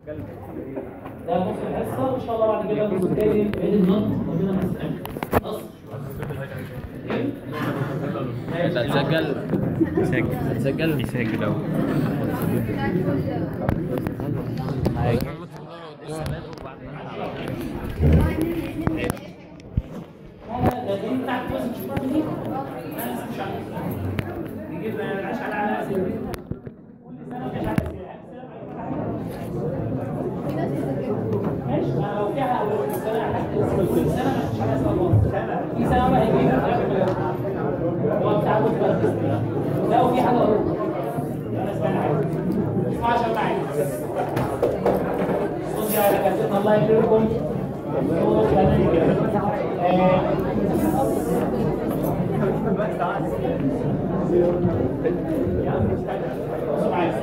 ده نص الحصه ان شاء الله بعد كده النص التاني بين النط وبين المسألة نص انت هتسجل سجل هتسجل بيسجل اهو ده دي بتاعت بص مش فاهم دي انا لسه مش عارف نجيب العشاء على اسئله كل سنه مش عارف ماشي ما لو فيها اول سنه حتى كل سنه مش عارف اسال الله في سنه بقى هيجي هو بتاع بص لا وفي حاجه اقول انا سمعت حاجه اسمع عشان معايا بص يا كابتن الله يكرمكم هو كمان كده آه، بص معايا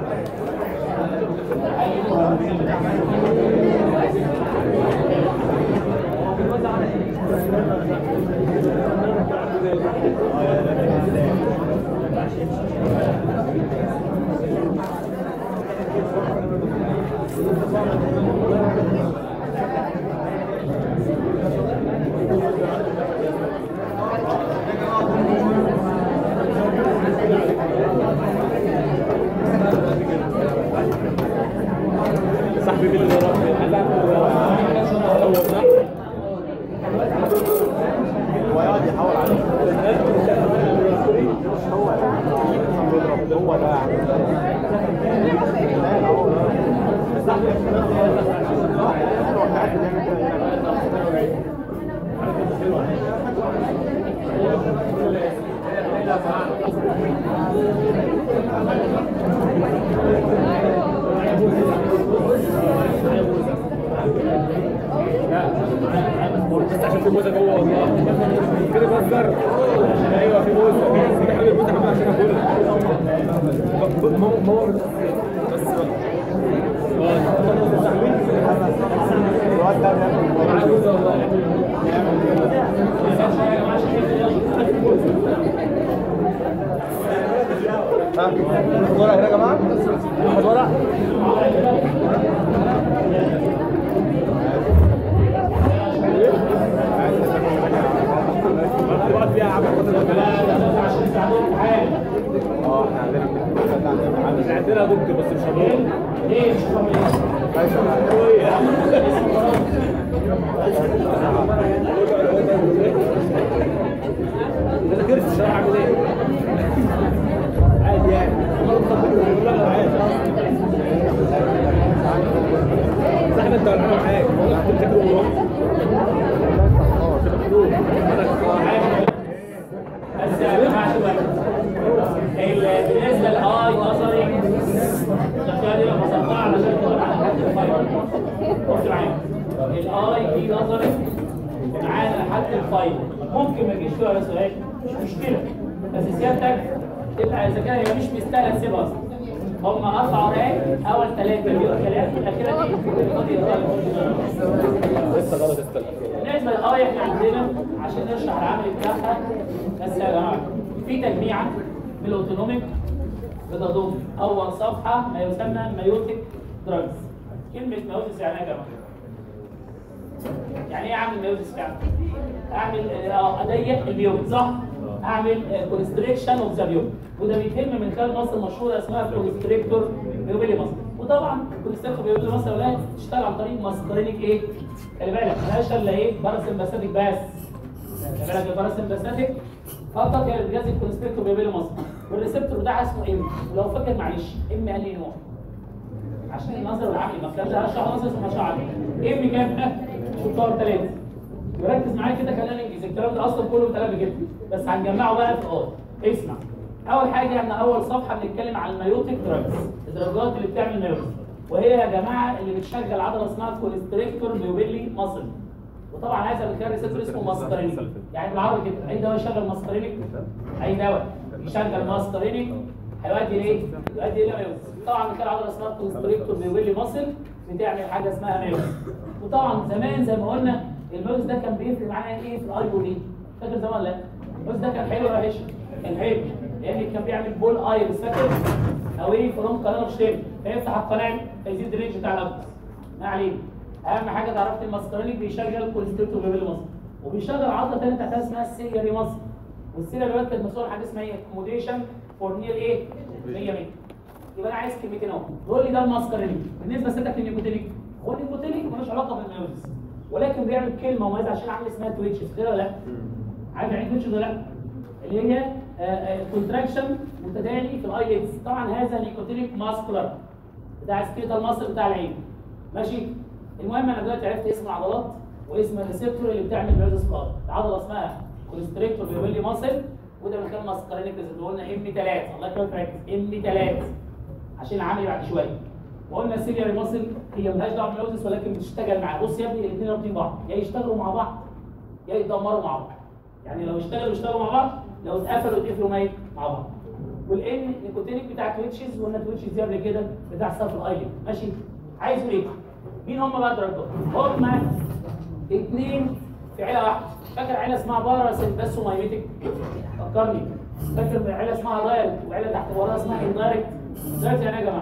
صاحبي اللي ويقعد يحاول عليه هو ده هو ده بس عشان في موزه جوه والله كده بهزر ايوه في موزه دي حاجه الموزه كمان عشان اكلها ما هو بس الواد ده بيعمل موزه والله ها ورق هنا يا جماعه واحد ورق الوقت فيها عبد اه احنا عندنا عندنا دكتور بس مش هنروح ليه مش طبيعي ما ذاكرتش مش هعمل ايه عادي يعني صاحب انت ولا معاك والله كنت بتذاكر والله اه كده حلول بس يا جماعه شويه ال- بالنسبه للاي نظري الشهاده دي بسطها علشان تقول على حد الفايل بص معايا الاي دي نظري معانا لحد الفايل ممكن ما يجيش فيها ولا سؤال مش مشكله بس سيادتك تبقى اذا كان هي مش مستاهله تسيبها اصلا هم اربع اوراق اول ثلاثه بيبقوا كلام الاخيره دي فاضي لسه غلط لسه بالنسبه للاي احنا عندنا عشان نشرح العمل بتاعها بس يا جماعه في تجميعه بالاوتونوميك بتضم اول صفحه ما يسمى مايوتيك دراجز كلمه مايوتيك يعني ايه يا جماعه؟ يعني ايه اعمل مايوتيك يعني؟ اعمل اه اضيق البيوت صح؟ اعمل كونستريكشن اوف ذا بيوت وده بيتم من خلال مصر مشهوره اسمها كونستريكتور بيوبيلي مصر وطبعا كونستريكتور بيوبيلي مصر ولا تشتغل عن طريق ماسكرينيك ايه؟ خلي بالك ملهاش الا ايه؟ باراسمباثيك بس خلي بالك الباراسمباثيك فقط هي اللي بتجذب كونستريكتور بيوبيلي مصر والريسبتور بتاعها اسمه ام ولو فاكر معلش ام قال لي نوع عشان النظر والعقل ما كانش هشرح نظر ثم هشرح عقل ام كام؟ شطار ثلاثه وركز معايا كده خلينا ننجز الكلام ده اصلا كله كلام جدا بس هنجمعه بقى في اه اسمع اول حاجه احنا اول صفحه بنتكلم عن المايوتيك دراجز الدرجات اللي بتعمل مايوتيك وهي يا جماعه اللي بتشغل عضله اسمها كوليستريكتور ميوبيلي ماسل وطبعا عايز ادخل ريسبتور اسمه ماسكارينيك يعني بالعربي كده اي دواء يشغل ماسكارينيك اي دواء يشغل ماسكارينيك هيؤدي لايه؟ يؤدي الى مايوتيك طبعا كان عضله اسمها كوليستريكتور ميوبيلي ماسل بتعمل حاجه اسمها مايوتيك وطبعا زمان زي ما قلنا الماوس ده كان بيفرق معانا ايه في الاي بول فاكر زمان ولا لا؟ الماوس ده كان حلو ولا وحش؟ كان حلو لان كان بيعمل بول ايرس فاكر؟ او اواي فروم قناه شتيم فيفتح القناه فيزيد الرينج بتاع الاوتبوت ما علينا اهم حاجه تعرفت الماسكرينيك بيشغل كوليسترول بيبل مصر وبيشغل عضله ثانيه تحتها اسمها السيلياري مصر والسيلياري دلوقتي كانت مسؤول عن حاجه اسمها اكوموديشن فور نير ايه 100 متر يبقى انا عايز كلمتين اهو تقول لي ده الماسكرينيك بالنسبه لسيادتك للنيكوتينيك هو النيكوتينيك ملوش علاقه بالميوزس ولكن بيعمل كلمه مميزه عشان عامل اسمها تويتشز كده ولا لا؟ عارف يعني تويتشز ولا لا؟ اللي هي كونتراكشن متتالي في الايلتس طبعا هذا نيكوتينيك ماسكولار بتاع السكيتال ماسل بتاع العين ماشي المهم انا دلوقتي عرفت اسم العضلات واسم الريسبتور اللي بتعمل ميوزس كار العضله اسمها كونستريكتور بيولي ماسل وده من خلال ماسكارينيك اللي قلنا ام 3 الله يكرمك ركز ام 3 عشان العملي بعد شويه وقلنا السيلياري ماسل هي مالهاش دعوه بالميوزس ولكن بتشتغل معاه بص يا ابني الاثنين رابطين بعض يا يشتغلوا مع بعض يا يتدمروا مع بعض يعني لو اشتغلوا يشتغلوا مع بعض لو اتقفلوا يتقفلوا ميت مع بعض والان نيكوتينيك بتاع تويتشز وقلنا تويتشز دي قبل كده بتحصل في الايلين ماشي عايز ايه مين هم بقى الدرجات هم اثنين في عيله واحده فاكر عيله اسمها بارا سيمباسو مايميتك فكرني فاكر عيله اسمها دايركت وعيله تحت وراها اسمها اندايركت دايركت يعني ايه يا جماعه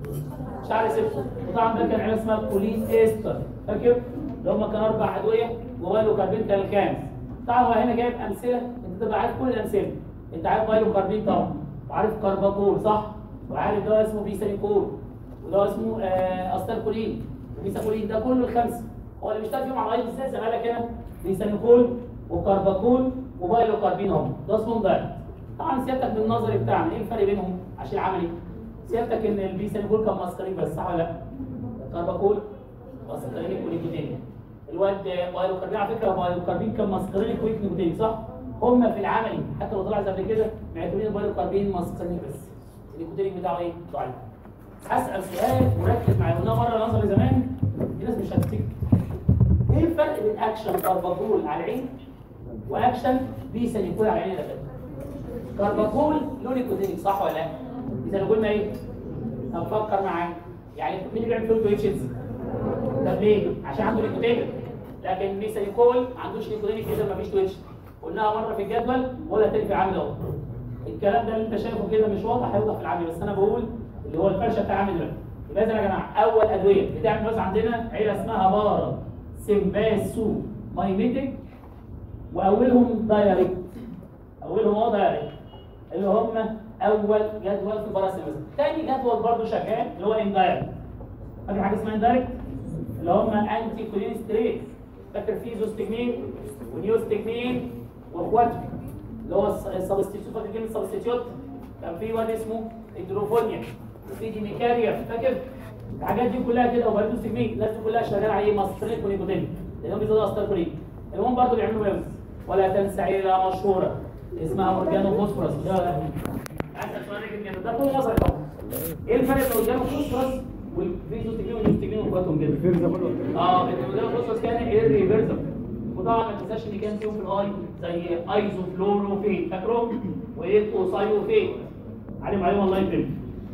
شعر سبته وطبعا ده كان عيله اسمها كولين ايستر فاكر اللي هم كانوا اربع ادويه وبايلو كاربين كان الخامس طبعا هو هنا جايب امثله انت تبقى عارف كل الامثله انت عارف بايلو كاربين طبعا وعارف كارباكول صح وعارف ده اسمه بيساليكول وده اسمه آه استالكولين وبيساكولين ده كله الخمسه هو اللي بيشتغل فيهم على الايض ازاي زي ما قال هنا بيساليكول وكارباكول وبايلو كاربين هم ده اسمهم دايركت طبعا سيادتك بالنظري بتاعنا ايه الفرق بينهم عشان العملي سيادتك ان البيساليكول كان ماسكرين بس صح ولا لا؟ الكارباكول ماسكرين ونيكوتين الواد بايلو كاربين على فكره بايلو كاربين كان ماسكرين ونيكوتين صح؟ هم في العملي حتى لو طلع قبل كده معتبرين البايلو كاربين ماسكرين بس النيكوتين بتاعه ايه؟ ضعيف هسأل سؤال وركز معايا قلنا مرة نظري زمان في ناس مش هتفتكر ايه الفرق بين اكشن كارباكول على العين واكشن بيساليكول على العين ده كارباكول له نيكوتينيك صح ولا لا؟ بيساليكول ما ايه؟ طب فكر معايا يعني مين اللي بيعمل فيه تويتشز؟ طب ليه؟ عشان عنده نيكوتينيك لكن بيساليكول ما عندوش نيكوتينيك اذا ما فيش تويتش قلناها مرة في الجدول ولا تاني في العامل اهو الكلام ده اللي انت شايفه كده مش واضح هيوضح في العامل بس انا بقول اللي هو الفرشه بتاع العامل دلوقتي يبقى اذا يا جماعه اول ادويه بتعمل بس عندنا عيله اسمها بارا سيمباسو مايميتك واولهم دايركت اولهم هو دايركت اللي هم اول جدول في باراسيمباسو تاني جدول برضه شغال اللي هو اندايركت فاكر حاجه اسمها اندايركت اللي هم انتي كولين ستريت فاكر في زوستجمين ونيوستجمين واخواتهم اللي هو السبستيتيوت فاكر كلمه سبستيتيوت كان في واد اسمه هيدروفونيا وفي ديميكاريا فاكر الحاجات دي كلها كده وبرضه سجمين الناس دي كلها شغاله على ايه ماسترين ونيكوتين لانهم بيزودوا استركولين المهم برضه بيعملوا ويبس ولا تنسى عيله مشهوره اسمها اورجانو فوسفورس ده ولا اسال سؤال رجل كده ده كله نظري طبعا ايه الفرق بين الاورجانو فوسفورس والفيزوستجمين والنيوستجمين واخواتهم كده اه الاورجانو فوسفورس كان ايرريفرسبل وطبعا ما تنساش ان كان فيهم في الاي زي ايزوفلوروفين فاكره وايكوسايوفين عليهم عليهم الله يكرمك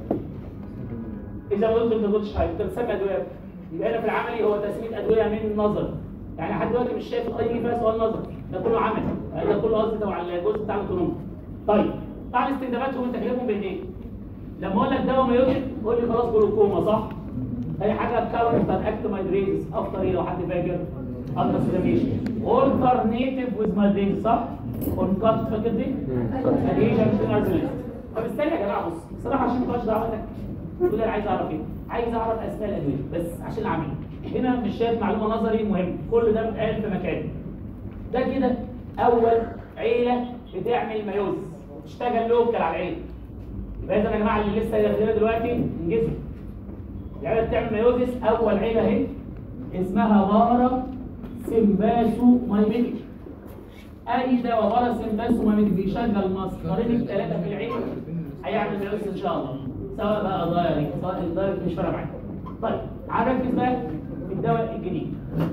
اذا قلت انت ما قلتش حاجه انت بتسمي ادويه يبقى هنا في العملي هو تسميه ادويه من نظر يعني لحد دلوقتي مش شايف الاي دي فيها سؤال نظر ده كله عملي ده كله قصدي تبع الجزء بتاع الاوتونومي طيب طبعا استخداماتهم انت كلمهم بايديك لما اقول لك دواء مايوتيك قول لي خلاص جلوكوما صح اي حاجه كاونتر اكتومايدريزس افطر ايه لو حد فاكر الترانسفورميشن اولترنيتيف ويز مايدريز صح كونكات فاكر دي اديشن تو طب استنى يا جماعه بص بصراحه عشان ما تبقاش دعوتك تقول انا عايز اعرف ايه عايز اعرف اسماء الادويه بس عشان العمليه هنا مش شايف معلومه نظري مهم كل ده بيتقال في مكانه ده كده اول عيله بتعمل مايوز تشتغل لوكال على العيله يبقى اذا يا جماعه اللي لسه داخلين دلوقتي انجزوا العيله بتعمل مايوزس اول عيله اهي اسمها بارا سيمباسو مايميتك اي دواء بارا سيمباسو مايميتك بيشغل مسكرين الثلاثه في العين هيعمل مايوزس ان شاء الله سواء بقى دايركت سواء الدايركت مش فارقه معاك طيب هنركز بقى في الدواء الجديد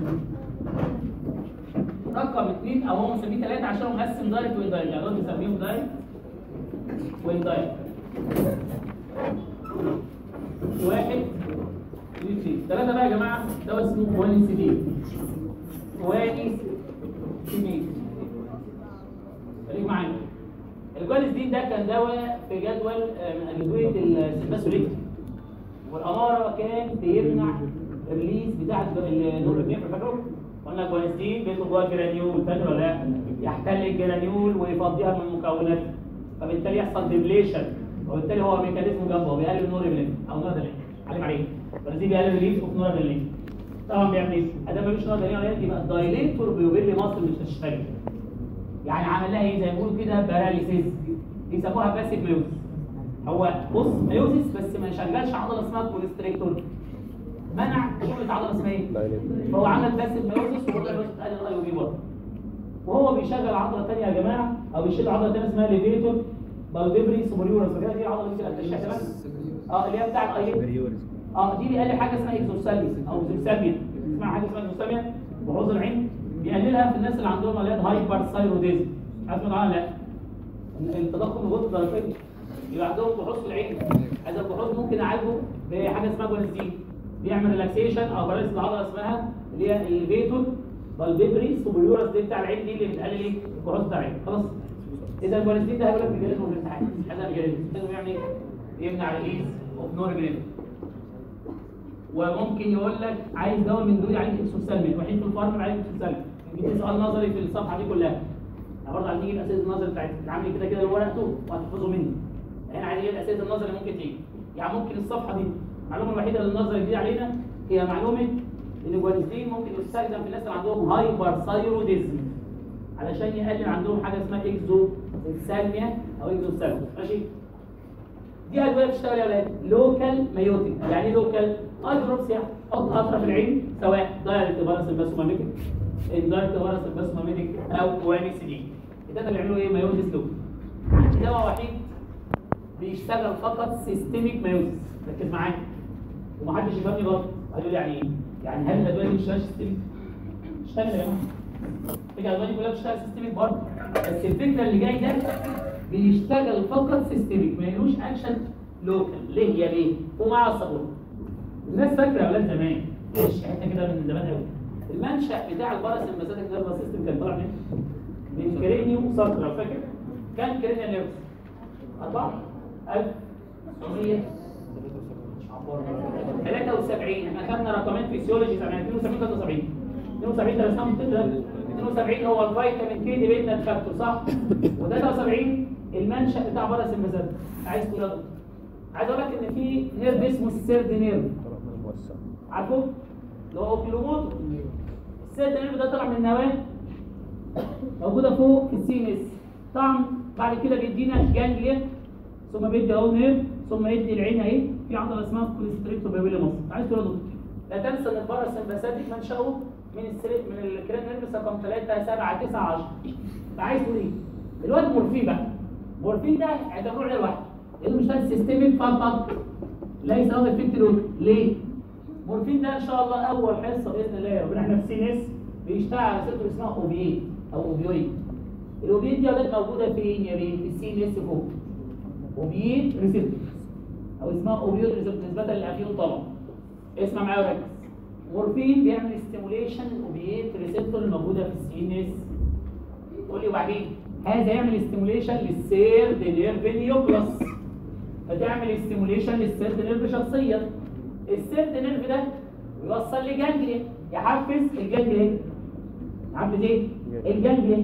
رقم اثنين او هو مسميه ثلاثه عشان هو مقسم دايركت واندايركت يعني هو بيسميهم دايركت واندايركت واحد اثنين سي ثلاثه بقى يا جماعه دواء اسمه كواني سي دي كواني سي دي خليك معايا الكوانيس دي الجوانستين ده كان دواء في جدول آه، من ادويه السيمباسوليك والاماره كان بيمنع الريليز بتاع النورابين فاكره؟ قلنا الجوانستين بيدخل جوه الجرانيول فاكر ولا لا؟ يحتل الجرانيول ويفضيها من مكوناتها فبالتالي يحصل ديبليشن وبالتالي هو ميكانيزم جنبه بيقلل النورابين او نورابين عليك عليه فالذي بيقلل الريليز اوف نورابين طبعا بيعمل ايه؟ ادام مفيش نورابين ولا يبقى الدايليتور بيوبيلي مصر مش هتشتغل يعني عمل لها ايه زي ما بيقولوا كده باراليسيس بيسموها باسيف ميوزس هو بص ميوزس بس ما يشغلش عضله اسمها كوليستريكتور منع شغلة عضله اسمها ايه؟ فهو عمل باسيف ميوزس وقلنا بس تقلل الاي او بي برضه وهو بيشغل عضله ثانيه يا جماعه او بيشيل عضله ثانيه اسمها ليفيتور بالفيبري سوبريورس فكده دي العضله اللي كده بتشتغل اه اللي هي بتاع الاي اه دي بيقلل حاجه اسمها اكزوسالميا او زوساميا اسمها حاجه اسمها زوساميا بحوظ العين بيقللها في الناس اللي عندهم اللي هي هايبر ثايروديزم عارف عنها لا التضخم الغدد الدرقيه يبقى عندهم بحوث في العين هذا البحوث ممكن اعالجه بحاجه اسمها جوانستين بيعمل ريلاكسيشن او باراليس العضله اسمها اللي هي الفيتور بالبيبري سوبريورس دي بتاع العين دي اللي بتقلل ايه البحوث بتاع العين خلاص اذا الجوانستين ده هيقول لك ميكانيزم في الامتحان هذا ميكانيزم لازم يعمل ايه؟ يمنع ريليز اوف نورابينفرين وممكن يقول لك عايز دواء من دول يعالج اكسوسالمي الوحيد في الفارم يعالج اكسوسالمي يجي سؤال نظري في الصفحه دي كلها احنا برضه عايزين نجيب الاسئله النظري بتاعت العامل كده كده اللي ورقته وهتحفظه مني احنا عايزين نجيب الاسئله النظري اللي ممكن تيجي يعني ممكن الصفحه دي المعلومه الوحيده اللي النظري دي علينا هي معلومه ان الجوانستين ممكن يستخدم في الناس اللي عندهم هايبر ثايروديزم علشان يقلل عندهم حاجه اسمها اكزو سالميا او اكزو سالميا ماشي دي ادويه بتشتغل يا ولاد لوكال مايوتيك يعني ايه لوكال ايدروبس يعني حط قطره في العين سواء دايركت فيروس الباسوماميتيك اندايركت فيروس الباسوماميتيك او كواني سي دي الداتا اللي بيعملوا ايه مايوزيس لوكال عندي دواء وحيد بيشتغل فقط سيستميك مايوزيس ركز معايا ومحدش يفهمني برضه قالوا لي يعني ايه يعني هل الادويه دي بتشتغل سيستميك بتشتغل يا جماعه فكرة الادويه دي كلها بتشتغل سيستميك برضه بس الفكره اللي جاي ده بيشتغل فقط سيستميك ما يلوش اكشن لوكال ليه يا ليه ومع الصابون الناس فاكره يا اولاد زمان ايش حته كده من زمان قوي المنشا بتاع البارس المساتك نيرفس سيستم كان طالع من من كرينيو ساكرا فاكر كان كرينيا نيرفس 4 1900 73 احنا خدنا رقمين فيسيولوجي سنه 72 73 72 درسناهم كده 72 هو الفيتامين كي دي بيتنا فاكتور صح و73 المنشا بتاع برس المسد عايز تقول إيه؟ عايز اقول لك ان في نيرف اسمه السيرد نيرف عارفه اللي هو اوكيلوموتو السيرد نيرف ده طلع من النواه موجوده فوق في السينس طعم بعد كده بيدينا جانجليا ثم بيدي اهو نيرف ثم يدي العين اهي في عضله اسمها كوليستريكتو بيبيلي مصر عايز تقول إيه يا دكتور لا تنسى ان البارس المسادك منشأه من السرير من الكرين نيرف رقم 3 7 9 10 فعايز تقول ايه؟ الواد مورفين بقى مورفين ده اعتبروه علاج واحد لانه مش سيستميك فقط ليس هذا الفكت لون ليه؟ مورفين ده ان شاء الله اول حصه باذن الله يا ربنا احنا في سي اس بيشتغل على سيتر اسمها اوبييت او اوبيويد الاوبييت دي يا ولاد موجوده فين يا بيه؟ في السي اس فوق اوبييت ريسبتورز او اسمها اوبيويد ريسبتورز نسبه للافيون طبعا اسمع معايا وركز مورفين بيعمل ستيموليشن اوبييت ريسبتور الموجوده في السي اس قول لي وبعدين هذا يعمل ستيموليشن للسيرد نيرف نيوكلاس فتعمل ستيموليشن للسيرد نيرف شخصيا السيرد نيرف ده يوصل لجانجليا يحفز الجانجليا يحفز ايه؟ الجانجليا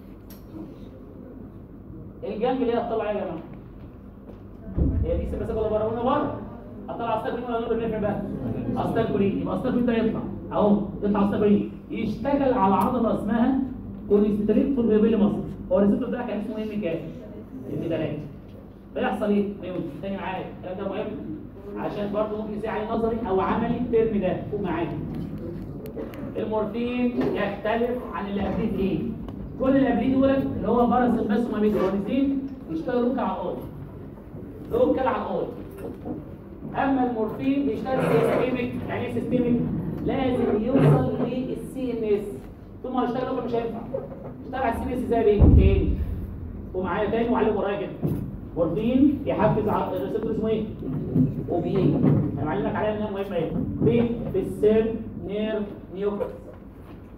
الجانجليا هتطلع ايه يا جماعه؟ هي دي سيبسك ولا بره ولا بره هتطلع استاكولين ولا نور النفع بقى؟ استاكولين يبقى استاكولين ده يطلع اهو يطلع استاكولين يشتغل على عضله اسمها كوليستريكتور بيبيلي مصر هو الريسبتور ده كان اسمه ام كام؟ ام 3 فيحصل ايه؟ ميوز تاني معايا الكلام ده مهم عشان برضه ممكن يصير عليه نظري او عملي الترم ده فوق معايا المورفين يختلف عن اللي قبليه في ايه؟ كل اللي قبليه دول اللي هو برس الباسوماميد والنزين يشتغلوا لوكال على الاول لوكال على الاول اما المورفين بيشتغل سيستميك يعني ايه سيستميك؟ لازم يوصل للسي ام اس ثم هيشتغل لوكال مش هينفع اشتغل على السي ام اس ازاي بايه؟ تاني ومعايا تاني وعليه ورايا كده مورفين يحفز على الريسبتور اسمه ايه؟ اوبيين انا معلمك عليها انها مهمه ايه؟ فين؟ في السيل نيرف نيوكلس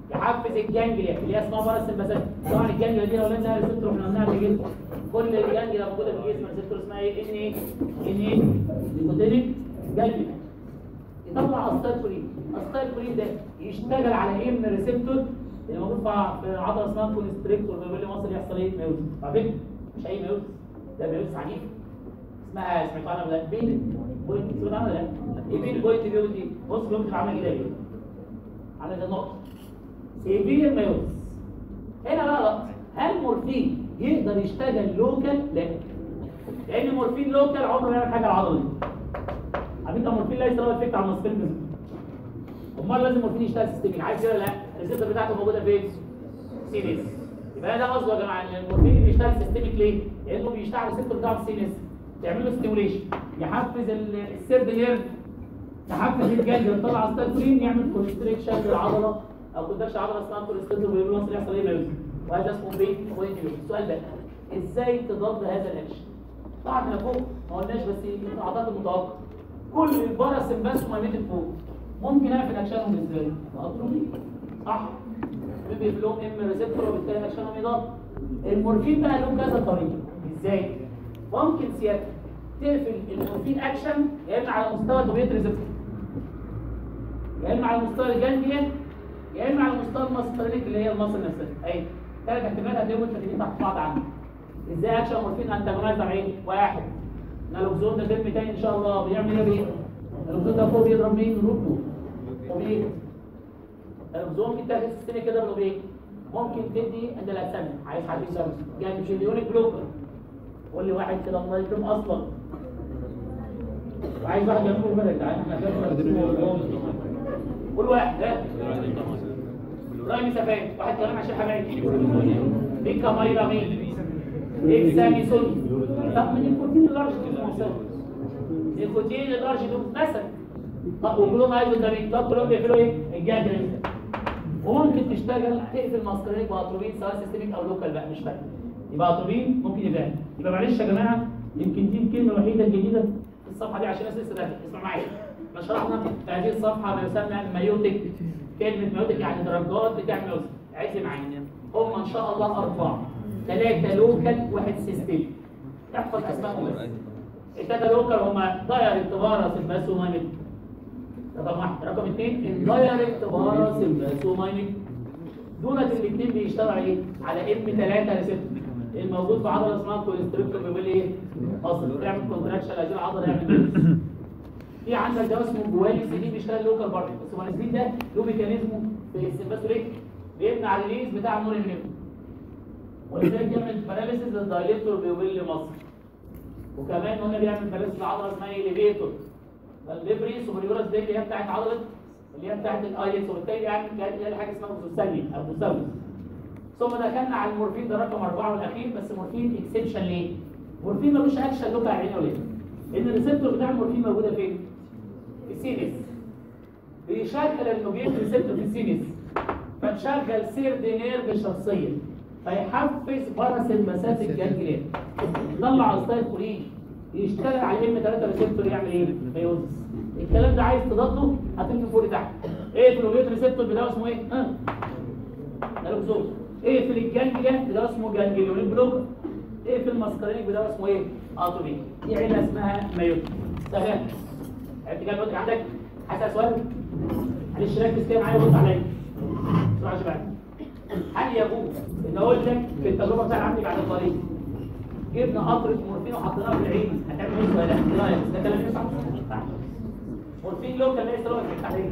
يحفز الجانجليا اللي هي اسمها باراسمباثيك طبعا الجانجليا دي لو لنا ريسبتور احنا قلناها قبل كده كل الجانجليا موجوده في الجسم ريسبتور اسمها ايه ان ايه ان ايه نيكوتينيك جانجليا يطلع استايكولين استايكولين ده يشتغل على ايه من الريسبتور اللي موجود في في عضله اسمها كونستريكتور بيقول لي مصر يحصل ايه ميوز على فكره مش اي ميوز ده ميوز عنيف اسمها سمعتوا عنها ولا لا بين بوينت سمعت عنها ولا لا ايه بين بوينت بيوت دي بص بيوت عامله كده ايه على ده النقطه سيفير ميوز هنا بقى لقطة. هل مورفين يقدر يشتغل لوكال لا لان مورفين لوكال عمره ما يعمل حاجه على العضله دي على فكره مورفين ليس له افكت على المسكين بس امال لازم مورفين يشتغل سيستميك عايز كده لا الريسبتور بتاعته موجوده فين سينس يبقى ده قصده يا جماعه ان المورفين بيشتغل سيستميك ليه لانه بيشتغل الريسبتور بتاعه في السينس تعمل له ستيموليشن يحفز ال- السيرد نيرف تحفز الجلد يطلع ستاتورين يعمل كونستريكشن للعضله او كونتراكشن عضله اسمها كونستريكتور ويقول مصر يحصل ايه ميوز وهذا اسمه بين بوينت فيو السؤال ده ازاي تضاد هذا الاكشن طبعا احنا فوق ما قلناش بس اعتقد متوقع كل الباراسمباس وميتد فوق ممكن اقفل اكشنهم ازاي؟ بأطرمي صح بيبقى لهم ام ريسبتور وبالتالي اكشنهم يضاد المورفين بقى له كذا طريقه ازاي؟ ممكن سيادتك تقفل المورفين اكشن يا اما على مستوى الدوبيت ريسبتور يا اما على مستوى الجانجليا يا اما على مستوى المسكرينيك اللي هي المصل نفسها اهي ثلاث احتمالات هتلاقيهم متفقين تحت بعض عنهم ازاي اكشن مورفين انتاجونايز على ايه؟ واحد نالوكزون ده فيلم تاني ان شاء الله بيعمل ايه بيه؟ نالوكزون ده فوق بيضرب مين؟ روبو وبيه نالوكزون ممكن تاخد سيستمي كده بلوبيه ممكن تدي عند الاسامي عايز حد يسمي جانجليونيك بلوكر قول لي واحد كده الله يكرم اصلا وعايز واحد يقول بدل تعالى احنا كده كل واحد ها راي مسافات واحد كمان عشان حبايبي بيكا مايرا مين اكسامي سوني طب من الكوتين اللارج دول الكوتين اللارج دول مثلا طب وكلهم عايزوا الدمين طب كلهم بيقفلوا ايه الجاجرين وممكن تشتغل تقفل ماسكرينيك واتروبين سواء سيستميك او لوكال بقى مش فارق يبقى اتروبين ممكن يبقى يبقى معلش يا جماعه يمكن دي الكلمه الوحيده الجديده في الصفحه دي عشان الناس لسه داخله اسمع معايا احنا شرحنا في هذه الصفحه ما يسمى مايوتيك كلمه مايوتيك يعني درجات بتاع ميوزك عد معايا هم ان شاء الله اربعه ثلاثه لوكال واحد سيستميك احفظ اسمائهم بس الثلاثه لوكال هم دايركت فيروس الباسوماينيك رقم واحد رقم اثنين اندايركت فيروس الباسوماينيك دولت الاثنين بيشتغلوا على ايه؟ على ام 3 ريسبتور الموجود في عضله اسمها كوليستريكتور بيقول ايه؟ اصل تعمل كونتراكشن عايزين العضله يعمل في عندك ده اسمه جوالي سي دي بيشتغل لوكال برضه بس المنازلين ده له ميكانيزمه في السمباسوريك بيمنع الريليز بتاع النور النيرف ولذلك يعمل باراليسيس للدايليتور بيويل مصر وكمان قلنا بيعمل باراليسيس لعضله اسمها ايليفيتور الليبري سوبريورس دي اللي هي بتاعت عضله اللي هي بتاعت الايلتس وبالتالي يعني هي حاجه اسمها بوسوسالي او بوساوس ثم دخلنا على المورفين ده رقم اربعه والاخير بس مورفين اكسبشن ليه؟ مورفين ملوش اكشن لوكال عينه ليه؟ لان الريسبتور بتاع المورفين موجوده فين؟ في السينس بيشغل الاوبيت ريسبتور في السينس فتشغل سيرد نيرف شخصيا فيحفز باراسمباثيك الجانجليا يطلع ستايل كولين يشتغل على ام 3 ريسبتور يعمل ايه؟ ميوزس الكلام ده عايز تضاده هتمشي فوق لتحت ايه في الاوبيت ريسبتور بتاعه اسمه ايه؟ ها نالوكسوز ايه في الجانجليا ده اسمه جانجليونيك بلوكر ايه في الماسكارينيك ده اسمه ايه؟ اتروبي دي عيله اسمها مايوت سهل عرفت كام نقطه عندك؟ حاسس سؤال؟ معلش ركز كده معايا وبص عليا بسرعه يا شباب هل يجوز ان اقول لك في التجربه بتاعت عندي بعد الطريق جبنا قطره مورفين وحطيناها في العين هتعمل ايه ولا لا؟ ايه رايك؟ ده كلام ينفع؟ ما ينفعش. مورفين لو كان ليس له التحليل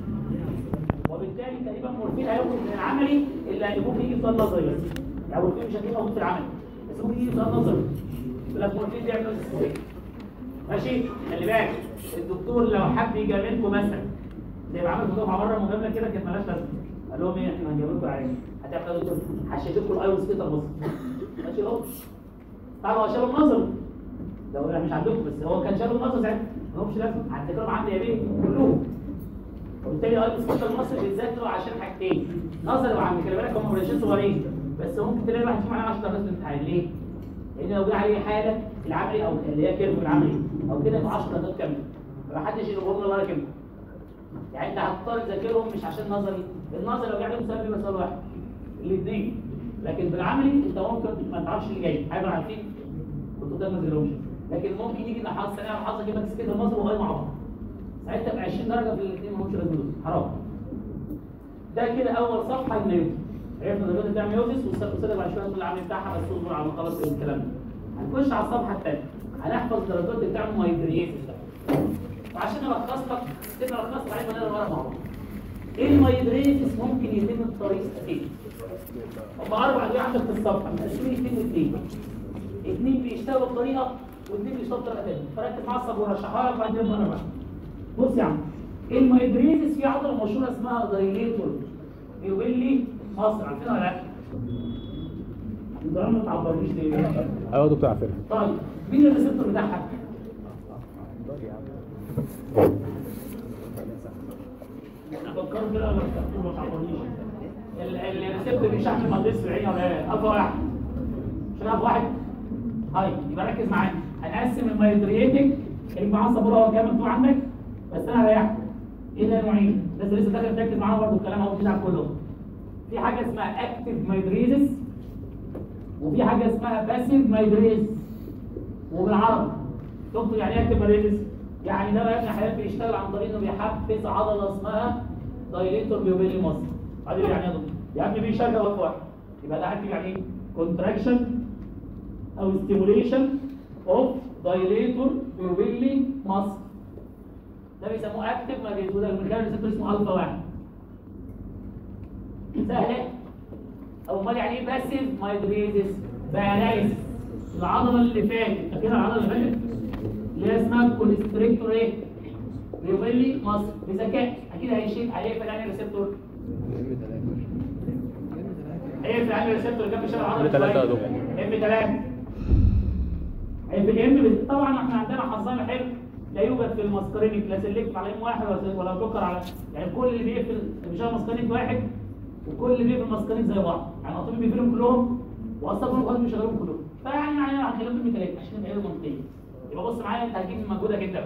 وبالتالي تقريبا مورفين هياخد من العملي اللي ممكن يجي سؤال نظري بس يعني مورفين مش هتلاقيه موجود في العمل بس ممكن يجي سؤال نظري يقول لك مورفين بيعمل ازاي ماشي خلي بالك الدكتور لو حب يجاملكم مثلا زي ما عمل دكتور مره مجامله كده كانت مالهاش لازمه قال لهم ايه احنا هنجيب لكم عين هتعمل ايه يا دكتور هشيل لكم الايرون سبيتر بص ماشي اهو طبعا هو شالوا النظر ده هو مش عندكم بس هو كان شالوا النظر ساعتها ما لهمش لازمه هتذكرهم عندي يا بيه كلهم وبالتالي ايرون سبيتر المصري بيتذاكروا عشان حاجتين نظري وعملي خلي بالك هم مرشين صغيرين بس ممكن تلاقي واحد فيهم عليه 10 درجات في الامتحان ليه؟ لان لو جه عليه حاله العملي او اللي هي كيرف العملي او كده يبقى 10 درجات كامله فمحدش يقول لنا ولا كلمه يعني انت هتضطر تذاكرهم مش عشان نظري النظري لو جه سؤال بيبقى سؤال واحد الاثنين لكن في العملي انت ممكن ما تعرفش اللي جاي هيبقى عارفين كنتوا قدام ما تذاكرهمش لكن ممكن يجي نحصل ثانيه على حظك يبقى تسكت المصري وغير مع بعض ساعتها ب 20 درجه في الاثنين مالهمش لازمه دول. حرام ده كده اول صفحه الميوزس عرفنا درجات بتاع ميوزس والسنه بعد شويه نقول العمل بتاعها بس اصبر على ما نخلص الكلام ده هنخش على الصفحه الثانيه هنحفظ درجات بتاع المايدريتس ده وعشان الخص لك تبقى الخص عليه بنقرا ورا مع بعض ايه المايدريتس ممكن يتم بطريقتين هم اربع ادويه عندك في الصفحه مقسمين اثنين واثنين اثنين بيشتغلوا بطريقه واثنين بيشتغلوا بطريقه ثانيه فركز مع الصبر ورشحها لك بعدين مره بقى بص يا عم المايدريتس في عضله مشهوره اسمها دايليتور بيقول لي مصر عارفينها ولا لا؟ الدرام ما تعبرنيش ليه؟ ايوه يا دكتور عارفينها طيب مين الريسبتور بتاعها؟ انا بفكر كده ولا بتفكروا ما تعبرنيش ال- ال- الريسبتور بيشحن المقدس في العين ولا ايه؟ الف واحد مش الف واحد؟ طيب يبقى ركز معايا هنقسم المايدريتك اللي معاه صبور هو كام مكتوب عندك بس انا هريحك ايه ده نوعين لازم لسه داخل تركز معانا برضه الكلام اهو بتاع كله في حاجه اسمها اكتيف مايدريزس وفي حاجه اسمها باسيف مايدريز وبالعربي دكتور يعني ايه اكتيف مايدريز يعني ده بقى ابن حلال بيشتغل عن طريق انه بيحفز عضله اسمها دايليتور بيوبيلي مصر عادي يعني يا دكتور يعني بيشغل وقت واحد يبقى ده هكتب يعني ايه كونتراكشن او ستيموليشن اوف دايليتور بيوبيلي مصر ده بيسموه اكتيف مايدريز وده من خلال ريسبتور اسمه الفا واحد سهله او امال يعني ايه باسيف مايدريزس باراليسيس العضله اللي فاتت فاكرها العضله اللي فاتت اللي هي اسمها كونستريكتور ايه بيقول لي مصر بذكاء اكيد هيشيل هيقفل يعني الريسبتور هيقفل يعني الريسبتور جنب شبه العضله M3 يا دكتور. ام 3 هيقفل ام بس- طبعا احنا عندنا حظنا حلو لا يوجد في الماسكرينيك لا سلكت على ام واحد ولا ولا بلوكر على يعني كل اللي بيقفل بيشتغل ماسكرينيك واحد وكل اللي بيقفل ماسكرينيك زي بعض يعني الاطباء بيقفلهم كلهم واصلا كلهم خلاص بيشغلوهم كلهم فيعني يعني هنخليهم ام 3 عشان نبقى منطقي يبقى بص معايا انت هتجيب من مجهودك انت بقى.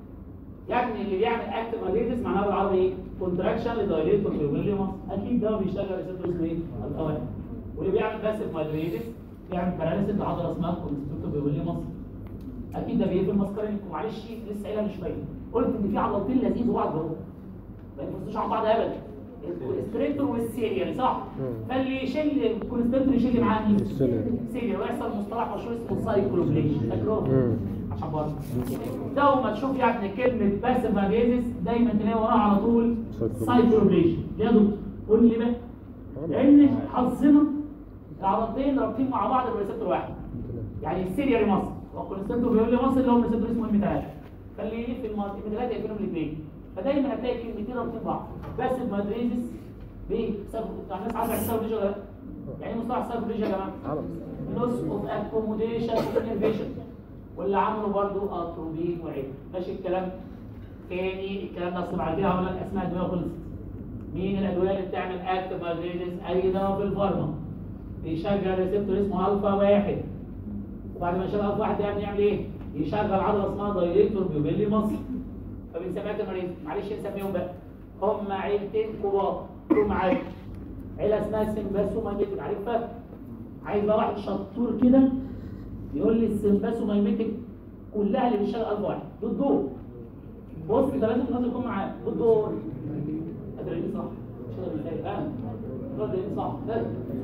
يعني اللي بيعمل اكتف ماجنتيس معناها بالعربي ايه؟ كونتراكشن لدايليتور بيوبيليومس اكيد ده بيشتغل ريسبتور اسمه ايه؟ الفوائد واللي بيعمل باسيف ماجنتيس بيعمل باراليسيس لعضله اسمها كونستركتور بيوبيليومس اكيد ده بيقفل مسكرينك ومعلش لسه قايلها من شويه قلت ان في عضلتين لذيذ وبعض جوه ما ينفصلوش عن بعض ابدا الكونستريكتور والسيريال صح؟ فاللي يشيل الكونستريكتور يشيل معاه مين؟ السيريال. سيريال ويحصل مصطلح مشهور اسمه سايكلوبليشن فاكره؟ مم. عشان برضه ده ما تشوف يعني كلمه باسيف ماجيزس دايما تلاقي وراها على طول Cycloblasion. سايكلوبليشن ليه يا دكتور؟ قول لي بقى لان حظنا العضلتين رابطين مع بعض بريسبتور واحد يعني السيريال مصر والكونستنتور بيقول لي مصر اللي هو الريسبتور اسمه ام 3 خليه في المصر ام 3 يقفلهم الاثنين فدايما هتلاقي كلمتين رابطين بعض باسيف ماجيزس بايه؟ سبب يعني الناس عارفه السايكلوبليشن ولا لا؟ يعني ايه مصطلح السايكلوبليشن يا جماعه؟ لوس اوف اكوموديشن انرفيشن واللي عملوا برضو اتروبين وعيب ماشي الكلام تاني الكلام ده اصل بعد كده هقول لك اسماء ادويه خلصت مين الادويه اللي بتعمل اكتف ماجنيزيس اي دواء في الفارما بيشغل ريسبتور اسمه الفا واحد وبعد ما يشغل الفا واحد يعني يعمل ايه؟ يشغل عضله اسمها دايليتور بيوبيلي مصر فبنسميها اكتف ماجنيزيس معلش نسميهم بقى هم عيلتين كبار هم عيله عيله اسمها سمباسو ماجنيزيس عارفها؟ عايز بقى واحد شطور كده يقول لي السمباسو مايميتك كلها اللي بتشتغل قلب واحد بالدور بص انت لازم الناس يكون معاك بالدور ادريني صح شغل ازاي اه ادريني صح لا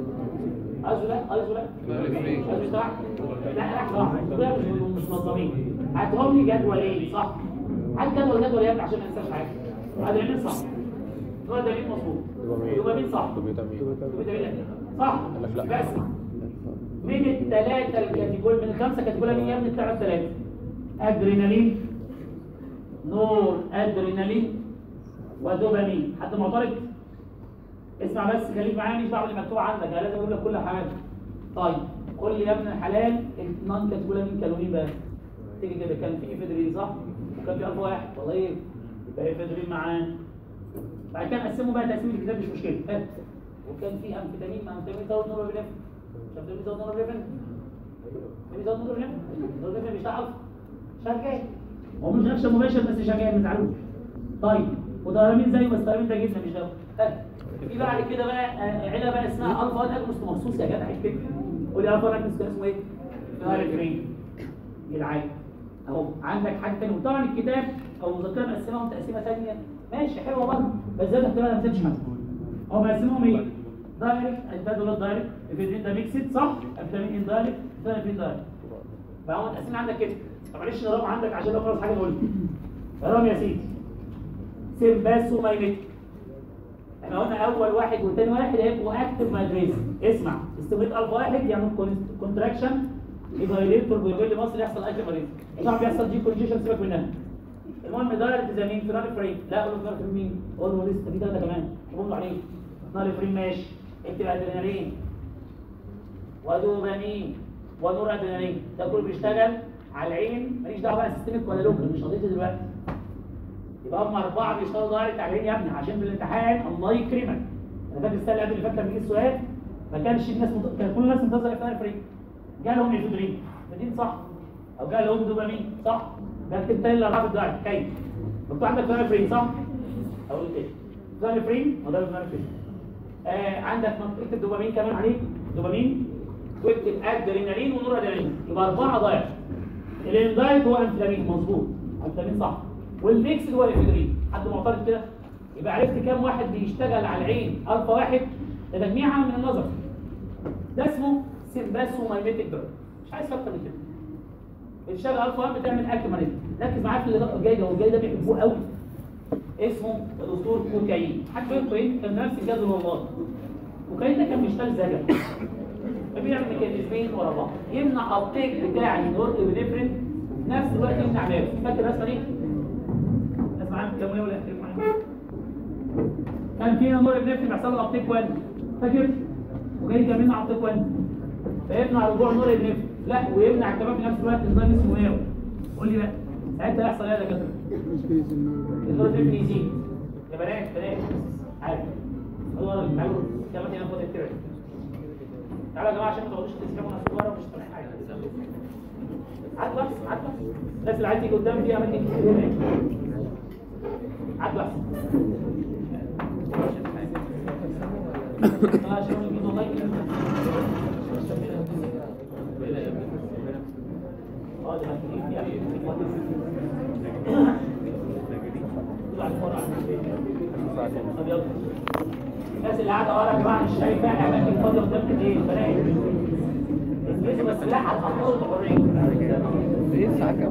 عايزه لا عايزه لا عايزه صح لا لا صح كده مش مش منظمين هاتهم لي جدولين صح هات جدول جدول يا ابني عشان ما ننساش حاجه ادريني صح هو دليل مظبوط يبقى مين صح يبقى دليل صح قال لك لا. بس من الثلاثة الكاتيجوري من الخمسة كاتيجوري مين يا ابني بتاع الثلاثة؟ أدرينالين نور أدرينالين ودوبامين حد معترض؟ اسمع بس خليك معايا مش دعوة اللي مكتوب عندك أنا لازم أقول لك كل حاجة طيب قول لي يا ابن الحلال النون كاتيجوري مين كانوا مين بقى؟ تيجي كده كان في إفيدرين صح؟ وكان في ألف واحد والله إيه؟ يبقى إفيدرين معاه بعد كده نقسمه بقى تقسيم الكتاب مش مشكلة هات. وكان في أمفيتامين مع أمفيتامين زود نور بلف شفت الميزان نور بلفن الميزان نور بلفن نور بلفن بيشتغل شغال هو مش اكشن مباشر بس شغال ما تزعلوش طيب ودايرامين زي ما الدايرامين ده جبنا مش ده في بعد كده بقى آه، عيله بقى اسمها الفا 1 اجونست مخصوص يا جدع الفكره قولي الفا 1 اجونست كان اسمه ايه؟ دايركرين العادي اهو عندك حاجه ثانيه وطبعا الكتاب او المذكره مقسمهم تقسيمه ثانيه ماشي حلوه برضه بس ده احتمال ما تنساش حاجه هو مقسمهم ايه؟ دايركت ده دول دايركت الفيتامين ده ميكسد صح؟ فيتامين ان دايركت فيتامين دايركت فهو متقسمين عندك كده معلش نرام عندك عشان لو خلاص حاجه نقول رام يا سيدي سيمباسو مايميتيك احنا قلنا اول واحد والتاني واحد هيبقوا اكتف مايجريشن اسمع استمريت الفا واحد يعمل كونتراكشن يفايليتور ويقول لي مصر يحصل اكتف مايجريشن طبعا بيحصل دي كونجيشن سيبك منها المهم دايركت زي مين فينال فريم لا قول له فريم مين قول له لسه في ثلاثه كمان قول له عليه فينال فريم ماشي اكتب ادرينالين ودوبامين ونور ادرينالين ده كله بيشتغل على العين ماليش دعوه بقى سيستمك ولا لوكال مش قضيتي دلوقتي يبقى هم اربعه بيشتغلوا دايركت على العين يا ابني عشان في الامتحان الله يكرمك انا فاكر السنه اللي قبل اللي فاتت لما جه السؤال ما كانش الناس مت... كان كل الناس منتظره يفتح فريق جالهم ايفودرين فدين صح او جالهم دوبامين صح ده كتبت لي الاربعه دايركت كيف مكتوب عندك فينال فريم صح اقول كده فينال فريم ما ده فينال فريم آه عندك منطقه الدوبامين كمان عليه دوبامين واكتب ادرينالين ونور ادرينالين يبقى اربعه دايركت الاندايت هو امفلامين مظبوط امفلامين صح والميكس هو الافيدرين حد معترض كده يبقى عرفت كام واحد بيشتغل على العين الفا واحد ده تجميعها من النظر ده اسمه سيمباسو مايميتيك دراج مش عايز اكتر من كده بتشتغل الفا واحد بتعمل اكل مريض ركز معايا في اللي جاي ده والجاي ده بيحبوه قوي اسمه الدكتور كوكايين حد فاهم ايه كان نفس الجدول والله كوكايين ده كان بيشتغل زجر فبيعمل ميكانيزمين ورا بعض يمنع الابتيك بتاع النور ابنفرين وفي نفس الوقت يمنع ماف فاكر الرسمه دي؟ اسمع عنك كام ولا يحترم معايا كان في نور ابنفرين بيحصل له ابتيك 1 فاكر؟ وجاي كان يمنع ابتيك 1 فيمنع رجوع نور ابنفرين لا ويمنع كمان في نفس الوقت انزيم اسمه ايه؟ قول لي بقى ساعتها يحصل ايه يا دكاتره؟ النور ابنفرين يزيد يا بنات بنات عارف الله تعالوا كمان هنا خد الكرة تعالوا يا جماعه عشان ما تقعدوش تسحبوا نفسكم ورا ومش طالعين حاجه عدوا احسن عدوا احسن الناس اللي عايز تيجي قدام دي اماكن كتير هنا عدوا احسن الله يشفيهم الجيد والله يكرمك. اه ده هتجيب دي أبي. طلع لفوق على طب يلا الناس اللي قاعده ورا يا جماعه مش شايفه اماكن فاضيه قدامك ايه البنات الجسم بس لا هتحطوا الحريه ايه الساعة كام؟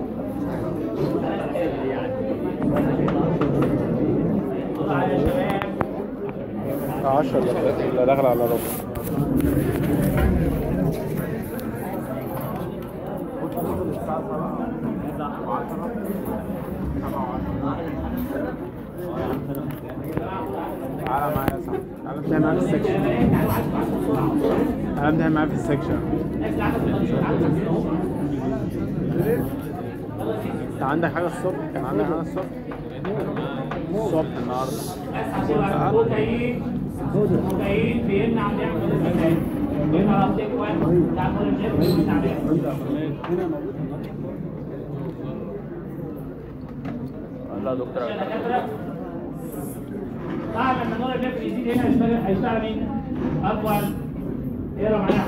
طلع على شباب 10 دقايق ولا داخل على ربع تعالى معايا يا صاحبي تعالى امتحن معايا في السكشن تعالى امتحن معايا في السكشن الناس اللي قاعده في المنشور عندك كده اهو انت عندك حاجه الصبح كان عندك حاجه الصبح الصبح النهارده اسمع كوكايين كوكايين بيمنع من يعمل الزكاه بيمنع الابتيك وان بتاع كل الجيم بيمنع لا يا دكتور عشان الدكاتره بعد ما النور النفسي يزيد هنا هيشتغل هيشتغل مين؟ اطول اقرا معايا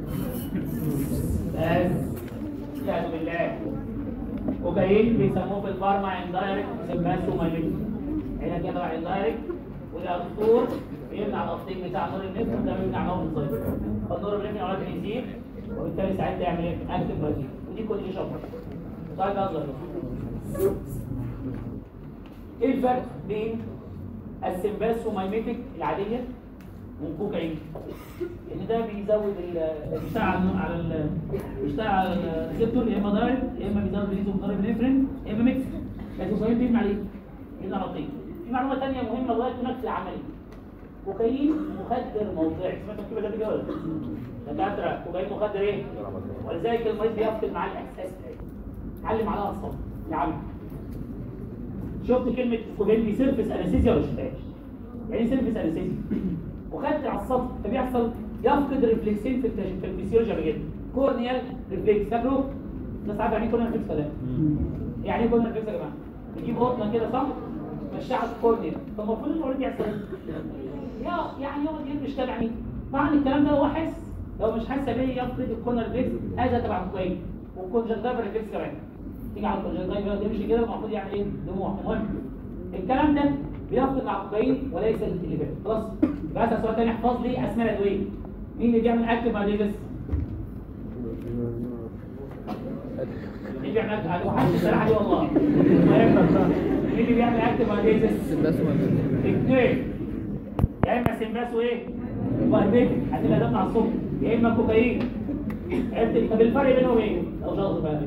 بس استعاذ بالله كوكايين بيسموه في الفارما اندايركت سماسو مايلين هنا كده بقى اندايركت والدكتور بيمنع الابتيك بتاع نور النفس وده بيمنع نوم الصيف فالنور النفسي اوقات يزيد وبالتالي ساعتها يعمل ايه؟ اكتف بازيك ودي كل دي شفره طيب اصغر ايه الفرق بين السمباسومايميتيك العاديه والكوكايين ان ده بيزود ال- بيشتغل على النوع- على ال- بيشتغل على الريسبتور يا اما دايركت يا اما بيزود ريليز اوف نورابينفرين يا اما ميكس لكن الكوكايين بيبني عليه بيبني على الطين في معلومه ثانيه مهمه لغايه هناك في العملي كوكايين مخدر موضعي سمعت الكلمه ده كده ولا لا؟ دكاتره كوكايين مخدر ايه؟ ولذلك المريض بيفقد معاه الاحساس اتعلم عليها الصبر العمل شفت كلمة كوبين دي سيرفيس انستيزيا ولا شفتهاش؟ يعني ايه سيرفيس انستيزيا؟ وخدت على السطح فبيحصل يفقد ريفلكسين في التش... في الفسيولوجيا بجد كورنيال ريفلكس فاكره؟ الناس عارفه يعني ايه كورنيال ريفلكس ولا لا؟ يعني ايه كورنيال ريفلكس يا جماعه؟ نجيب قطنه كده صح؟ مشاه على الكورنيا فالمفروض المريض يحصل ايه؟ يا- يعني يقعد يرمش كده يعني طبعا الكلام ده هو حس لو مش حاسه بيه يفقد الكورنر ريفلكس هذا تبع كويس والكونجكتيفال ريفلكس كمان تيجي على الكونجكتيفال يمشي كده المفروض يعني ايه دموع المهم الكلام ده بيفقد مع الكوكايين وليس اللي فات خلاص يبقى اسال سؤال تاني احفظ لي اسماء الادويه مين اللي بيعمل اكتف مع ديفيس؟ مين بيعمل اكتف محدش سرح عليه والله مين اللي بيعمل اكتف مع ديفيس؟ اثنين يا اما سمباس وايه؟ وهبيك هتبقى دم على الصبح يا اما كوكايين عرفت طب الفرق بينهم ايه؟ لو شاطر بقى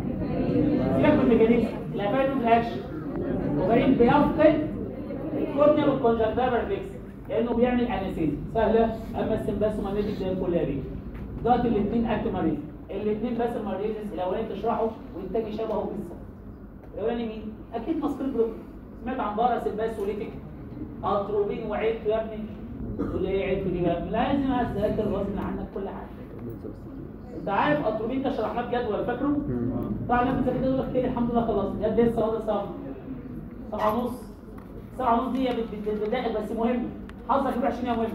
سيبك من الميكانيزم الافايد في الاكشن الكوكايين بيفقد الكورنيا والكونجكتيفال ريفلكس لانه بيعمل انستيزيا سهله اما السمباس ومانيتك زي الفل يا بيه دلوقتي الاثنين اكت ماريز الاثنين بس الماريزس الاولاني تشرحه والتاني شبهه بالظبط الاولاني مين؟ اكيد ماسكين بلوك سمعت عن بارا سمباس وليتك اتروبين وعيلته يا ابني تقول لي ايه عيلته دي بقى؟ لازم اذاكر غصب عنك كل حاجه انت عارف اتروبين ده شرحناه بجدول فاكره؟ طبعا لما تذاكر كده يقول لك كده الحمد لله خلاص جد لسه هو صعب سبعة ونص سبعة ونص دي بتدقق بس مهم حظك يبقى 20 مهم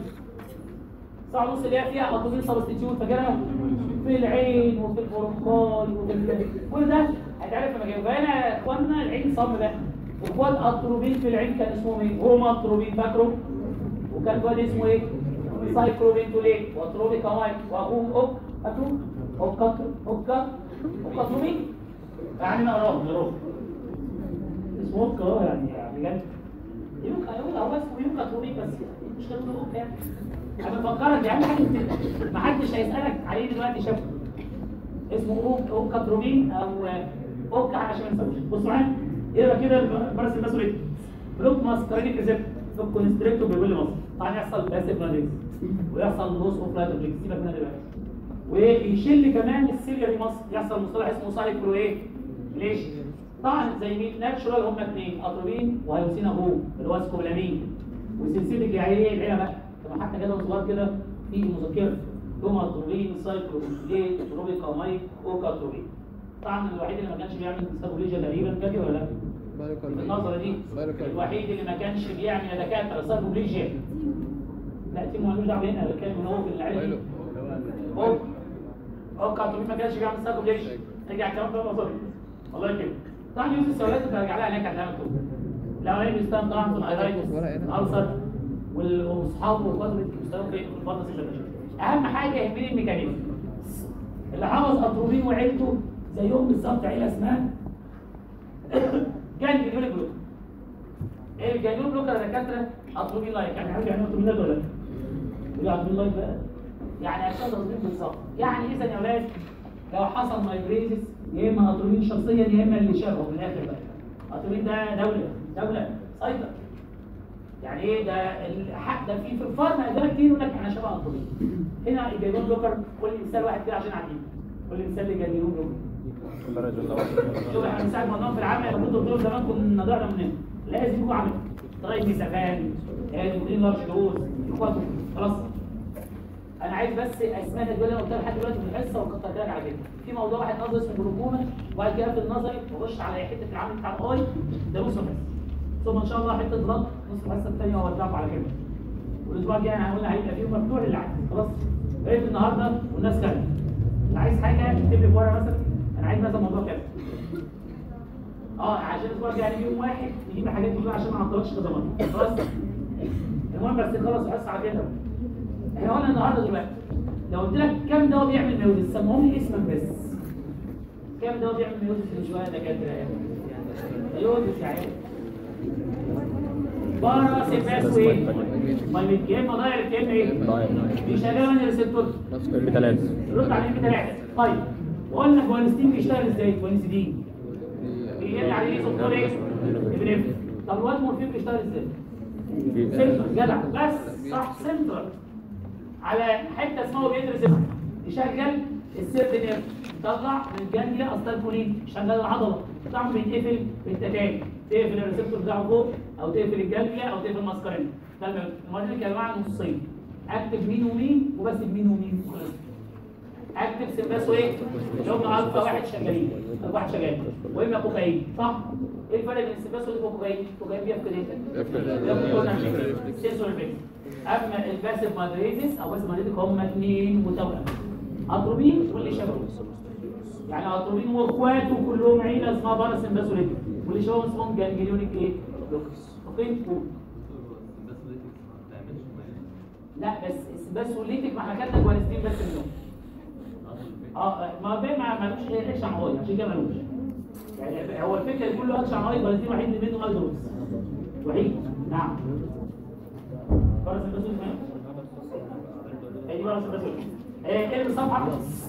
سبعة ونص اللي هي فيها اتروبين سبستيتيوت فاكرها؟ في العين وفي البرونكال وفي ال- كل ده هتعرف لما جاي فهنا يا اخوانا العين صم ده اخوات اتروبين في العين كان اسمهم ايه؟ هما اتروبين فاكره؟ وكان واد اسمه ايه؟ سايكلوبينتوليت واتروبيكامايد واخوهم اوك فاكره؟ اوكا اوكا اوكاتروبين يعني نقراهم نقراهم اسمه اوكا اه يعني يعني بجد يوكا يوكا هو اسمه يوكا تروبين بس مش هنقول اوكا يعني انا بفكرك يعني حاجه كده محدش هيسالك عليه دلوقتي شافه اسمه اوك اوكا تروبين او اوكا عشان ما نسويش بصوا معايا اقرا كده البارس المسؤوليه بلوك ماسكارينيك ريسبت بلوك كونستريكتور بيقول مصر طبعا يحصل باسيف ناديكس ويحصل لوس اوف لايتوبليكس سيبك منها دلوقتي ويشل كمان السيليا مصر يحصل مصطلح اسمه سايكلو ايه ليش طبعا زي مين ناتشورال هم اثنين اتروبين وهيوسين ابوه اللي هو سكوبلامين وسلسله الجاهليه العيله بقى طبعا حتى كده صغير كده في مذكره هم اتروبين سايكلو ليه روبيكا مايك اوكا اتروبين طبعا الوحيد اللي ما كانش بيعمل سابوليجيا تقريبا كده ولا لا؟ النظره دي الوحيد اللي ما كانش بيعمل يا دكاتره سابوليجيا لا تيمو مالوش دعوه هنا بتكلم ان هو في العيله دي هو هو كان ما كانش بيعمل ساكو ليش رجع الكلام ده مصري والله كده طبعا يوسف السوالات برجع لها هناك هتعمل كده الاولاني بيستخدم طبعا في الايرايتس الالسر واصحابه واخواته بيستخدموا في الفضل اهم حاجه يهمني الميكانيزم اللي حافظ اتروبين وعيلته زيهم بالظبط عيله اسمها جانجليون بلوك ايه الجانجليون بلوك يا دكاتره اتروبين لايك يعني عارف يعني اتروبين لايك ولا لا؟ يقول اتروبين لايك بقى يعني عشان تصديق بالظبط يعني اذا يا اولاد لو حصل مايجريزس يا اما اتروبين شخصيا يا اما اللي شافه في الاخر بقى اتروبين ده دوله دوله سيطر يعني ايه ده الحق ده في في الفارما ادويه كتير يقول لك احنا شبه اتروبين هنا الجايبون بلوكر كل مثال واحد كده عشان عديد كل مثال لجايبون بلوكر شوف احنا من ساعه ما نقف في العمل لما كنت دكتور زمان كنا ضيعنا مننا لازم يكون عمل طريق مسافان لازم يكون لارج دوز اخواته خلاص انا عايز بس اسماء الادويه اللي انا قلتها لحد دلوقتي في الحصه وكترت لك على كده في موضوع واحد نظري اسمه جلوكوما وبعد كده في النظري نخش على حته العمل بتاع الاي ده نص بس ثم ان شاء الله حته ضغط نص الحصه الثانيه وودعكم على كده والاسبوع الجاي انا هقول هيبقى فيه مفتوح اللي عايز خلاص بقيت النهارده والناس كده اللي عايز حاجه اكتب لي في ورقه مثلا انا عايز مثلا موضوع كده اه عشان الاسبوع الجاي يعني يوم واحد نجيب الحاجات دي كلها عشان ما نعطلكش كذا مره خلاص المهم بس نخلص الحصه على كده احنا قلنا النهارده دلوقتي لو قلت لك كام دواء بيعمل ميوزس سموهم لي اسما بس كام دواء بيعمل ميوزس من شويه دكاتره يعني ميوزس يعني بارا سيباس وايه؟ ما الكلمه ضايع الكلمه ايه؟ بيشغلوا من الريسبتور بثلاثة رد على الام 3 طيب وقلنا كوانستين بيشتغل ازاي؟ كوانستين بيجي عليه سكر ايه؟ ابنفرين طب الواد مورفين بيشتغل ازاي؟ سنتر جدع بس صح سنتر على حته اسمها بيد ريسبتور يشغل السيرد نيرف يطلع من الجانجليا استالكولين يشغل العضله طبعا بيتقفل بالتتالي تقفل الريسبتور بتاعه فوق او تقفل الجانجليا او تقفل الماسكارين ده المريض يا جماعه نصين اكتب مين ومين وبس مين ومين خلاص اكتب سمباس وايه؟ اللي هم الفا واحد شغالين الفا واحد شغال واما كوكايين صح؟ ايه الفرق بين السباس والايبوكوكاين؟ الكوكاين بيفقد ايه؟ يفقد سنسور افكت اما الباسيف مادريزيس او باسيف مادريزيس هم اثنين متوأم اتروبين واللي شبهه يعني اتروبين واخواته كلهم عيله اسمها باراسمباسوليتيك واللي شبههم اسمهم جانجليونيك ايه؟ لوكس اوكي قول. لا بس السباسوليتيك ما احنا خدنا جوانستين بس منهم اه ما بين ما ملوش ايه اكشن هاي عشان كده ملوش يعني هو الفكره اللي كله اكشن هاي جوانستين وحيد اللي منه ايدروس وحيد نعم خلاص البسوط فاهم ادي خلاص البسوط ايه كلمه الصفحه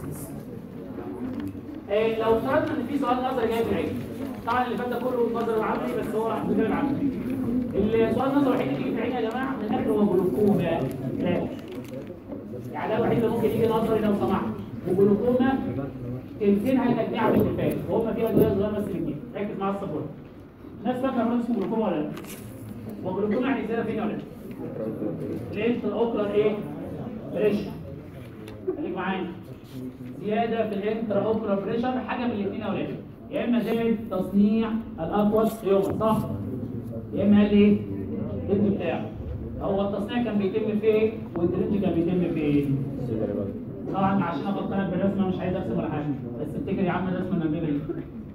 إيه لو افترضنا ان في سؤال نظري جاي في العين طبعا اللي فات ده كله نظري وعملي بس هو بيتكلم عملي السؤال النظري الوحيد اللي يجي في العين يا جماعه من الاخر هو جلوكوما لا يعني ده الوحيد اللي ممكن يجي نظري لو سمحت وجلوكوما كلمتين هتجميع من اللي فات وهم فيها ادويه صغيره بس الاثنين ركز مع السبورت الناس فاكره مرض اسمه جلوكوما ولا لا؟ هو جلوكوما يعني زياده فين ولا لا؟ الانت الاوكلر ايه؟ بريشر خليك معايا زياده في الانترا اوكلر بريشر حاجه من الاثنين يا ولاد يا اما زائد تصنيع الاكواس يوم صح؟ يا اما قال ايه؟ الدرج بتاعه هو التصنيع كان بيتم فين والدرج كان بيتم فين؟ طبعا عشان افكرك بالرسمه مش عايز ارسم ولا حاجه بس افتكر يا عم الرسمه النبيله دي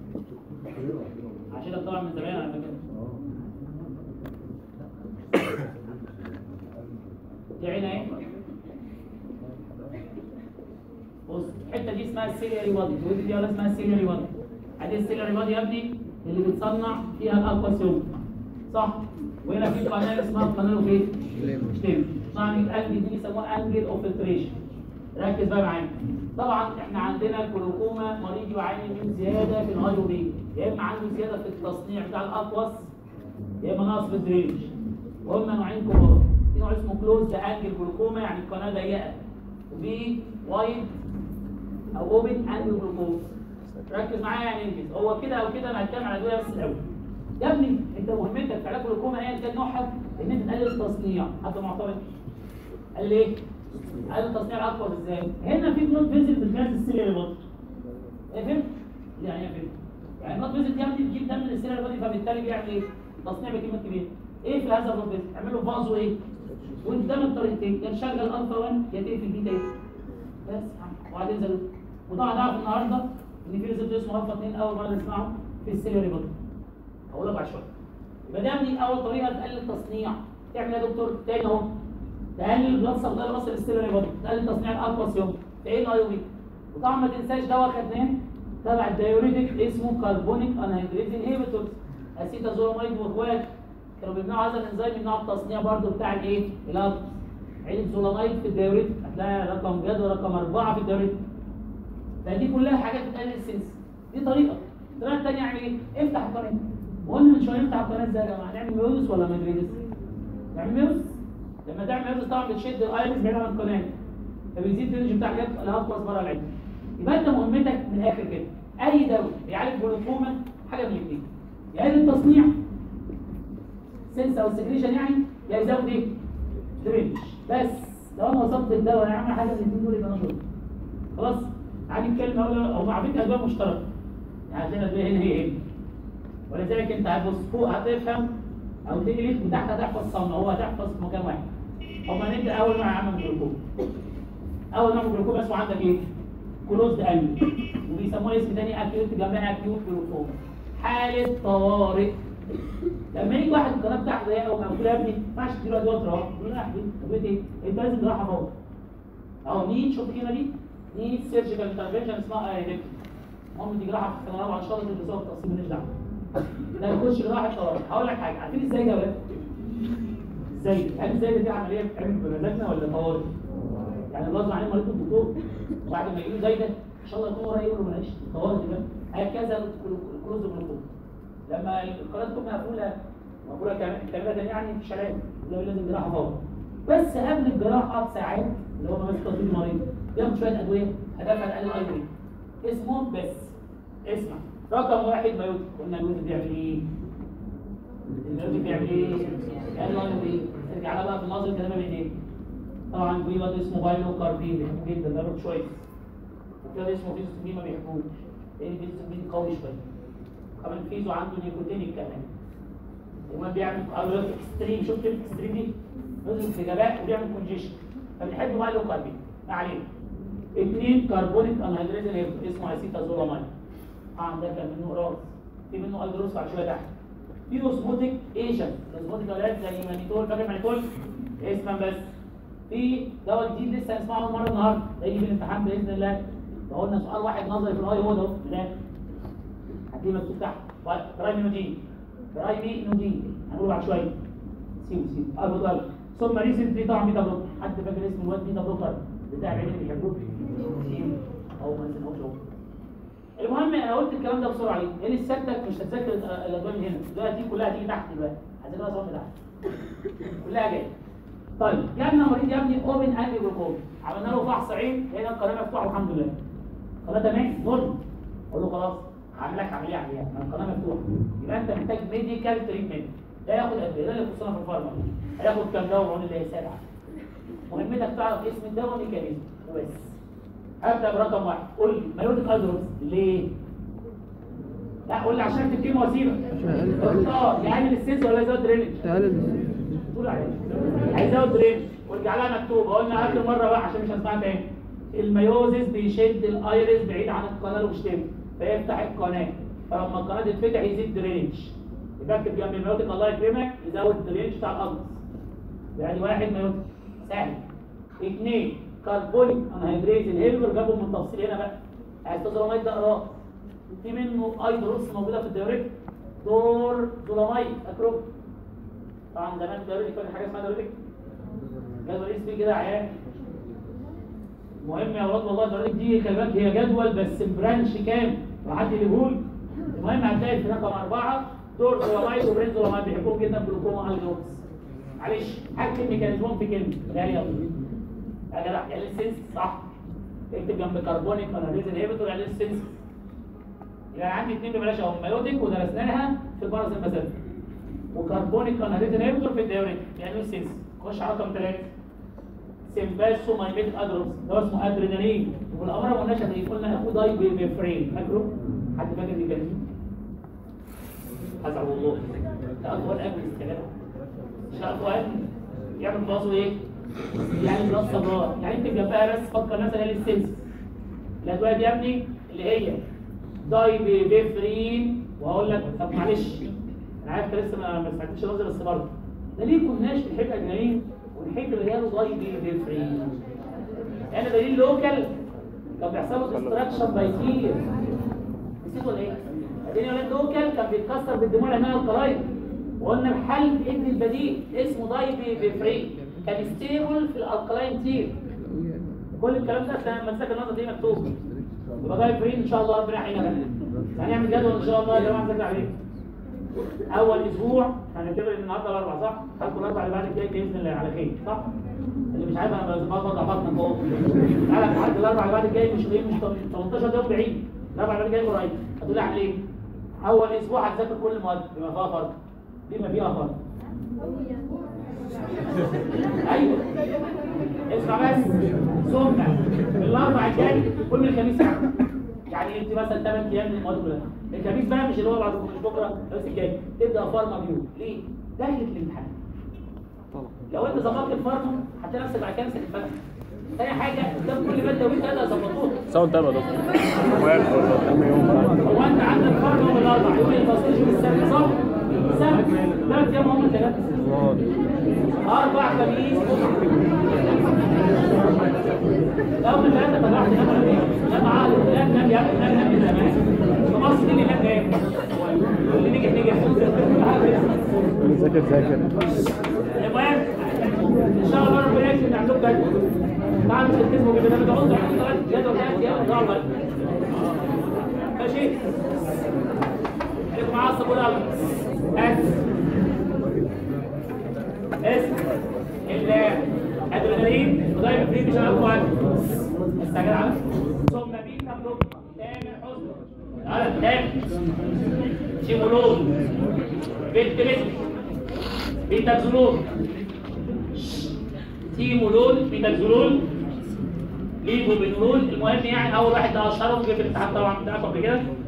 عشان طبعا من زمان على فكره دي عين اهي بص الحته دي اسمها السيلياري بادي ودي دي ولا اسمها السيلياري بادي ادي السيلياري بادي يا ابني اللي بتصنع فيها الاكواسيوم صح وهنا في قناه اسمها قناه ايه؟ ستيم طبعا الانجل دي بيسموها انجل اوف فلتريشن ركز بقى معايا طبعا احنا عندنا الجلوكوما مريض يعاني من زياده في الهايورين يا اما عنده زياده في التصنيع بتاع الاكواس يا اما نقص في الدرينج وهم نوعين كبار في نوع اسمه كلوز ده انجل جلوكوما يعني القناه ضيقه وفي وايد او اوبن انجل جلوكوما ركز معايا يعني انجز هو كده او كده انا هتكلم على ادويه بس الاول يا ابني انت مهمتك في علاج الجلوكوما ايا كان نوعها ان انت تقلل التصنيع حد معترض قال لي ايه؟ قال التصنيع الاكبر ازاي؟ هنا في بلوت فيزيت بالجهاز السيلياري بودي ايه فهمت؟ يعني ايه فهمت؟ يعني البلوت فيزيت دي عندي بتجيب دم من السيلياري بودي فبالتالي بيعمل ايه؟ تصنيع بكميه كبيره ايه في هذا البلوت فيزيت؟ اعمل له فازو ايه؟ وانت قدام الطريقتين يا تشغل الفا 1 يا تقفل بيتا ايه؟ بس يا عم وبعدين زي وطبعا نعرف النهارده ان في ريزلت اسمه الفا 2 اول مره نسمعه في السيلياري بودي هقول لك بعد شويه يبقى ده من اول طريقه تقلل التصنيع تعمل ايه يا دكتور؟ تاني اهو تقلل البلاد سبلاي وصل السيلولار بودي تقلل تصنيع الاكواسيوم تعين ايوبي وطبعا ما تنساش دواء خدناه تبع الدايوريتك اسمه كربونيك انهيدريز انهيبيتورز اسيتازولاميد واخوات كانوا بيمنعوا هذا الانزيم يمنعوا التصنيع برضه بتاع الايه؟ الاكوس عين الزولاميد في الدايوريتك هتلاقي رقم جدول رقم اربعه في الدايوريتك فدي كلها حاجات بتقلل السنس دي طريقه الطريقه الثانيه يعني ايه؟ افتح القناه وقلنا من شويه نفتح القناه ازاي يا جماعه؟ هنعمل ميوزس ولا مدريدس؟ نعمل ميوزس لما تعمل ميوزس طبعا بتشد الايرس بعيد عن القناه فبيزيد الرينج بتاع الجهاز الاكواس بره العين يبقى انت مهمتك من الاخر كده اي دواء بيعالج جلوكوما حاجه من الاثنين يا يقلل التصنيع سنس او سكريشن يعني يا يزود ايه؟ درينج بس لو انا وصلت الدواء هيعمل حاجه من الاثنين دول يبقى انا شرب خلاص عادي كلمه اقول هو على فكره ادويه مشتركه يعني هتلاقي الادويه هنا هي هنا ولذلك انت هتبص فوق هتفهم او تقلب وتحت هتحفظ صم هو هتحفظ في مكان واحد هما نبدا اول نوع عام من الجلوكوما اول نوع من الجلوكوما اسمه عندك ايه؟ كلوزد قلب وبيسموه اسم تاني اكيوت جنبها اكيوت جلوكوما حاله طوارئ لما يجي واحد القناه بتاعته ضيقه او مقفوله يا ابني ما ينفعش تديله ادويه تروح يقول له يا حبيبي طب ايه انت لازم جراحه فوق اهو نيد شفت كده دي نيد سيرجيكال انترفنشن اسمها ايريك المهم دي جراحه في السنه الرابعه ان شاء الله اللي بيسوق التقسيم ماليش دعوه ده يخش جراحه طوارئ هقول لك حاجه عارفين ازاي ده يا ولاد؟ ازاي؟ هل ازاي دي عمليه بتتعمل بمزاجنا ولا طوارئ؟ يعني غصب عن مريض الدكتور وبعد ما يجي زي ده ان شاء الله يكون قريب ولا بلاش طوارئ كده هكذا الكلوز جلوكوز لما القناه تكون مقفوله مقفوله كامله يعني مفيش علاج لو لازم جراحه فورا بس قبل الجراحه بساعات اللي هو ماسك تطبيق المريض ياخد شويه ادويه هدفها تقلل الايورين اسمه بس اسمع رقم واحد مايوتي قلنا المايوتي بيعمل ايه؟ المايوتي بيعمل ايه؟ قال له ايه؟ ارجع لها بقى في النظر كده ما بين ايه؟ طبعا في واد اسمه بايلو كاربين بيحبوه جدا ده روت شويس وفي واد اسمه فيزوسبين ما بيحبوش لان فيزوسبين قوي شويه كمان فيزو عنده نيكوتينيك كمان المهم بيعمل ايروبيك اكستريم شفت الاكستريم دي نزل في جباء وبيعمل كونجيشن فبنحب بقى اللو كاربين ما علينا اثنين كربونيك انهيدريت اسمه اسيتازولامين اه ده كان منه راس في منه الدروس على شويه تحت في اوسموتيك ايجنت اوسموتيك اولاد زي مانيتول فاكر مانيتول اسما بس في دواء جديد لسه هنسمعه اول مره النهارده هيجي في الامتحان باذن الله لو قلنا سؤال واحد نظري في الاي هو ده هناك هتلاقيه مكتوب تحت برايمينوجين برايمينوجين هنقول بعد شويه سيبوا سيبوا اربط قلب ثم ريسنتلي طبعا بيتا بلوكر حد فاكر اسم الواد بيتا بلوكر بتاع العيال اللي بيحبوه سيبوا او ما نسيبوش هو المهم انا قلت الكلام ده بسرعه ليه؟ لان سيادتك مش هتذاكر الادويه من هنا دلوقتي دي كلها هتيجي تحت دلوقتي هتذاكرها صف تحت كلها جايه طيب جالنا مريض يا ابني اوبن انتي جلوكوز عملنا له فحص عين لقينا القناه مفتوحه الحمد لله القناه تمام نورمال اقول له خلاص هعمل لك عمليه عمليه ما القناه مفتوحه يبقى انت محتاج ميديكال تريتمنت ده ياخد قد ايه ده اللي يخصنا في الفارما هياخد كام دواء وعون اللي هي سبعه مهمتك تعرف اسم الدواء ميكانيزم وبس ابدا برقم واحد قول لي مايوتيك ايدروس ليه؟ لا قول لي عشان تكتيم وسيله اه يعمل السنس ولا يزود درينج؟ تقول عليه هيزود درينج وارجع لها مكتوبه قلنا اخر مره بقى عشان مش هسمعها تاني الميوزيس بيشد الايرس بعيد عن القناه ويشتم فيفتح القناه فلما القناه تتفتح يزيد درينج يبقى اكتب جنب الميوتيك الله يكرمك يزود الدرينج بتاع القمص يعني واحد ميوتيك سهل اثنين كربونيك انهيدريز الهيلبر جابوا من التفصيل هنا بقى استاذ ده اقراه في منه ايدروس موجوده في الديوريك دور زولامايد فاكره طبعا زمان الديوريك كان حاجه اسمها ديوريك جدول اسمي كده عيان مهم يا ولاد والله الديوريك دي خلي بالك هي جدول بس برانش كام وحد يقول المهم هتلاقي في رقم اربعه دور زولامايد وبرين زولامايد بيحبوهم جدا جلوكوما ايدروس معلش هكتب ميكانيزمهم في كلمه لا يلا يا جدع يعني السنس صح اكتب جنب كربونيك اناليز انهبيتور يعني السنس يبقى عندي اثنين ببلاش اهو مايوتيك ودرسناها في الباراسمباثيك وكربونيك اناليز انهبيتور في الديوريك يعني السنس خش على رقم ثلاثه سيمباسو مايميت ادروس ده اسمه ادرينالين والامر ما قلناش هتلاقيه قلنا اخو داي بيفرين فاكره حد فاكر الميكانيزم حسب والله ده اطول اجل الكلام مش اطول يعمل بازو ايه يعني بلس صبار يعني انت جنبها بس فكر مثلا هي السنس الادويه دي يا ابني اللي هي داي بيفرين وهقول لك طب معلش انا عارف انت لسه ما ما سمعتش النظر بس برضه ده ليه كناش بنحب اجنبيين ونحب اللي هي داي بيفرين يعني دليل لوكال كان بيحصل له ديستراكشن باي كتير نسيت ولا ايه؟ اديني ولاد لوكال كان بيتكسر بالدموع العنايه القرايب وقلنا الحل ان البديل اسمه داي بيفرين كان ستيبل في الالكلاين تير كل الكلام ده عشان لما تذاكر النقطه دي مكتوب يبقى جاي فري ان شاء الله ربنا يعيننا هنعمل جدول ان شاء الله يا جماعه نذاكر عليه اول اسبوع هنعتبر ان النهارده الاربع صح؟ هاكل الاربع اللي بعد الجاي باذن الله على خير صح؟ اللي مش عارف انا بوضع بطنك اهو تعالى لحد الاربع اللي بعد الجاي مش غير مش 18 يوم بعيد الاربع اللي بعد الجاي قريب هتقول لي اعمل ايه؟ اول اسبوع هتذاكر كل المواد بما فيها فرق بما فيها فرق ايوه اسمع بس ثم الاربع الجاي كل الخميس يعني يعني انت مثلا 8 ايام من المواد كلها الخميس بقى مش اللي هو بعد مش بكره بس الجاي تبدا فارما بيو ليه؟ دخلت الامتحان لو انت ظبطت الفارما هتلاقي نفسك بعد كده مسك الفتح تاني حاجه قدام كل ماده وانت قادر ظبطوها ساوند تايم يا دكتور هو انت عندك فارما من الاربع يوم الباسيج والسبت صح؟ سبت ثلاث ايام هم ثلاثه أربع خميس لو من ثلاثة طلعت نام ولا نام عقل نام نام يا ابني نام نام من زمان في مصر دي اللي نام جاي اللي نجح نجح ذاكر ذاكر المهم ان شاء الله ربنا يكتب عندكم جدول تعالوا تلتزموا بالبرنامج اهو جدول ثلاث ايام ان شاء الله ماشي خليكم معايا الصبور قوي اسم الادرينالين وضايف فري مش هنعرفه عنه بس يا جدع ثم بيتا بلوك تامر حسن على تامر شيمولون بنتلين بيتاكزولون تيمولون بيتاكزولون ليبوبينولون المهم يعني اول واحد ده اشهرهم جه في الامتحان طبعا بتاعكم قبل كده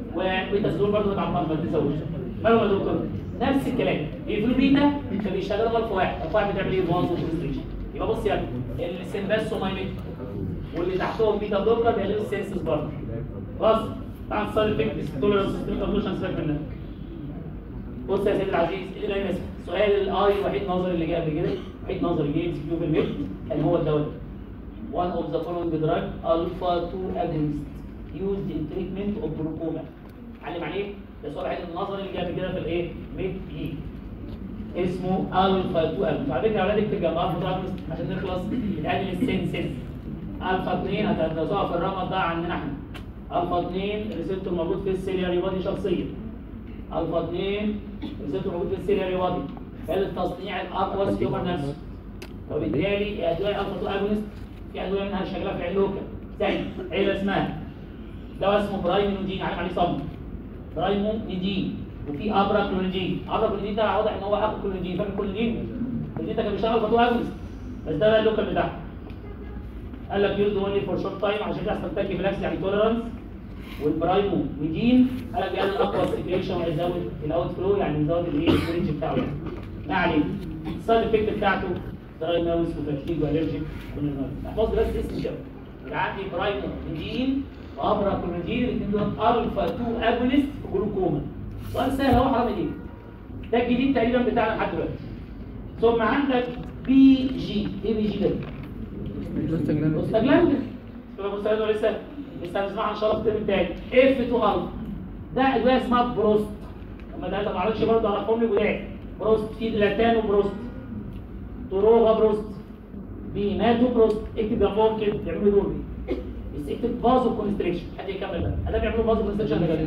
وبيتازول برضه بتاع ما تزودش مالهم يا دكتور نفس الكلام يقفلوا بيتا فبيشتغلوا غلط واحد غلط واحد بتعمل ايه فاز وكونستريشن يبقى بص يا ابني السنباس ومايميت واللي تحتهم بيتا بلوكر بيعملوا السينسز برضه خلاص طبعا السايد افكت توليرانس سيستم ايفولوشن سيبك منها بص يا سيدي العزيز ايه اللي يمسك سؤال الاي وحيد نظري اللي جه قبل كده وحيد نظري جه ام سي كيو في الميل كان هو الدواء ده one of the following drug alpha 2 agonist used in treatment of glaucoma علم عليه ده سؤال الوحيد النظري اللي جه قبل كده في الايه ميد اي اسمه الفا 2 agonist على فكره يا اولاد اكتب جنب الفا 2 agonist عشان نخلص نتقلل السنسز الفا 2 هتدرسوها في الرمض ده عندنا احنا الفا 2 ريسبتور موجود في السيلياري بادي شخصيا الفا 2 ريسبتور موجود في السيلياري بادي قال التصنيع الاقوى سيوبر نفسه وبالتالي ادويه الفا 2 اجونست في ادويه منها شغاله في علوكا زي عيله اسمها دواء اسمه برايمينوجين عارف عليه صم برايمونيجين وفي ابرا كلونيجين ابرا كلونيجين ده واضح ان هو اخو كلونيجين فاكر كلونيجين كلونيجين ده كان بيشتغل الفا 2 اجونست بس ده بقى اللوكال بتاعه قال لك يوز اونلي فور شورت تايم عشان كده استنتج فلاكس يعني توليرانس والبرايمو ميدين قال لك بيقلل اقوى سيكريشن ويزود الاوت فلو يعني يزود الايه الرينج بتاعه يعني ما عليه السايد افكت بتاعته دراي ماوس وفاتيج والرجيك احفظ بس اسم كده يبقى عندي برايمو ميدين وابرا كلوميدين الاثنين دول الفا 2 اجونست في جلوكوما سؤال سهل اهو حرام ايه ده الجديد تقريبا بتاعنا لحد دلوقتي ثم عندك بي جي ايه بي جي ده؟ مستجلاند تبقى مستجلاند ولا لسه لسه هنسمعها ان شاء الله في الترم التاني اف 2 الفا ده ادويه اسمها بروست لما ده ما اعرفش برضه اعرفهم لي جداد بروست في لاتان وبروست تروغا بروست بيناتو بروست اكتب جنبهم كده يعملوا دول بس اكتب فازو كونستريكشن حد يكمل بقى ادام يعملوا فازو كونستريكشن ده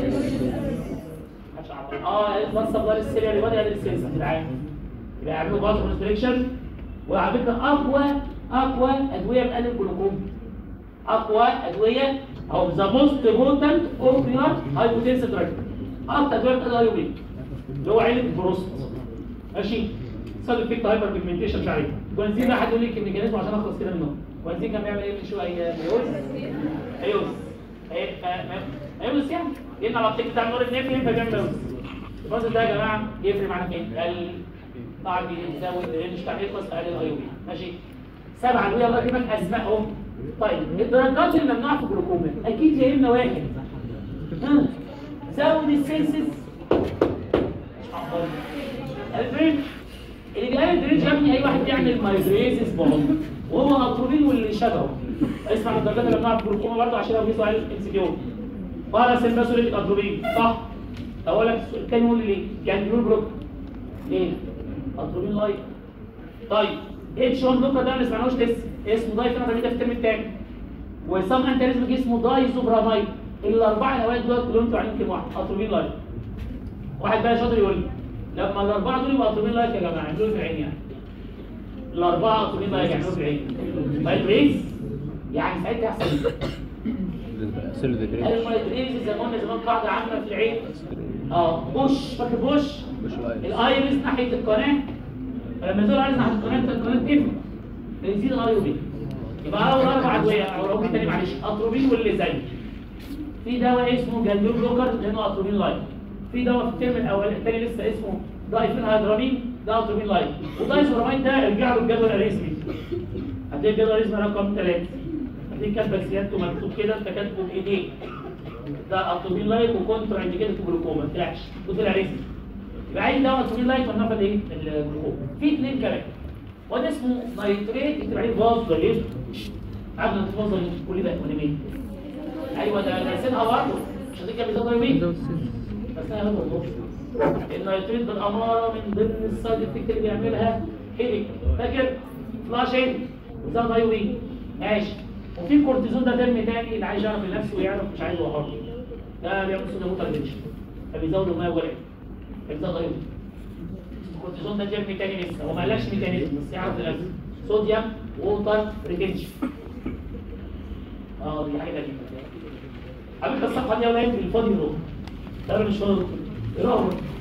محدش عارف اه بس سبلاي السيريال ولا ادري السيريال بالعين يبقى يعملوا فازو كونستريكشن وعلى فكره اقوى اقوى ادويه بتقلل الجلوكوما اقوى ادويه او ذا موست بوتنت اوبيار هايبوتنسيف دراج اكتر ادويه بتقلل الايوبين اللي هو عيله البروست ماشي سايد افكت هايبر بيجمنتيشن مش عارف جوانزين ده حد يقول لي الميكانيزم عشان اخلص كده منه جوانزين كان بيعمل ايه من شويه هيوز هيوز هيوز يعني لان على الطيب بتاع النور النفلي فبيعمل هيوز الفاز ده يا جماعه يفرق معانا فين؟ طبعا بيزود الرينج بتاع الفاز فقلل الايوبين ماشي سبعة اللي يلا اجيب لك اسمائهم طيب الدرجات الممنوعه في الجلوكوما اكيد يا اما واحد ها زود السنسز البريد اللي بيقلل البريد يا ابني اي واحد بيعمل مايجريزس بوم وهو اطروبين واللي شبهه اسمع الدرجات الممنوعه في الجلوكوما برضه عشان لو في سؤال ام سي كيو باراسمباسوليك اطروبين صح اقول لك الثاني يقول لي ليه؟ يعني بيقول بلوك ليه؟ اطروبين لايت طيب اتش 1 بلوكر ده ما سمعناهوش لسه اسمه دايفيناميد ده في الترم الثاني وسام انتريزم اسمه دايزوبرامايد الاربعه نواد دول كلهم طالعين كام واحد اتروبين لايت واحد بقى شاطر يقول لي لما الاربعه دول يبقوا اتروبين لايت يا جماعه يعملوا في العين يعني الاربعه اتروبين لايت يعملوا في العين مايتريز يعني ساعتها احسن المايتريز زي ما قلنا زمان قاعده عامه في العين اه بوش فاكر بوش الايرس ناحيه القناه فلما يزور عايز ناحيه القناه القناه تقفل بنزيد الاي بي يبقى اول اربع ادويه او رقم تاني معلش اتروبين واللي زيه في دواء اسمه جلدول بلوكر لانه اتروبين لايت في دواء في الترم الاول الثاني لسه اسمه دايفين هيدرامين ده اتروبين لايت ودايزورامين ده ارجع له الجدول الرسمي هتلاقي الجدول الرسمي رقم 3 هتلاقي كاتبه سيادته مكتوب كده انت كاتبه بايديك ده اتروبين لايت وكونترا انديكيتد جلوكوما ما طلعش وطلع رسمي يبقى عايز دواء اتروبين لايت ونفذ ايه الجلوكوما في اثنين كمان وده اسمه نايتريت اكتب عليه باظ جليد قبل ما توصل كل ده ايكونومي ايوه ده ناسينها برضه مش هتيجي بيزود يومين بس انا هو النايتريت بالاماره من ضمن السايد افكت اللي بيعملها هيدك فاكر فلاشنج وزود ايوبي ماشي وفي كورتيزون ده ترم تاني اللي عايز يعرف لنفسه ويعرف مش عايز هو حر ده بيعمل سودا موتر تنشن فبيزود الميه ولا بيزود ايوبي الكورتيزون ده جيرمي تاني لسه هو ما قالكش ميكانيزم بس يعرف لنفسه صوديوم ووتر ريتنشن اه دي حاجه غريبه على فكره الصفحه دي ولا الفاضي يروح ده أنا مش فاضي يروح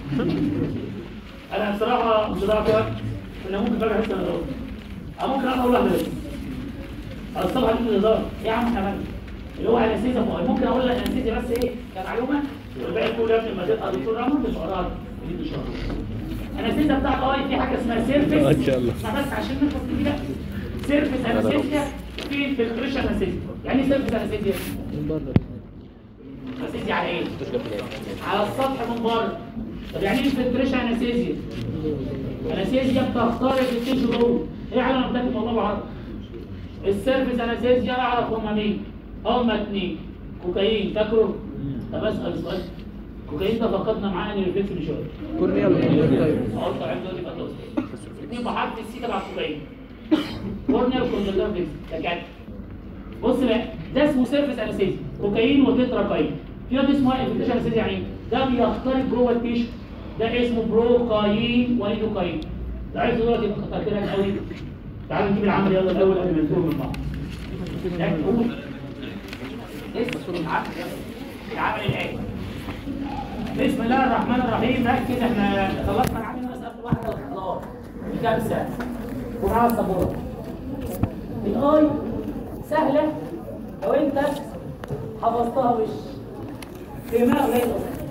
انا بصراحه مش ضاعت وقت انا ممكن فجاه احس انا ممكن انا اقول واحده بس الصفحه دي هزار يا عم احنا مالنا اللي هو انستيزيا فوق ممكن اقول لك انستيزيا بس ايه كمعلومه والباقي كله قبل ما تبقى دكتور رامون مش قرار دي مش انستيزيا بتاعت اي في حاجه اسمها سيرفيس ان شاء الله. اسمع بس عشان نخلص دي بقى سيرفيس انستيزيا في انفلتريشن انستيزيا يعني ايه سيرفيس انستيزيا؟ انستيزيا على ايه؟ على السطح من بره طب يعني ايه انفلتريشن انستيزيا؟ انستيزيا بتخترق التيشو جوه ايه علامه بتاعت الموضوع بعرض السيرفيس انستيزيا اعرف هما مين هما اتنين كوكايين فاكروا طب اسال سؤال كوكايين ده فقدنا معاه ان ريفلكس من شويه كورنيال اقول طبعا دول يبقى توصل اتنين بحرف السي تبع الكوكايين كورنيال كوندولار فيكس ده كده بص بقى ده اسمه سيرفيس انستيزيا كوكايين وتتراكاين في واحد اسمه انفكتيشن انستيزيا يعني ايه؟ ده بيخترق جوه التيشو ده اسمه بروكايين وليدوكاين ده عايز دلوقتي يبقى خطر كده قوي تعالوا نجيب العمل يلا الاول قبل ما نتوه من بعض ده قول اسم العمل يلا العمل الايه بسم الله الرحمن الرحيم ركز احنا خلصنا العمل مسألة واحدة خلاص خمسة ومعاها السبورة الاي سهلة لو انت حفظتها وش فهمها غير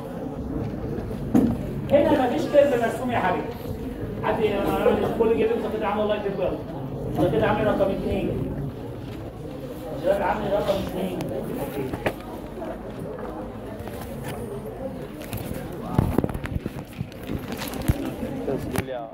هنا مفيش كلمة مرسوم يا حبيبي حد كل جيب انت كده عامل الله يكتب انت كده عامل رقم اثنين شباب عامل رقم اثنين تسجيل يا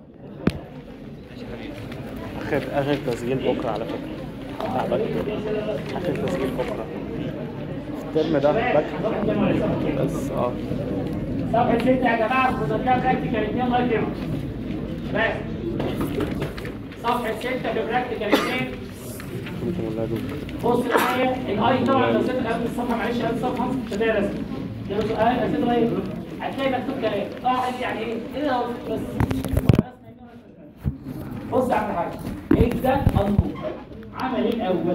اخر اخر تسجيل بكره على فكره بتاع بكره اخر تسجيل بكره الترم ده بكره بس اه صفحة ستة يا جماعة بنرجع براكتيكال اثنين الله يكرمك. بس. صفحة ستة في براكتيكال اثنين كنتم ولا دول بص معايا الاي طبعا لو سبت قبل الصفحة معلش قبل الصفحة مش هتلاقي رسم. ده سؤال اسئلة غير هتلاقي مكتوب كلام قاعد يعني ايه؟ ايه ده بس بص يا عم حاج ابدا انظر عمل ايه الاول؟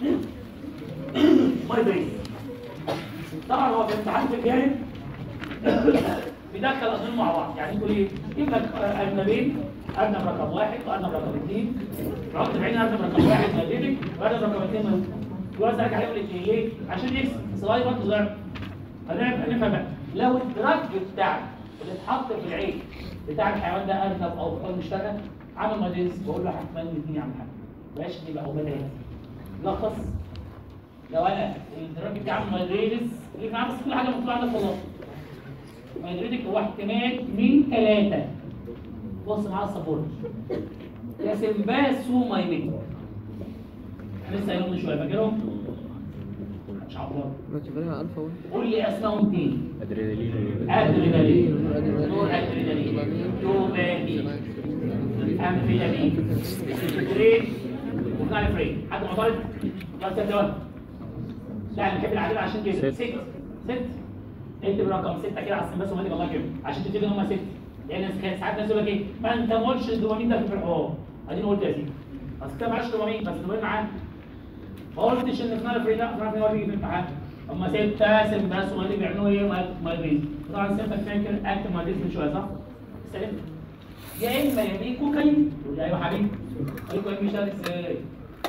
ماي بريس طبعا هو في امتحان في الجانب بيدخل اظن مع بعض يعني يقول ايه يجيب لك اجنبين اجنب رقم واحد واجنب رقم اثنين يحط بعين اجنب رقم واحد مدربك واجنب رقم اثنين مدربك يوزع عليهم الاثنين ليه؟ عشان يكسب صغير برضه صغير هنعرف هنفهم بقى لو الدرج بتاعك اللي اتحط في العين بتاع الحيوان ده ارنب او فار مشتغل عامل مدرس بقول له هتمنى الاثنين يا عم الحاج بلاش يبقى هو بدل لخص لو انا الدرج بتاعي عامل مدرس اللي معاه بس كل حاجه مكتوبه عندك خلاص مدريدك هو احتمال من ثلاثة بص معايا السبورة يا سمباسو مايمين لسه قايلهم من شويه فاكرهم؟ مش عبارة قول لي اسمائهم تاني ادرينالين ادرينالين نور ادرينالين دوبامين امفيتامين سيترين وكالفرين حد معترض؟ يلا ست دوت لا انا بحب العدد عشان كده ست. ست ست اكتب رقم ستة كده على السماس ومالك الله يكرمك عشان تفتكر ان هم ست لان ساعات الناس يقول لك ايه ما انت ما قلتش الدوبامين ده في الحوار اديني قلت يا سيدي بس انت معكش دوبامين بس الدوبامين معانا ما قلتش ان فلان فري لا فلان فري هو اللي بيجي في الامتحان هم ستة سم بس هم اللي بيعملوا ايه مايبريز طبعا سيبك فاكر اكتب مايبريز من شويه صح؟ سلام يا اما يمين كوكايين تقول لي ايوه حبيبي الكوكايين بيشتغل ازاي؟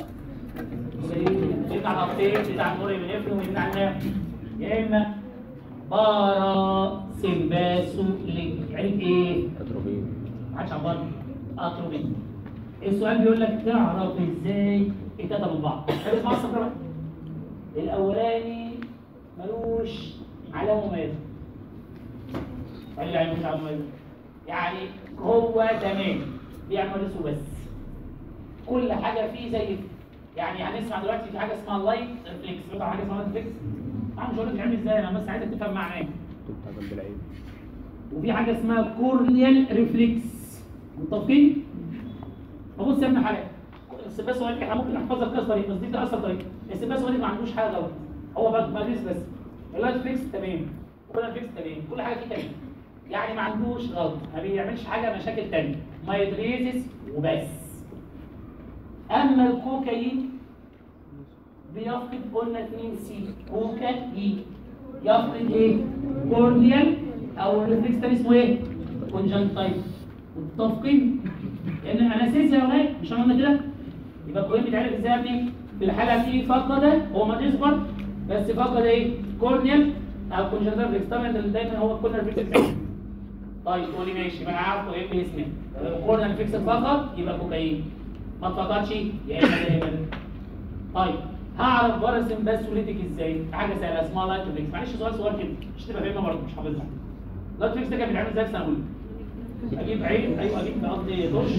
يطلع الابتيك بتاع النور من افرن ويمنع النام يا اما بارا سمباسو لينك يعني ايه؟ ادروبين ما حدش عبارة اتروبين السؤال بيقول لك تعرف ازاي التلاته من بعض طب اسمع الصفر بقى الاولاني ملوش علامه مميزه قال لي يعني مش علامه مميزه يعني هو تمام بيعمل اسمه بس كل حاجه فيه زي يعني هنسمع دلوقتي في حاجه اسمها لايت ريفلكس بتاع حاجه اسمها لايت ريفلكس انا مش هقول لك بيتعمل ازاي انا بس عايزك تفهم معناه بتاع جنب العين وفي حاجه اسمها كورنيال ريفلكس متفقين؟ فبص يا ابن حلال السباس والدي احنا ممكن نحفظها بكذا طريقه بس دي ده اسهل طريقه السباس والدي ما عندوش حاجه غلط هو بس مدرس بس اللايت ريفلكس تمام كورنيال ريفلكس تمام كل حاجه فيه تمام يعني ما عندوش غلط ما بيعملش حاجه مشاكل تانية مايدريزس وبس اما الكوكايين بيفقد قلنا 2 سي كوكايين يفقد ايه؟ كورنيال او الريفلكس تاني اسمه ايه؟ كونجنتايف متفقين؟ لان انستيزيا يا ولاد مش قلنا كده؟ يبقى الكوين بيتعرف ازاي يا ابني؟ في الحاله دي فقد هو ما يصبر بس فقد ايه كورنيال او كونجنتال فيكس طبعا اللي دايما هو الكورنيال فيكس بتاعه طيب تقولي ماشي ما انا عارفه ايه باسمه كورنيال فيكس فقط يبقى كوكايين ما اتفقدش يا اما ده يا اما ده طيب هعرف باراسم باسوليتيك ازاي؟ حاجه سهله اسمها لايتوفيكس معلش سؤال صغير كده مش تبقى فاهمها برضه مش حافظها لايتوفيكس ده كان بيتعمل ازاي في سنه اولى؟ اجيب عين ايوه اجيب قصدي ترش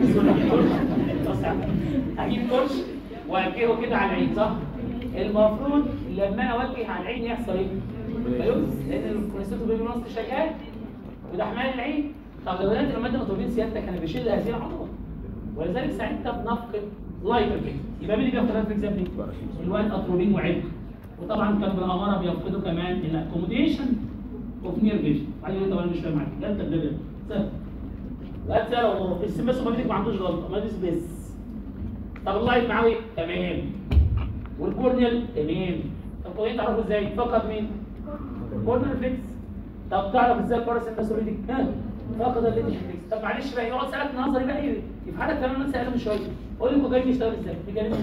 ترش اجيب ترش واوجهه كده على العين صح؟ المفروض لما انا اوجه على العين يحصل ايه؟ فيبس لان الكونستيتو بيبي شغال وده حمايه العين طب لو بدات لما انت مطلوبين سيادتك كان بيشيل هذه العضله ولذلك ساعتها بنفقد لايف افكت يبقى مين اللي بياخد لايف افكت دي؟ الواد اتروبين وعبء وطبعا كان بالاماره بيفقدوا كمان الاكوموديشن اوف نير فيجن بعدين انت وانا مش فاهم معاك لا انت بتبدا سهل لا سهل والله السمس ما ما عندوش غلطه ما ديس بس طب اللايف معاه ايه؟ تمام والكورنيال تمام طب كويس تعرفوا ازاي؟ فقد مين؟ كورنيال فيكس طب تعرف ازاي الباراسمباسوليتيك؟ ها فقد الليتش فيكس طب معلش بقى يقعد سالك نظري بقى ايه؟ في حاجه كمان انا سالها من شويه قول لي كوكايين يشتغل ازاي؟ ميكانيزم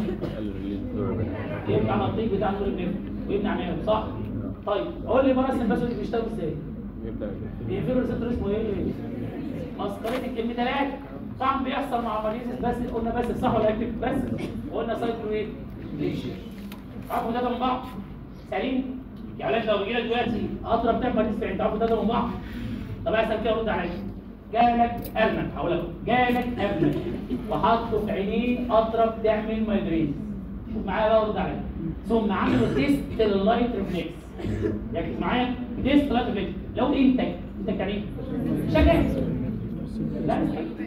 ايه؟ يمنع النطيق بتاع نور النفس ويمنع منه صح؟ طيب قول لي باراسمباسوليتيك بيشتغل ازاي؟ بيقفلوا الريسبتور اسمه ايه؟ مسكريتك الميتالات طبعا بيحصل مع باريزس بس قلنا بس صح ولا اكتب بس وقلنا سايكلو ايه؟ ليش؟ عارفوا ده من بعض سليم؟ يعني لو بيجي لك دلوقتي اطرب تعمل باريزس فين تعرفوا ده من بعض طب احسن كده رد عليا جالك ارنب هقول لك جالك ارنب وحطه في عينيه اطرب تعمل مايجرين شوف معايا بقى ورد عليا ثم عملوا تيست لللايت ريفلكس ركز معايا تيست لايت ريفلكس لو انتج انتج يعني ايه؟ شغال لا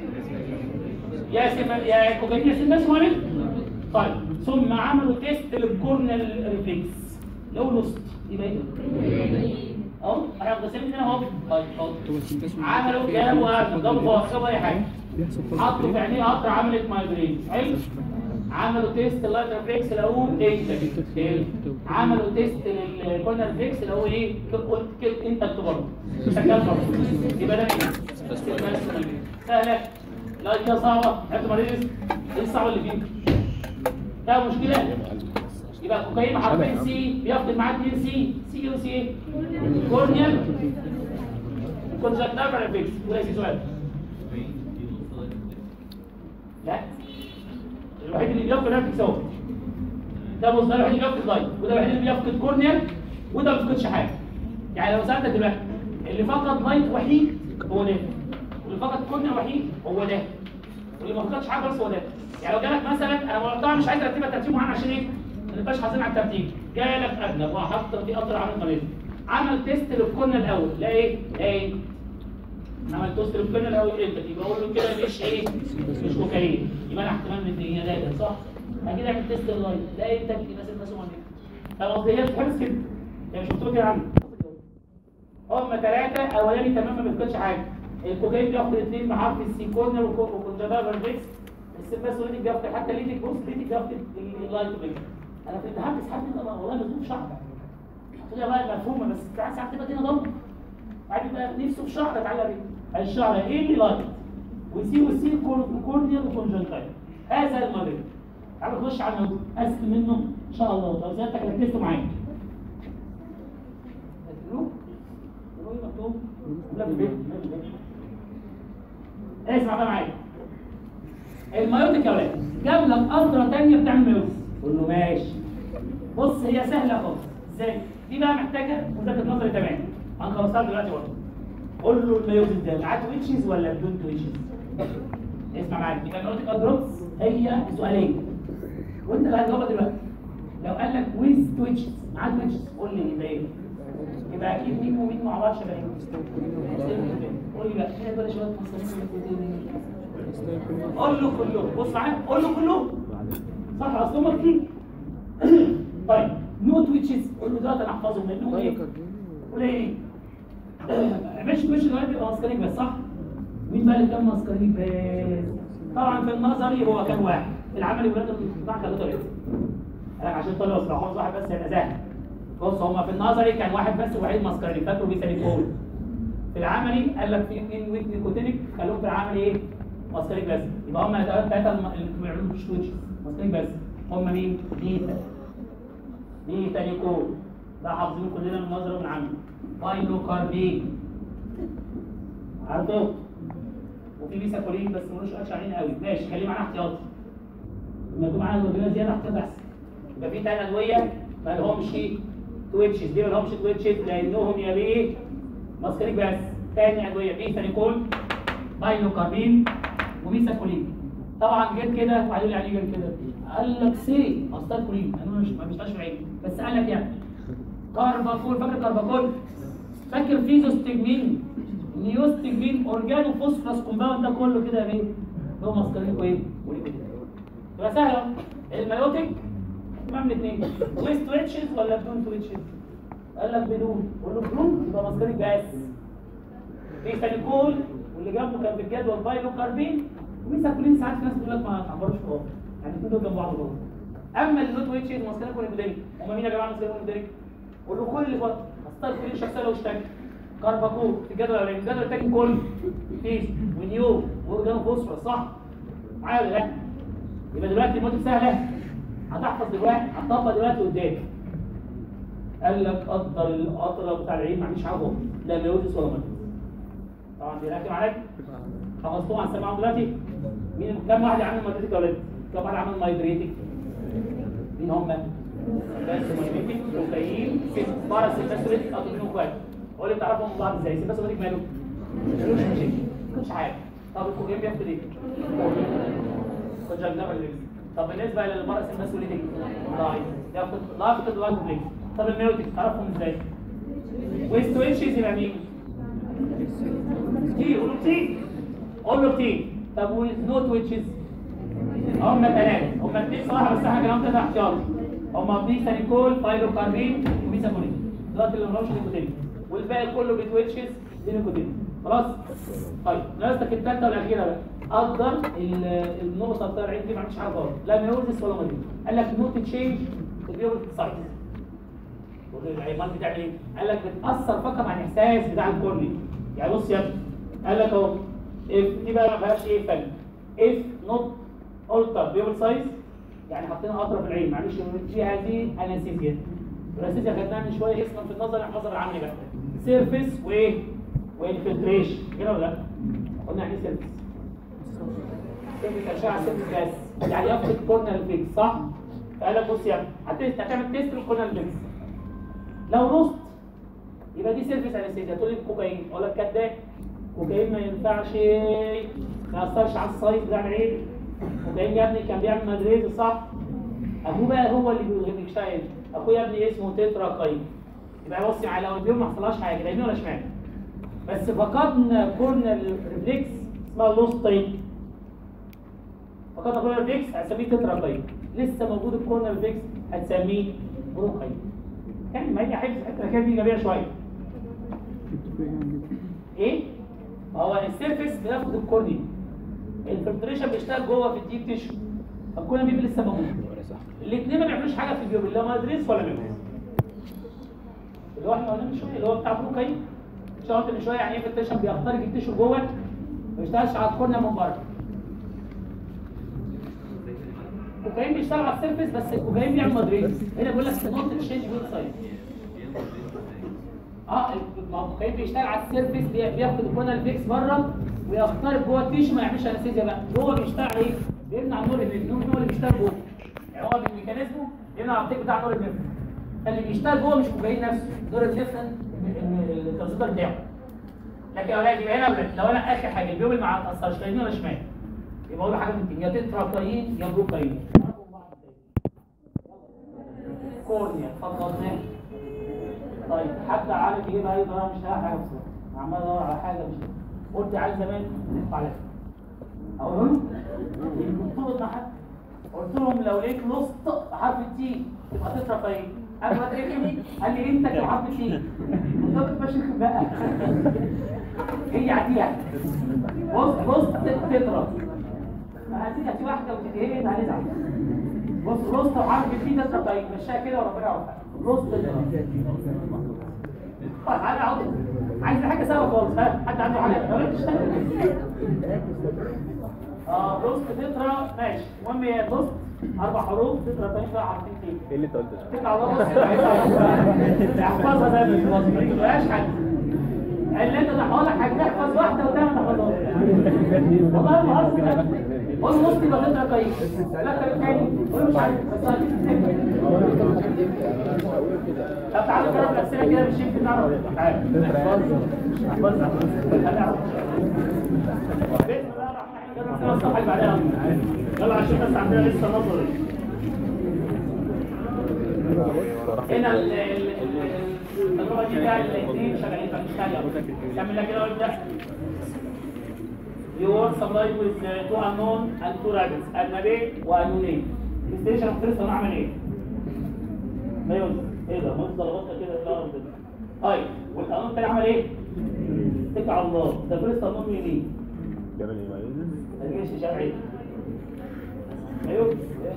يا سيما يا كوكايين يا سيما اسمه عليك طيب ثم عملوا تيست للكورنال ريفلكس لو لوست يبقى ايه؟ اهو احنا مقسمين هنا اهو طيب اهو عملوا جابوا جابوا فوق جابوا اي حاجه حطوا في عينيه قطر عملت مايجرين حلو عملوا تيست اللايت ريفلكس لقوه انتج عملوا تيست للكورنر ريفلكس لقوه ايه قلت كده انتج برضه شغال برضه يبقى ده ايه سهله لا دي صعبه انتوا مريض ايه الصعب اللي فيه ده مشكله يبقى كوكايين حرفين سي بياخد معاه 2 سي سي وسي ايه كورنيال كونجكتيفال ريفلكس ولا في سؤال لا الوحيد اللي بيفقد ريفلكس اهو ده بص ده الوحيد اللي بيفقد لايت وده الوحيد اللي بيفقد كورنيال وده ما بيفقدش حاجه يعني لو سالتك دلوقتي اللي فقد لايت وحيد هو ده واللي فقد كورنيال وحيد هو ده واللي ما فقدش حاجه بس هو ده يعني لو جالك مثلا انا طبعا مش عايز ارتبها ترتيب معين عشان ايه؟ ما نبقاش حافظين على الترتيب جالك ارنب وحط في قطر عامل قليل عمل تيست للكورنيا الاول لا ايه؟ لا ايه؟ عمل تيست للكورنيا الاول انت يبقى اقول له كده مش ايه؟ مش كوكايين يبقى انا احتمال ان هي ده صح؟ اكيد اعمل تيست لللايت لا ايه انت الناس الناس هم فاهم قصدي هي بتحبس كده يعني مش مكتوب كده عندي هم ثلاثه اولاني تمام ما بيفقدش حاجه الكوكايين بياخد اثنين بحرف السي كورنر وكونجكتيفال ريفلكس السيمباسوليتيك بياخد حتى ليدك بص ليدك بياخد اللايت ريفلكس انا في الامتحان ساعات كده والله مزنوق شعر هي بقى مفهومه بس ساعات ساعات تبقى الدنيا ضلمه عادي بقى نفسه في شعر اتعلق بيه الشعر ايه اللي لايت وسي وسي كورنيال وكونجنتايل هذا المريض تعالوا نخش على الموضوع اسهل منه ان شاء الله لو سيادتك ركزتوا معايا هتقولوه؟ هتقولوه مكتوب؟ لا في البيت لا في البيت. اسمع بقى معايا المايوتيك يا ولاد جاب لك قطره ثانيه بتعمل مايوتيك قول له ماشي بص هي سهله خالص ازاي دي بقى محتاجه مذاكره نظري تمام هنخلصها دلوقتي برضه قول له المايوتيك ده معاه تويتشز ولا بدون تويتشز اسمع معايا يبقى المايوتيك ادروبس هي سؤالين وانت اللي هتجاوبها دلوقتي لو قال لك ويز تويتشز معاه تويتشز قول لي يبقى ايه يبقى اكيد مين ومين مع بعض شبه قول لي بقى كده بقى شويه مصاريف قول له كله بص معايا قول له كله صح اصل هم كتير طيب نو تويتشز قول له ده انا احفظه منه ايه قول ايه مش تويتش دلوقتي بيبقى ماسكريك بس صح مين بقى اللي كان ماسكريك بس طبعا في النظري هو كان واحد في العملي ولاد القطاع كانوا ثلاثه انا عشان طلع اصل حافظ واحد بس هيبقى سهل بص هما في النظري كان واحد بس وعيد ماسكريك فاكره بيسالك فول في العملي قال لك في اثنين ويك نيكوتينيك خلوهم في العملي ايه ماسكريك بس يبقى هم الثلاثه اللي ما يعملوش تويتش ماسكريك بس هم مين؟ بيتا دي تاني كود ده حافظينه كلنا من نظره من عنده بايلوكاربين عارفه وفي بيساكولين بس ملوش اكشن علينا قوي ماشي خليه معانا احتياطي لما يكون معانا هيموجلوبين زياده احتياطي احسن يبقى في تاني ادويه ما لهمش تويتشز ليه ما لهمش تويتشز لانهم يا بيه ماسكريك بس تاني ادويه بيسانيكول بايلوكاربين وبيساكولين طبعا جيت كده وقالوا لي يعني جيت كده قال لك سي اصلا كولين انا مش ما بيشتغلش في العين بس قال لك يعني كارباكول فاكر كارباكول فاكر فيزوستجمين نيوستجمين اورجانو فوسفورس كومباوند ده كله كده يا بيه هو ماسكرينكو ايه وليكويد تبقى سهله المايوتيك تمام الاثنين ويست تويتشز ولا بدون تويتشز قال لك بدون قول له بدون يبقى ماسكرينك بس بيساليكول واللي جنبه كان في الجدول بايلوكاربين وبيسالكولين ساعات في ناس بتقول لك ما تعبروش في بعض يعني الاثنين دول جنب بعض برضه اما اللوت ويتشز ماسكرينك والمدرك هم مين يا جماعه ماسكرينك والمدرك قول له كل اللي فات اختار كل شخصيه لو اشتكى كارباكول في الجدول الاولاني الجدول الثاني كل فيس ونيو واورجانو فوسفورس صح معايا ولا لا يبقى دلوقتي المواد سهله هتحفظ دلوقتي هتطبق دلوقتي قدام قال لك قدر القطره بتاع العين ما عنديش حاجه خالص لا ميوزس ولا ميوزس طبعا دي راكب عليك حفظتوهم هنسمعهم دلوقتي مين كم واحد عامل مايدريتك يا ولاد؟ كم واحد عامل مايدريتك؟ مين هم؟ بس مايدريتك كوكايين بارا سيباسوريتك اتروبين كويس قول لي بتعرفهم من بعض ازاي؟ سيباسوريتك ماله؟ ملوش مشاكل مش عارف طب الكوكايين بياخد ايه؟ كونجكتيفال ريليز طب بالنسبه للمرأة المسؤوليتك ضعيف ياخد ضعف كده ضعف بليك طب الميوتك تعرفهم ازاي؟ ويست وينشيز يبقى مين؟ كتير قول له كتير قول له كتير طب ويز نوت ويتشز هم ثلاثة هم اثنين صراحة بس احنا كلام كده احتياطي هم بيسانيكول بايلوكاربين وبيسامولين دلوقتي اللي مالهمش نيكوتين والباقي كله بيتويتشز دي نيكوتين خلاص؟ طيب ناقصك الثالثة والأخيرة بقى قدر ال- النقطة بتاع العين دي ما عنديش حاجة خالص لا ميوزس ولا مريض قال لك نوت تشينج في البيوبل سايز العمال بتعمل ايه؟ قال لك بتأثر فقط على الإحساس بتاع الكورني يعني بص يا ابني قال لك اهو if دي بقى ما فيهاش ايه فن if not alter بيوبل سايز يعني حاطين قطره في العين معلش دي هذه انستيزيا الانستيزيا خدناها من شويه اسما في النظر النظر العملي بقى سيرفيس وايه؟ وانفلتريشن كده ولا لا؟ قلنا يعني ايه سيرفيس؟ سيرفيس اشعه سيرفيس بس يعني يفقد كورنال فيكس صح؟ فقال لك بص يا ابني هتست هتعمل تيست للكورنال فيكس لو نصت يبقى دي سيرفيس انستيزيا تقول لي كوكايين اقول لك كداب كوكايين ما ينفعش ما ياثرش على السايز بتاع العين كوكايين يا ابني كان بيعمل مدريد صح ابوه بقى هو اللي بيشتغل اخويا يا ابني اسمه تترا كاين يبقى بص على لو البيوم ما حصلهاش حاجه لا يمين ولا شمال بس فقدنا كورنال ريفلكس اسمها لوست تايم فقدنا كورنال ريفلكس هتسميه تترا كاين لسه موجود الكورنال ريفلكس هتسميه بروكاين يعني ما هي حفظ حته كده دي ايجابيه شويه ايه؟ هو السيرفيس بياخد الكورنيا الفلتريشن بيشتغل جوه في الديب تيشو طب كل بيبي لسه موجود الاثنين ما بيعملوش حاجه في البيوبل لا مادريس ولا بيبي اللي هو احنا قلنا من شويه اللي هو بتاع بروكاين شرط من شويه يعني ايه فلتريشن بيخترق التيشو جوه ما بيشتغلش على الكورنيا من بره الكوكايين بيشتغل على السيرفيس بس الكوكايين بيعمل مادريس هنا بيقول لك نوت تشينج ويب سايت اه الكوكايين بيشتغل على السيرفيس بي- بياخد الكونال فيكس بره ويخترق جوه التيشو ما يعملش انستيزيا بقى جوه بيشتغل ايه؟ بيمنع نور النفس النور هو اللي بيشتغل جوه يعني هو بالميكانيزمه بيمنع التيك بتاع نور النفس اللي بيشتغل جوه مش كوكايين نفسه نور النفس الترانزستور بتاعه لكن يا ولاد يبقى هنا لو انا اخر حاجه البيوبل ما اتاثرش لا يمين ولا شمال يبقى اقول له حاجه من اتنين، يا تتراكاين يا بروكاين كورنيا اتفضل طيب حتى عارف يجيبها اي طريقه مش لاقي حاجه بصراحه عمال ادور على حاجه مش لاقي. قلت عايز زمان ندفع عليها اقول له يكون مع حد قلت لهم لو لقيت لصت بحرف التي تبقى تترك ايه قال له ايه قال لي انت بحرف التي قلت له بتمشي بقى هي عديها بص بص تترك هتيجي هتيجي واحده وتتهين هنزعل بص رست وحرف التي تترك ايه مشيها كده وربنا يوفقك رست خلاص تعالى اقعد عايز حاجه سوا خالص ها حد عنده حاجه ما تشتغل اه بوست تترا ماشي المهم هي بوست اربع حروف تترا تاني بقى حرفين فيه ايه اللي انت قلته ده؟ تطلع على بص احفظها زي ما بتبص ما تجيبهاش حاجه اللي انت تحفظ لك حاجه تحفظ واحده وتعمل تحفظها والله ما قصدي كده قول نص يبقى تترا كويس لا كلام تاني قول مش عارف بس طب تعالوا نجرب نفسنا كده بالشيك بتاعنا تعالى احفظها احفظها بسم الله الرحمن الرحيم نجرب الصفحه اللي بعدها يلا عشان بس عندنا لسه نظري هنا ال- ال- ال- التجربه دي بتاع الاثنين شغالين فبنشتغل كمل لك كده وابدا You were supplied with uh, two unknown and two rabbits أجنبي وأنونين الستيشن اوف فيرست هنعمل ايه؟ لا يوسف ايه ده؟ ما ضربتها كده في الأرض ده طيب والقانون التاني عمل ايه؟ اتكل على الله ده فيرست قانون مين؟ جبل ايه الجيش شرعي ايوه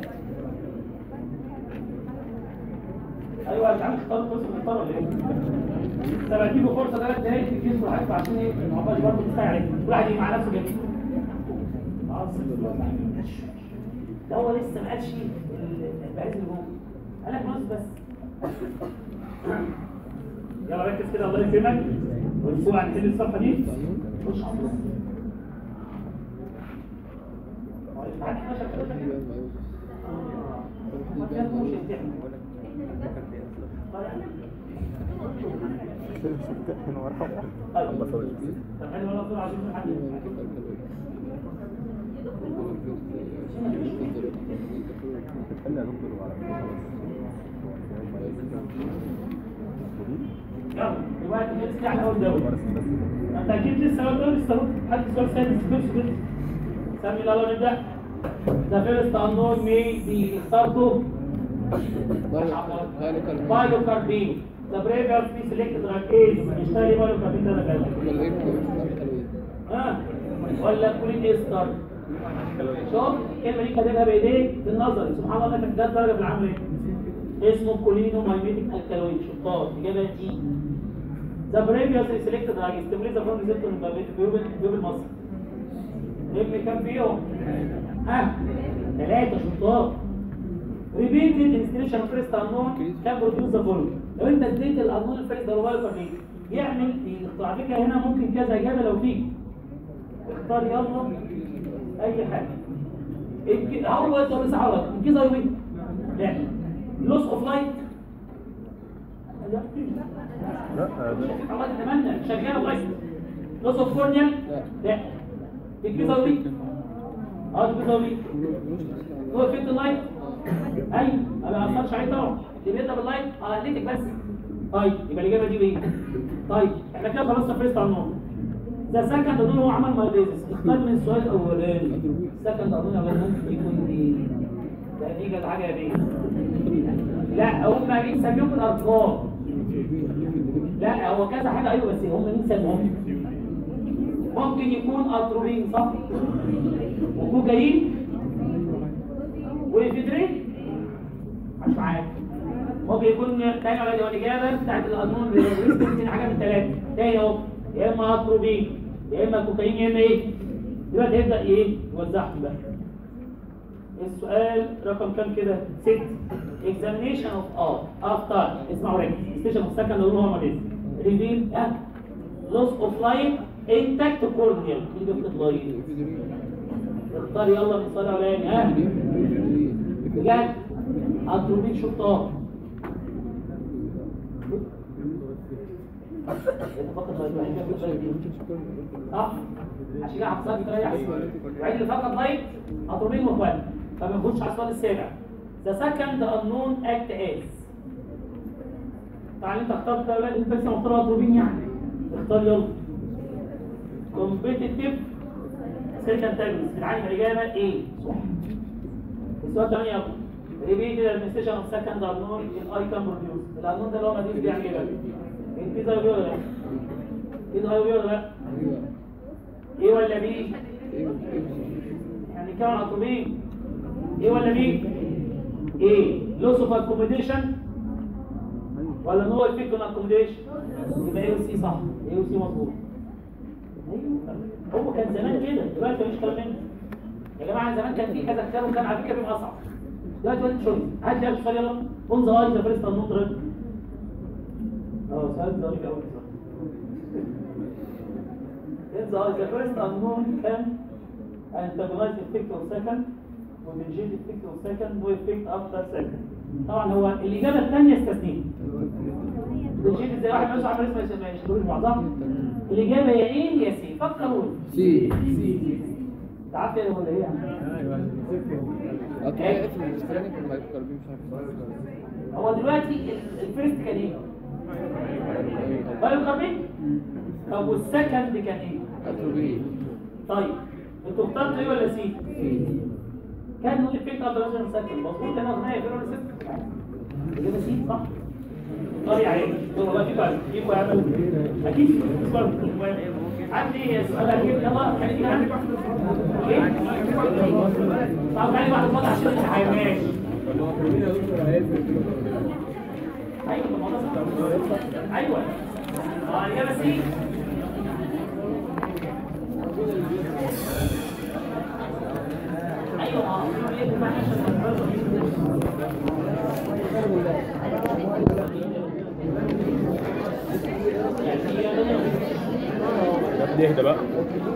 ايوه انت عامل تختار فرصه تختار ولا ايه؟ طب اديكوا فرصه ثلاث دقايق تجهزوا حاجه عشان ايه؟ ما عقبالش برضه تستعي عليك كل واحد يجي مع نفسه كده خلاص ده هو لسه ما قالش البعيد اللي جوه قال لك نص بس يلا ركز كده الله يكرمك والاسبوع هنحل الصفحه دي خش على النص دلوقتي لسه احنا اول دوري انت اكيد لسه اول دوري لسه حد سؤال سادس كورس كده سامي يلا نبدا ذا فيرست انون مي بي اخترته بايلوكاربين ذا بريفير في سيلكتد راكيز اشتري بايلوكاربين ده كده ها ولا كولين استر شوف الكلمه دي كاتبها بايديك بالنظر سبحان الله انك ده درجه في العمل ايه اسمه كولينو مايميتيك الكالويد شطار اجابه دي ذا بريفيوس سيلكتد راج ستيموليز فروم ريسبتور بيوبل بيوبل مصر ابن كام فيهم ها ثلاثه شطار ريبيتد انستليشن اوف فيرست انون كان بروديوس ذا فوليوم لو انت اديت الانون الفيرست ده موبايل فرنين يعمل على فكره هنا ممكن كذا اجابه لو فيه اختار يلا اي حاجه الج- هو انت بس عوض الجزء يومي لا لوس اوف لايت لا ده الله تتمنى شغال لايت لوس اوف كورنيال لا الجزء يومي اه الجزء يومي هو فيت اللايت ايوه ما بيأثرش عليه طبعا اللي بيبدا باللايت اه ليتك بس طيب يبقى الاجابه دي ايه طيب احنا كده خلصنا فيرست على النور ده سكند اظن هو عمل مايليزس اختار من السؤال الاولاني سكند اظن على ممكن يكون ايه ده دي كانت حاجه دي لا هم مين سميهم الارقام لا هو كذا حاجه ايوه بس هم مين سموهم ممكن يكون اتروبين صح وكوكايين وفيدرين مش عارف ممكن يكون تاني على الاجابه بتاعت القانون من حاجه من ثلاثه تاني اهو يا اما اتروبين يا اما كوكايين يا اما ايه دلوقتي هيبدا ايه يوزعهم بقى السؤال رقم كام كده؟ ست examination of اه after اسمعوا ركز station of second اللي هو ماليز reveal اه loss of light intact corneal مين بيفقد لايت؟ اختار يلا من الصالة الاولاني ها بجد اتروبين شطار فقط لايت واحد بيفقد لايت دي. صح؟ عشان كده حفظها بطريقه احسن الوحيد اللي فقد لايت اتروبين واخوان فما نخش على السؤال السابع The second unknown act is تعال انت اخترت ده ولاد انت لسه مختار اتروبين يعني اختار يلا competitive second terms بنعلم الاجابه ايه صح السؤال 8 يلا repeat the administration of second unknown in I can produce الانون ده اللي هو مدير بيعمل ايه بقى؟ انت زي ولا لا؟ ايه ده ولا لا؟ ايه ولا بي؟ يعني كام اتروبين؟ ايه ولا بي؟ ايه؟ loss of accommodation ولا no effect on accommodation؟ يبقى ايه وسي صح ايه وسي مظبوط ايوه هو كان زمان كده دلوقتي مفيش كلام منه يا جماعه زمان كان في كذا كتاب وكان على فكره بيبقى اصعب دلوقتي وانت شوف هات لي سؤال يلا اون ذا اي ذا فيرست نوت ريد اه سؤال ظريف قوي In the the first unknown can antagonize effect of second وبنجيب effect of second و effect after second طبعا هو الإجابة الثانية استثنيت بنجيب ازاي واحد مثلا عمل اسمه ما يشتغلوش مع بعض الإجابة يا إيه يا سي فكروا سي تعرف ايه ولا ايه يعني اطلع اسم الاسباني كانوا هيقربين مش عارف هو دلوقتي ال- الفيرست كان ايه؟ بايوكاربين طب والسكند كان ايه؟ اتروبين طيب انتوا اخترتوا ايه ولا سي؟ كان نقول فيك قبل لازم سكن مظبوط انا اغنيه فين ولا ست؟ الاجابه سي صح؟ طريقة عليك والله في فرق في فرق اكيد في فرق عندي سؤال اخير يلا خليك عندك واحد ايه؟ طب خلي واحد فاضي عشان الامتحان ماشي ايوه طب ما ده صح. ايوه اه الاجابه سي ايوه اه يا ابني اهدى بقى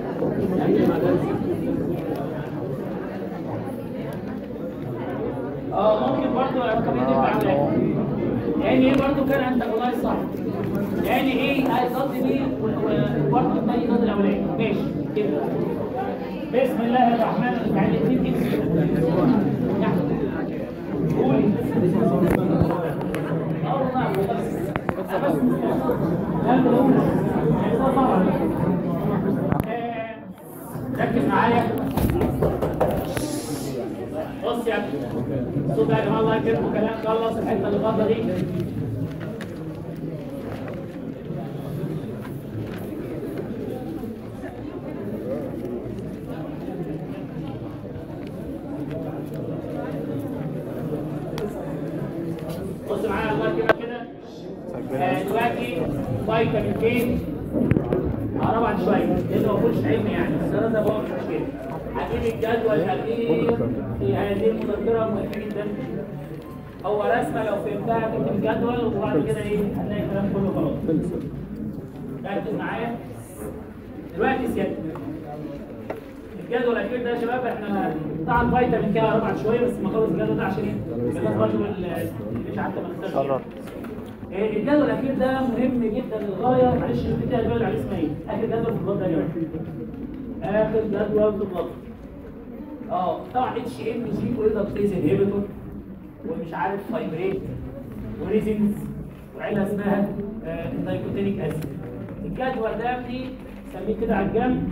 اه ممكن برضه رقمين تبقى يعني ايه برضه كان عندك والله صح يعني ايه هيصد بيه وبرضه الثاني ضد الاولاني ماشي كده بسم الله الرحمن الرحيم يعني الاثنين كده قولي اه والله بس لا بقول طبعا آه، ركز معايا بص يا ابني صوت يا جماعه الله يكرمكم كلام خلص الحته اللي فاضله دي بص معايا الله يكرمك كده آه، دلوقتي فيتامين كي هقرا بعد شويه لان ما فيهوش علم يعني بس انا ده بقى مش مشكله هجيب الجدول الاخير في هذه المذكره مهمه جدا هو رسمه لو فهمتها تكتب الجدول وبعد كده ايه هتلاقي الكلام كله خلاص ركز معايا دلوقتي سيادتك الجدول الاخير ده يا شباب احنا طبعا فيتامين كي هقرا بعد شويه بس ما اخلص الجدول ده عشان ايه؟ الناس برضه ال- مش عارفه ما تختارش قرر إيه، الجدول الاخير ده مهم جدا للغايه معلش البتاع اللي بيقول عليه اسمها ايه؟ اخر جدول في البلاد ده يا جماعه اخر جدول في البلاد اه طبعا اتش ام جي كوريدابتيز انهبيتور ومش عارف فايبريت وريزنز وعيله اسمها آه، النيكوتينيك اسيد الجدول ده يا ابني سميه كده على الجنب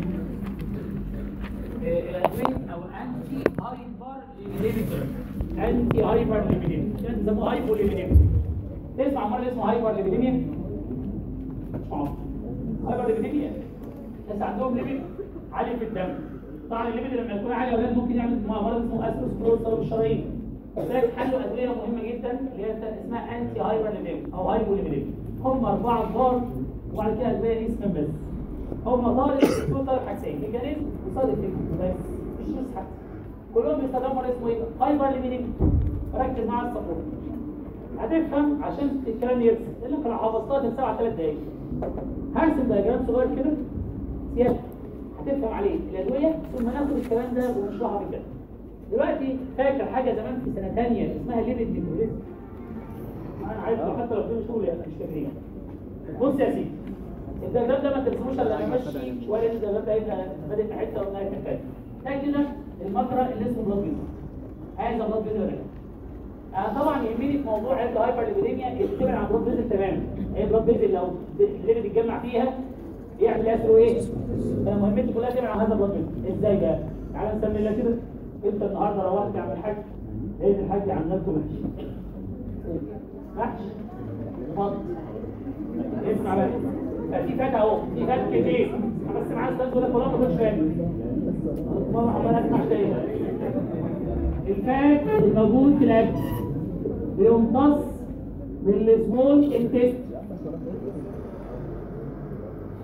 الادويه او انتي هايبر ليميتر انتي هايبر ليميتر يعني بيسموه هايبو ليميتر تسمع مرة اسمه هايبر ليبيديميا مش معروف هايبر ليبيديميا بس عندهم ليبيد عالي في الدم طبعا الليبيد لما يكون عالي يا اولاد ممكن يعمل مرض اسمه اثيروسكلوز صلب الشرايين لذلك حلوا ادويه مهمه جدا اللي هي اسمها انتي هايبر ليبيديميا او هايبو ليبيديميا هم اربعه كبار وبعد كده ادويه اسم بس هم طارق دول طارق حاجتين ميكانيزم وصاد الفكر بس مش نص حاجه كلهم بيستخدموا مرض اسمه ايه؟ هايبر ليبيديميا ركز مع السبورت هتفهم عشان الكلام يرسم اللي كنا حفظتها في سبع ثلاث دقايق هرسم دياجرام صغير كده سياسه هتفهم عليه الادويه ثم ناخد الكلام ده ونشرحه بكده دلوقتي فاكر حاجه زمان في سنه ثانيه اسمها ليبيد ديكوريزم انا عارف حتى لو في شغل يعني مش فاكرين بص يا سيدي الدياجرام ده ما ترسموش الا لما امشي ولا الدياجرام ده هيبقى بادئ في حته ونهايه في حته ده كده المجرى اللي اسمه بلاد فيزل هذا بلاد فيزل ولا لا انا طبعا يهمني في موضوع عند هايبر ليبيديميا اللي بتبعد عن بلاد فيزل تماما هي بلاد فيزل لو الليبيد بيتجمع فيها يعمل اثره ايه؟ انا مهمتي كلها تبعد عن هذا البلاد فيزل ازاي بقى؟ تعالى نسمي الله كده انت النهارده روحت يا عم الحاج لقيت الحاج عامل لكم محشي محشي اتفضل اسمع بقى ففي فات اهو في فات كتير أنا بس معايا استاذ ولا كلام ما كنتش فاهم ماما عمال اسمع تاني الفات الموجود في الاكل بيمتص من السمول انتست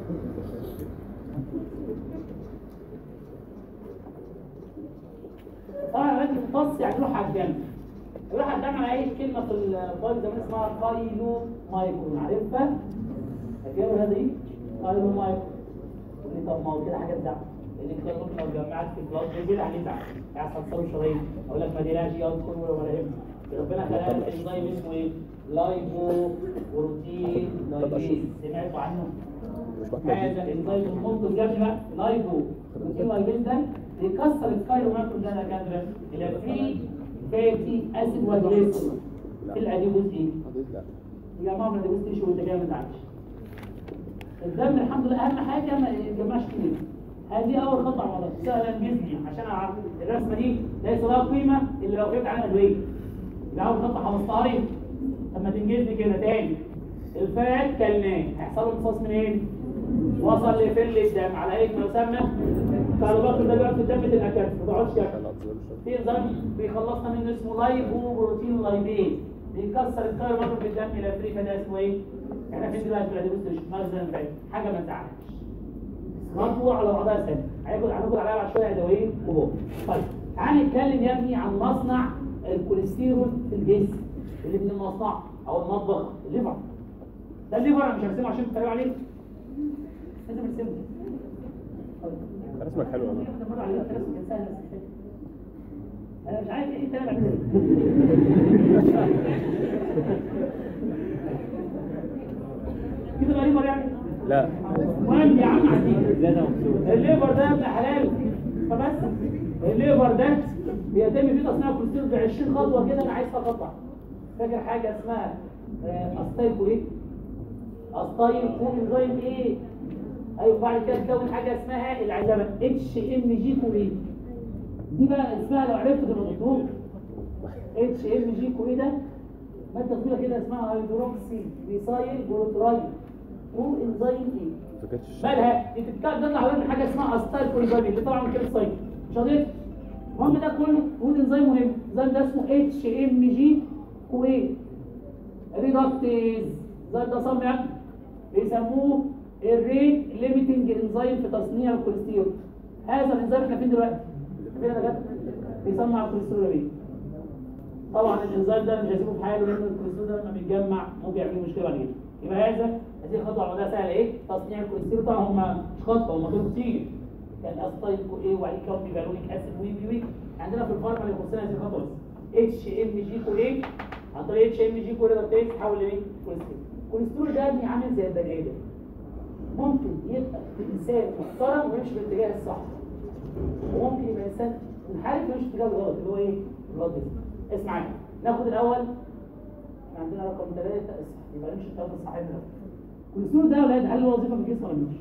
طبعا الواد مختص يعني يروح على الجنب يروح على الجنب على اي كلمه في الفايل زمان اسمها قايلو مايكرون عارفها؟ فاكرها هذه؟ قايلو مايكرون يقول لي طب ما هو كده حاجه تزعل اللي كده ممكن لو جمعت في البلاد دي عليه زعل يحصل تصلب شرايين اقول لك ما تقلقش يذكر ولا ولا يهم ربنا خلق لك انزيم اسمه ايه؟ لايبو بروتين لايبيز سمعتوا عنه؟ هذا الانزيم المنتج جنب بقى لايبو بروتين لايبيز ده بيكسر الكايرو ماكرون ده يا دكاتره الى فري فاتي اسيد وجليسرول الاديبوز ايه؟ يا جماعه الاديبوز تيشو وانت جاي ما تزعلش الدم الحمد لله اهم حاجه ما يتجمعش كتير هذه اول خطوه على الموضوع سهلا جدا عشان اعرف الرسمه دي ليس لها قيمه الا لو كتبت عنها ادويه يبقى اول خطوه حفظتها لي طب ما تنجزني كده تاني الفات كلناه هيحصل له امتصاص منين؟ وصل لفل الدم على ايه ما يسمى كاربوهيدرات ده بيقعد في الدم الاكل ما تقعدش ياكل في انزيم بيخلصنا منه اسمه لايبو بروتين لايبيز بيكسر الكاربوهيدرات في الدم الى فري فده اسمه ايه؟ احنا فين دلوقتي في الادويه مش مخزن بعيد حاجه ما تزعلش خطوه على بعضها سنه هياخد هناخد عليها بعد شويه ادويه وهو طيب تعال نتكلم يا ابني عن مصنع الكوليسترول في الجسم اللي من المصنع او المطبخ الليفر ده الليفر انا مش هرسمه عشان تتريقوا عليه لازم ارسمه رسمك حلو والله مرة عليه الرسم كان سهل بس كده. انا مش عارف ايه تاني بعمله كده بقى ليفر يعني لا المهم يا عم عديد الليفر ده يا ابن حلال فبس الليفر ده بيتم فيه تصنيع الكوليسترول ب 20 خطوه كده انا عايز اقطع فاكر حاجه اسمها آه، استايل ايه؟ استايل انزيم ايه؟ ايوه بعد كده تكون حاجه اسمها العزبه اتش ام جي كوري دي بقى اسمها لو عرفت تبقى دكتور اتش ام جي كوري ده ماده طويله كده اسمها هيدروكسي ريسايل جلوترايد وانزيم ايه؟ ما كانتش مالها دي تتكلم تطلع من حاجه اسمها استايل كوليجامي اللي طبعا من كده سايت مش قضيتها المهم ده كله هو انزيم مهم الانزيم ده اسمه اتش ام جي كو ايه ريدكتيز زي ده صم يعني بيسموه الريت ليميتنج انزيم في تصنيع الكوليسترول هذا الانزيم احنا فين دلوقتي؟ فين يا دكاتره؟ بيصنع الكوليسترول ايه؟ طبعا الانزيم ده مش هيسيبه في حاله لان الكوليسترول ده لما بيتجمع ممكن يعمل مشكله بعد كده يبقى هذا هذه خطوه على سهله ايه؟ تصنيع الكوليسترول طبعا هم مش خطوه هم دول كتير كان استايل كو ايه وبعدين كون بيبالونيك اسيد وي وي وي عندنا في الفارما اللي يخصنا هذه الخطوه بس اتش ام جي كو ايه عن طريق اتش ام جي كو ده تحول لايه؟ كوليسترول الكوليسترول ده ابني عامل زي البني ادم ممكن يبقى انسان محترم ويمشي بالاتجاه الصح وممكن يبقى انسان منحرف ويمشي في الاتجاه الغلط اللي هو ايه؟ الغلط ده اسمعني ناخد الاول احنا عندنا رقم ثلاثة اصحى يبقى نمشي الثلاثة الصحيحين الاول الكوليسترول ده يا ولاد هل له وظيفة في الجسم ولا مش؟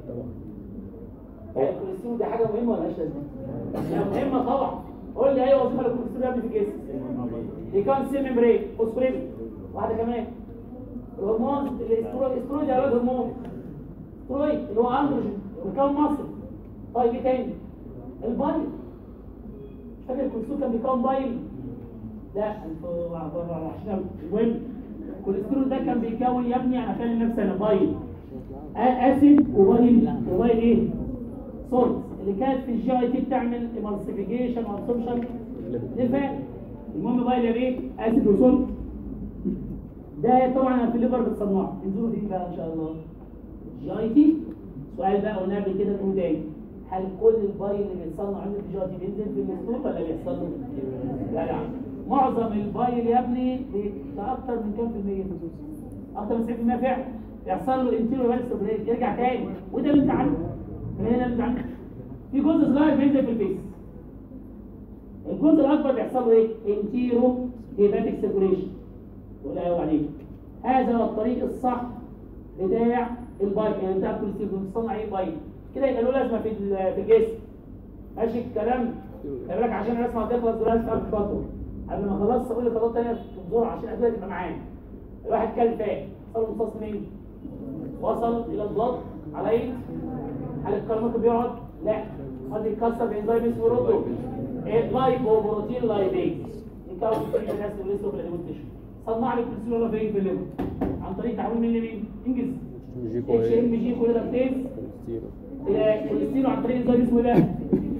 يعني الكوليسترول دي حاجة مهمة ولا مش لازمة؟ هي مهمة طبعا قول لي اي وظيفة للكوليسترول يا ابني في الجسم؟ يكون سي ممبرين فوسفوريد واحدة كمان الهرمون الاسترويد الاسترويد يا ولاد هرمون استرويد اللي هو اندروجين بيكون مصل طيب ايه تاني؟ البايل مش فاكر الكوليسترول كان بيكون بايل لا انتوا عشان المهم الكوليسترول ده كان بيكون يا ابني انا فاهم نفسي انا بايل آ- اسيد وبايل وبايل ايه؟ سولت اللي كانت في الجي اي تي بتعمل امالسيفيكيشن وابسوربشن للفات المهم بايل يا بيه اسيد وسولت ده طبعا أنا في الليفر بتصنعه انزلوا دي بقى ان شاء الله جي اي تي سؤال بقى قلنا قبل كده نقول تاني هل كل البايل اللي بيتصنع عند الجي اي تي بينزل في المسطول ولا بيحصل له؟ لا لا معظم البايل يا ابني بي- ده اكتر من كام في المية اكتر من 90% فعلا يحصل له انتيرو فالس بريك يرجع تاني وده اللي انت عارفه من هنا اللي انت عارفه في جزء صغير بينزل في الفيس الجزء الاكبر بيحصل له ايه؟ انتيرو هيباتيك سيركوليشن تقول ايوه عليك هذا هو الطريق الصح بتاع البايك يعني بتاع الكوليسترول بتصنع ايه بايك كده يبقى له لازمه في ال- في الجسم ماشي الكلام خلي بالك عشان الرسمه هتخلص دلوقتي في اخر خطوه قبل ما اخلص اقول لك خطوات ثانيه بسرعه عشان الادويه تبقى معانا الواحد كل فات وصل امتصاص منين؟ وصل الى البلط على ايه؟ هل الكربونات بيقعد؟ لا قد يتكسر بانزيم اسمه روتو لايبو بروتين لايبيز يكون في الناس اللي لسه في الادويه تشرب صنع لي كوليسترول ولا فين في الليفر عن طريق تحويل من لمين؟ انجز جيكو اتش ام جي كوليسترول كوليسترول الى كوليسترول عن طريق انزيم اسمه ايه بقى؟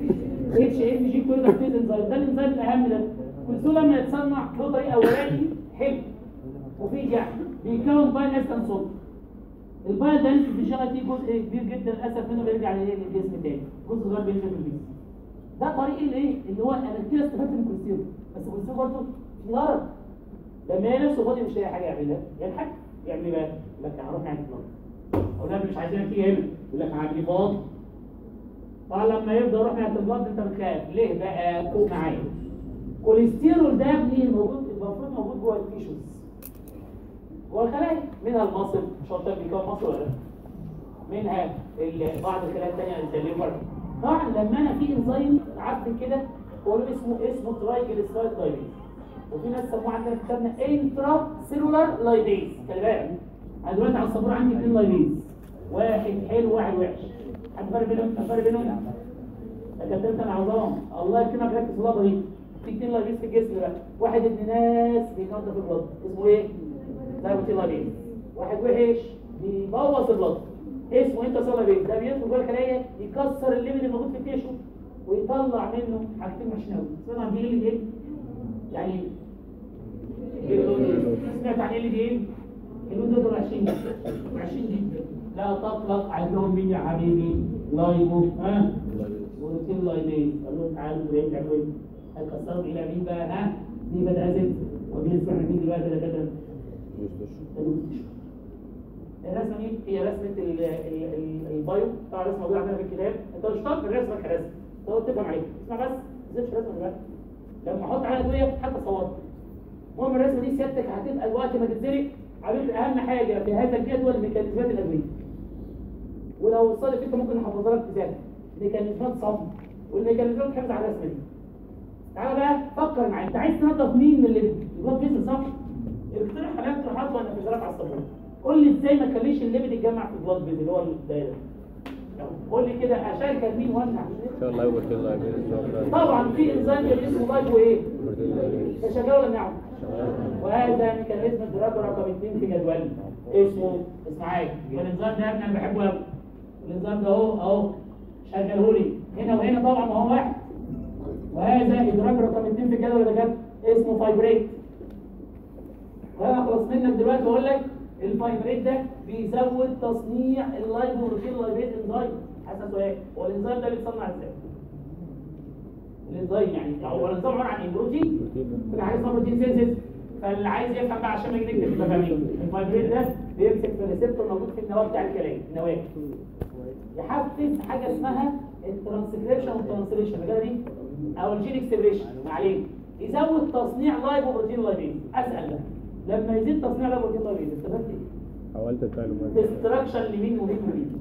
اتش ام جي كوليدكتيز انزيم ده الانزيم الاهم ده كل لما يتصنع له طريق اولاني حلو مفيد يعني بيكون باين انستنت صوت البايل ده بيشتغل فيه جزء كبير جدا للاسف منه بيرجع للايه للجسم تاني جزء صغير بينزل في الجسم ده طريق الايه اللي هو انا كده استفدت من الكوليسترول بس الكوليسترول برضه في غرض لما هي نفسه فاضي مش لاقي حاجه يعملها يضحك يعمل ايه بقى؟ يقول لك هروح نعمل بلاد او لا مش عايزينك تيجي هنا يقول لك هعمل فاضي طبعا لما يبدا يروح نعمل بلاد انت بتخاف ليه بقى؟ فوق معايا كوليسترول ده يا ابني موجود المفروض موجود جوه التيشوز جوه الخلايا منها المصل مش قلت لك بيكون مصل ولا لا؟ منها ال- بعض الخلايا الثانيه زي الليفر طبعا لما انا في انزيم عارف كده هو له اسمه اسمه ترايجليسرايد لايبيز وفي ناس سموه عندنا في كتابنا انترا سيلولار لايبيز خلي بالك انا دلوقتي على السبوره عندي اثنين لايبيز واحد حلو وواحد وحش حد فرق بينهم فرق بينهم دكاتره العظام الله يكرمك ركز في اللحظه دي في اثنين لايبيز في الجسم بقى واحد ابن ناس بينظف البلد اسمه ايه؟ دايبوتي لايبيز واحد وحش بيبوظ البلد اسمه انت صلى بيه ده بيدخل جوه الخلايا يكسر الليمت الموجود في التيشو ويطلع منه حاجتين وحشين قوي اسمها بي ال ايه يعني سمعت عن ال دي ايه اللون دول وحشين جدا وحشين جدا لا تطلق عليهم مين يا حبيبي لايبو ها بروتين لايبيز قال لهم تعالوا ايه تعملوا ايه هيكسروا الى مين بقى ها دي بدأت وبيسمع مين دلوقتي ده كده الرسمه دي هي رسمه ال- ال- ال- البايو طبعا رسمه موجوده عندنا في الكتاب انت مش طالب الرسمه كرسمه تقعد تفهم عليها اسمع بس ما تنزلش رسمه دلوقتي لما احط عليها ادويه حتى صورها المهم الرسمه دي سيادتك هتبقى الوقت ما تتزرق عامل اهم حاجه في هذا الجدول ميكانيزمات الادويه ولو وصلت انت ممكن نحفظها لك في ذلك ميكانيزمات صم والميكانيزمات تحفظ على الرسمه دي تعالى بقى فكر معايا انت عايز تنظف مين من اللي البلاد فيزل صح؟ اقترح عليك اقتراحات وانا في على الصابون قول لي ازاي ما تخليش الليمت يتجمع في البلاد فيزل اللي هو الدايره قول لي كده اشارك مين وامنع ان شاء الله يبقى كده طبعا في انزيم اسمه لايف وايه؟ ده شغال ولا نعم؟ وهذا ميكانيزم الدراج رقم 2 في جدولي اسمه اسمعي والانزيم ده يا ابني انا بحبه قوي الانزيم ده اهو اهو شغله لي هنا وهنا طبعا ما هو واحد وهذا ادراج رقم 2 في الجدول ده كان اسمه فايبريت وانا اخلص منك دلوقتي واقول لك الفايبريت ده بيزود تصنيع اللايبوبروتين لايبيز انزيم حسب سؤال هو الانزيم ده بيتصنع ازاي؟ الانزيم يعني هو الانزيم عباره عن ايه؟ بروتين كل حاجه اسمها بروتين سينسيس فاللي عايز يفهم بقى عشان ما يجي نكتب يبقى فاهمين الفايبريت ده بيمسك في الريسبتور موجود في النواه بتاع الكلام النواه يحفز حاجه اسمها الترانسكريبشن والترانسليشن الرجاله دي او الجين اكسبريشن ما عليك يزود تصنيع لايبوبروتين لايبيز اسال بقى لما يزيد تصنيع لايبوبروتين لايبيز استفدت ايه؟ حاولت اتكلم ديستراكشن لمين ومين ومين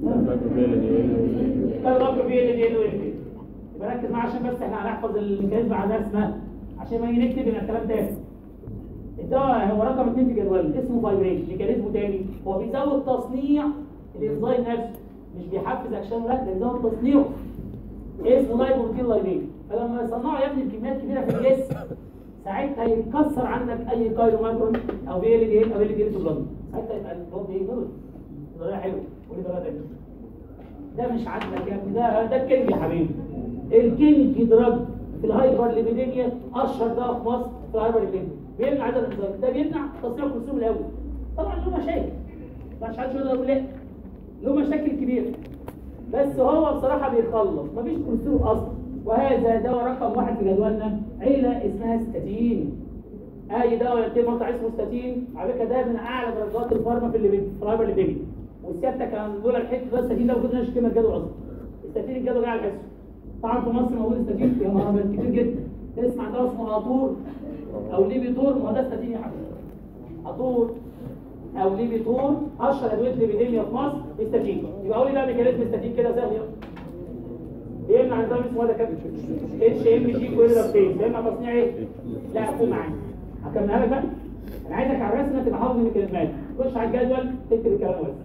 معاك كان رب في ال دي ال وال يبقى ركز معايا عشان بس احنا هنحفظ الميكانيزم على اسمها عشان ما نيجي نكتب يبقى الكلام تاني الدواء هو رقم اثنين في جدول اسمه فايبريشن ميكانيزمه تاني هو بيزود تصنيع الانزيم نفسه مش بيحفز اكشن لا ده بيزود تصنيعه اسمه لايبوبروتين لايبين فلما يصنعوا يا ابني بكميات كبيره في الجسم ساعتها يتكسر عندك اي كايرو ماكرون او بي ال دي او ال دي بلاد ساعتها يبقى البلاد ايه نور طريقه حلوه قولي طريقه تانيه ده مش عاجبك يا ابني ده ده الكينج يا حبيبي الكينج دراج في الهايبر ليبيديميا اشهر دواء في مصر في الهايبر ليبيديميا بيمنع عدد الانزيم ده بيمنع تصنيع الكلسوم الاول طبعا له مشاكل مش حدش يقدر يقول لا له مشاكل كبيره بس هو بصراحه بيخلص مفيش كلسوم اصلا وهذا دواء رقم واحد في جدولنا عيله اسمها ستاتين اي دواء يتم مقطع اسمه ستاتين على فكره ده من اعلى درجات الفارما في اللي في الهايبر ليبيديميا والسيادة كان دول الحته ده الستاتين ده المفروض نشتكي من الجدول اصلا الستاتين الجدول جاي على الحس طبعا في مصر موجود ستاتين يا نهار ابيض كتير جدا تسمع دواء اسمه اطور او ليبيتور ما هو ده ستاتين يا حبيبي اطور او ليبيتور اشهر ادويه ليبيديميا في مصر ستاتين يبقى قول لي بقى ميكانيزم ستاتين كده سهل يلا بيمنع نظام اسمه ده كده اتش ام جي كويرابتين بيمنع تصنيع ايه؟ لا اقول معايا هكملها لك بقى انا عايزك على الرسمه تبقى حافظ الميكانيزمات خش على الجدول تكتب الكلام بس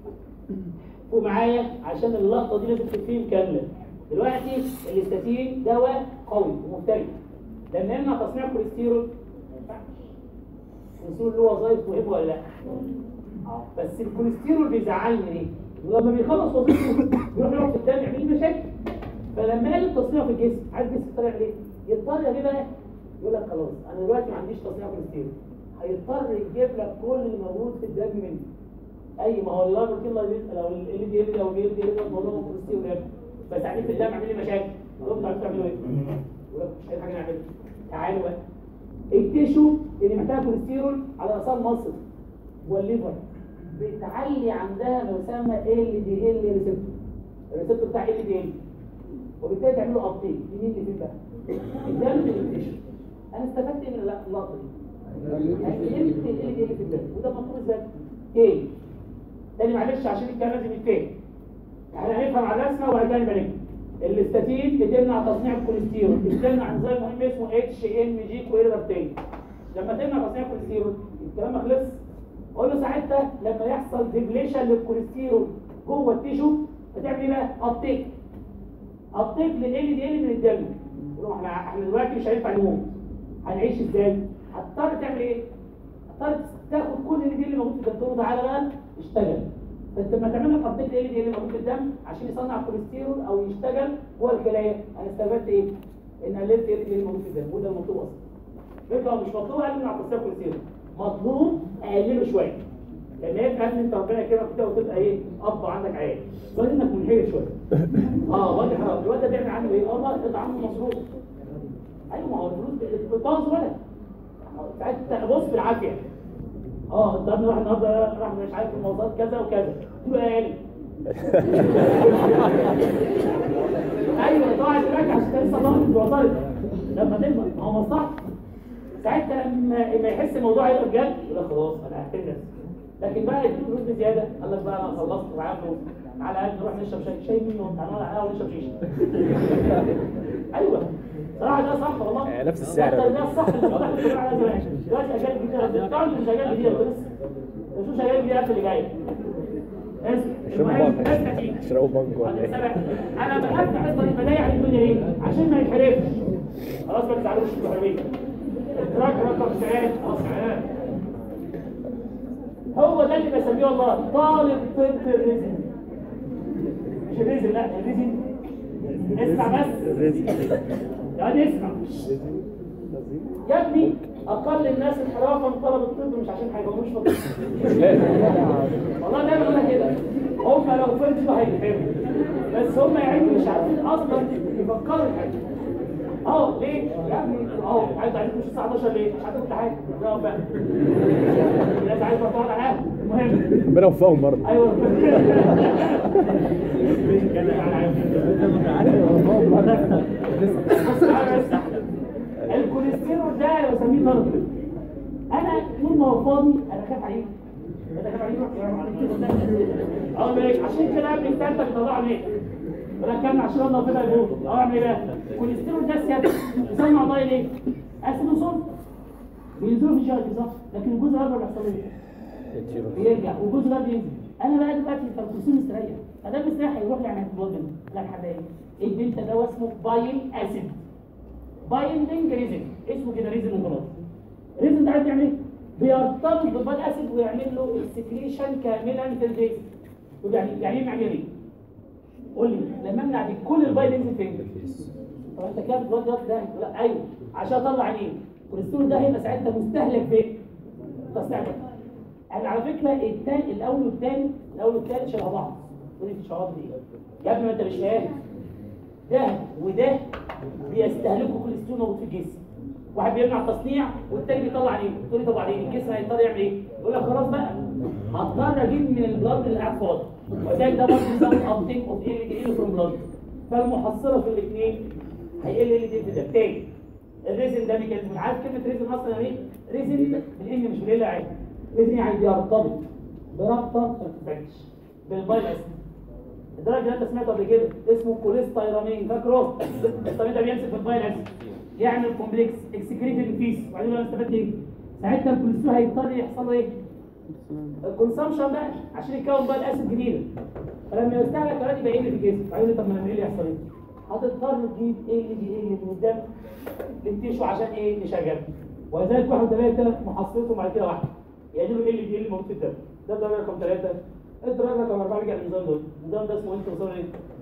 ومعايا عشان اللقطه دي لازم تتفهم كامله دلوقتي الاستاتين دواء قوي ومفترس لما يمنع تصنيع الكوليسترول ما ينفعش الكوليسترول له وظائف مهمه ولا لا؟ اه بس الكوليسترول بيزعلني ليه؟ ولما بيخلص وظيفته بيروح يقعد في الدم يعمل لي مشاكل فلما يجي التصنيع في الجسم عارف الجسم يضطر يعمل ايه؟ يضطر يا بيه بقى يقول لك خلاص انا دلوقتي ما عنديش تصنيع كوليسترول هيضطر يجيب لك كل اللي موجود في الدم منه اي ما هو اللاربتين لايبيز لو ال دي ال او بي دي ال الموضوع ده كوليسترول يعني بس قاعدين في الدم عاملين لي مشاكل اقول لهم تعالوا تعملوا ايه؟ يقول لك مش اي حاجه نعملها تعالوا بقى التيشو اللي محتاج كوليسترول على اصال مصر والليفر بتعلي عندها ما يسمى ال دي ال ريسبتور الريسبتور بتاع ال دي ال وبالتالي تعمل له ابديت مين اللي فيه بقى؟ الدم التيشو انا استفدت ايه من اللقطه دي؟ قللت ال دي ال في الدم وده مطلوب ازاي؟ ايه؟ تاني معلش عشان الكلام لازم يتفهم احنا هنفهم على الرسمه وبعد كده نبقى الاستاتين بتمنع تصنيع الكوليسترول بتمنع انزيم مهم اسمه اتش ام جي كويرابتين لما تمنع تصنيع الكوليسترول الكلام ما خلص قول له ساعتها لما يحصل ديبليشن للكوليسترول جوه التيشو هتعمل ايه بقى؟ ابتيك ابتيك لل دي ال من الدم يقول له احنا احنا دلوقتي مش هينفع نموت هنعيش ازاي؟ هتضطر تعمل ايه؟ هتضطر تاخد كل ال دي اللي موجود في الدم تعالى بقى اشتغل فانت لما تعمل لك ابديت ال دي اللي موجود في الدم عشان يصنع كوليسترول او يشتغل جوه الخلايا انا استفدت ايه؟ ان قللت ال دي اللي موجود في الدم وده المطلوب اصلا فكره مش مطلوب اقلل من تصنيع كوليسترول مطلوب اقلله شويه لان هي قبل انت ربنا كده كده وتبقى ايه اب عندك عيال سؤال انك منحرف شويه اه واد حرام الواد ده بيعمل عنه ايه؟ اه والله عنه مصروف ايوه ما هو الفلوس بتبوظ ولد ساعتها بص بالعافيه اه انت ابني راح النهارده راح مش عارف المواصلات كذا وكذا قلت له اقل ايوه طبعا دلوقتي عشان انت لسه ضامن وصلت لما تكبر ما هو مصلحتك ساعتها لما ما يحس الموضوع هيبقى بجد يقول لك خلاص انا هحترم نفسي لكن بقى يديك فلوس بزياده قال لك بقى انا خلصت ومعايا فلوس على قد نروح نشرب شاي شاي مين يوم تعالى على القهوه ونشرب شيشه ايوه صراحه ده صح والله نفس السعر. ده ده الصح اللي فتحت الطريق على زمان دلوقتي اجيال جديده طبعا مش اجيال جديده بس مش اجيال جديده اللي جايه اسف المهم اسمع فيه اشربوا بانجو ولا ايه؟ انا بحب الحصه دي بدايه على الدنيا ليه؟ عشان ما يتحرفش خلاص ما تزعلوش انتوا حلوين ادراك رقم ثلاث خلاص عيال. هو ده اللي بسميه والله طالب طب الرزق مش الرزق لا الرزق اسمع بس يعني اسمع يا ابني اقل الناس انحرافا طلب الطب مش عشان حاجه هو مش فاضي والله دايما اقول لك كده هم لو فضلوا هيتحرموا بس هم يا عيني مش عارفين اصلا يفكروا في حاجه اه ليه؟ يا ابني اه عايز عليك مش الساعه 11 ليه؟ مش هتاكل حاجه لا بقى الناس عايزه تقعد على القهوه المهم ربنا يوفقهم برضه ايوه الكوليسترول ده انا بسميه ضرب انا طول ما هو فاضي انا خايف عليه انا خايف عليه اقول لك عشان كده قبل الثالثه بيطلعوا ليه؟ ولا كان عشان الله كده يبوظ اه اعمل ايه بقى؟ الكوليسترول ده سيادة يسمى ضايل ايه؟ اسيد وصلب بينزلوا في الجهاز صح لكن الجزء الاكبر بيحصل ايه؟ بيرجع والجزء ده بينزل انا بقى دلوقتي انت بتصير مستريح فده مستريح هيروح لعمل بلوجن لا حبايبي البنت ده اسمه بايل اسيد بايندنج ريزن اسمه كده ريزن وخلاص ريزن ده عارف يعمل ايه؟ بيرتبط بالبايل اسيد ويعمل له اكسكريشن كاملا في الجسم طب يعني يعني ايه معنى ايه؟ قول لي لما امنع دي كل البايل ينزل فين؟ طب انت كده بتودي وقت ده لا ايوه عشان اطلع عينيه الكوليسترول ده هيبقى ساعتها مستهلك فين؟ تصنيع بقى انا على فكره التاني الاول والثاني الاول والثالث شبه بعض ودي في الشعارات دي يا ابني ما انت مش فاهم ده وده بيستهلكوا كوليسترول موجود في الجسم واحد بيمنع التصنيع والتاني بيطلع عليه تقول لي طب وبعدين الجسم هيضطر يعمل ايه؟ يقول لك خلاص بقى هضطر اجيب من البلاد اللي قاعد فاضي وذلك ده برضه نظام ابتيك اوف ال دي ال فروم بلاد فالمحصله في الاثنين هيقل ال دي في ده تاني الريزن ده ميكانيزم عارف كلمه ريزن اصلا يعني ايه؟ ريزن بالان مش بالله عادي ريزن يعني بيرتبط برابطه ما بتتفكش بالبايل اسيد الدرجه اللي انت سمعته قبل كده اسمه كوليستيرامين فاكره الطبيب ده بيمسك في البايل اسيد يعمل كومبلكس اكسكريتد فيس وبعدين انا استفدت ايه؟ ساعتها الكوليسترول هيضطر يحصل له ايه؟ الكونسامشن بقى عشان يكون بايل اسيد جديده فلما يستهلك اوريدي بقى في الجسم بعدين طب ما انا ايه اللي يحصل ايه؟ هتضطر تجيب ايه اللي ايه اللي من الدم للتيشو عشان ايه نشغله ولذلك واحد ثلاثة محصلتهم بعد كده واحده يعني له ايه اللي ايه اللي موجود في الدم ده الدرجه رقم ثلاثة الدرجه رقم اربعه بيجي على النظام دول النظام ده اسمه انت ايه؟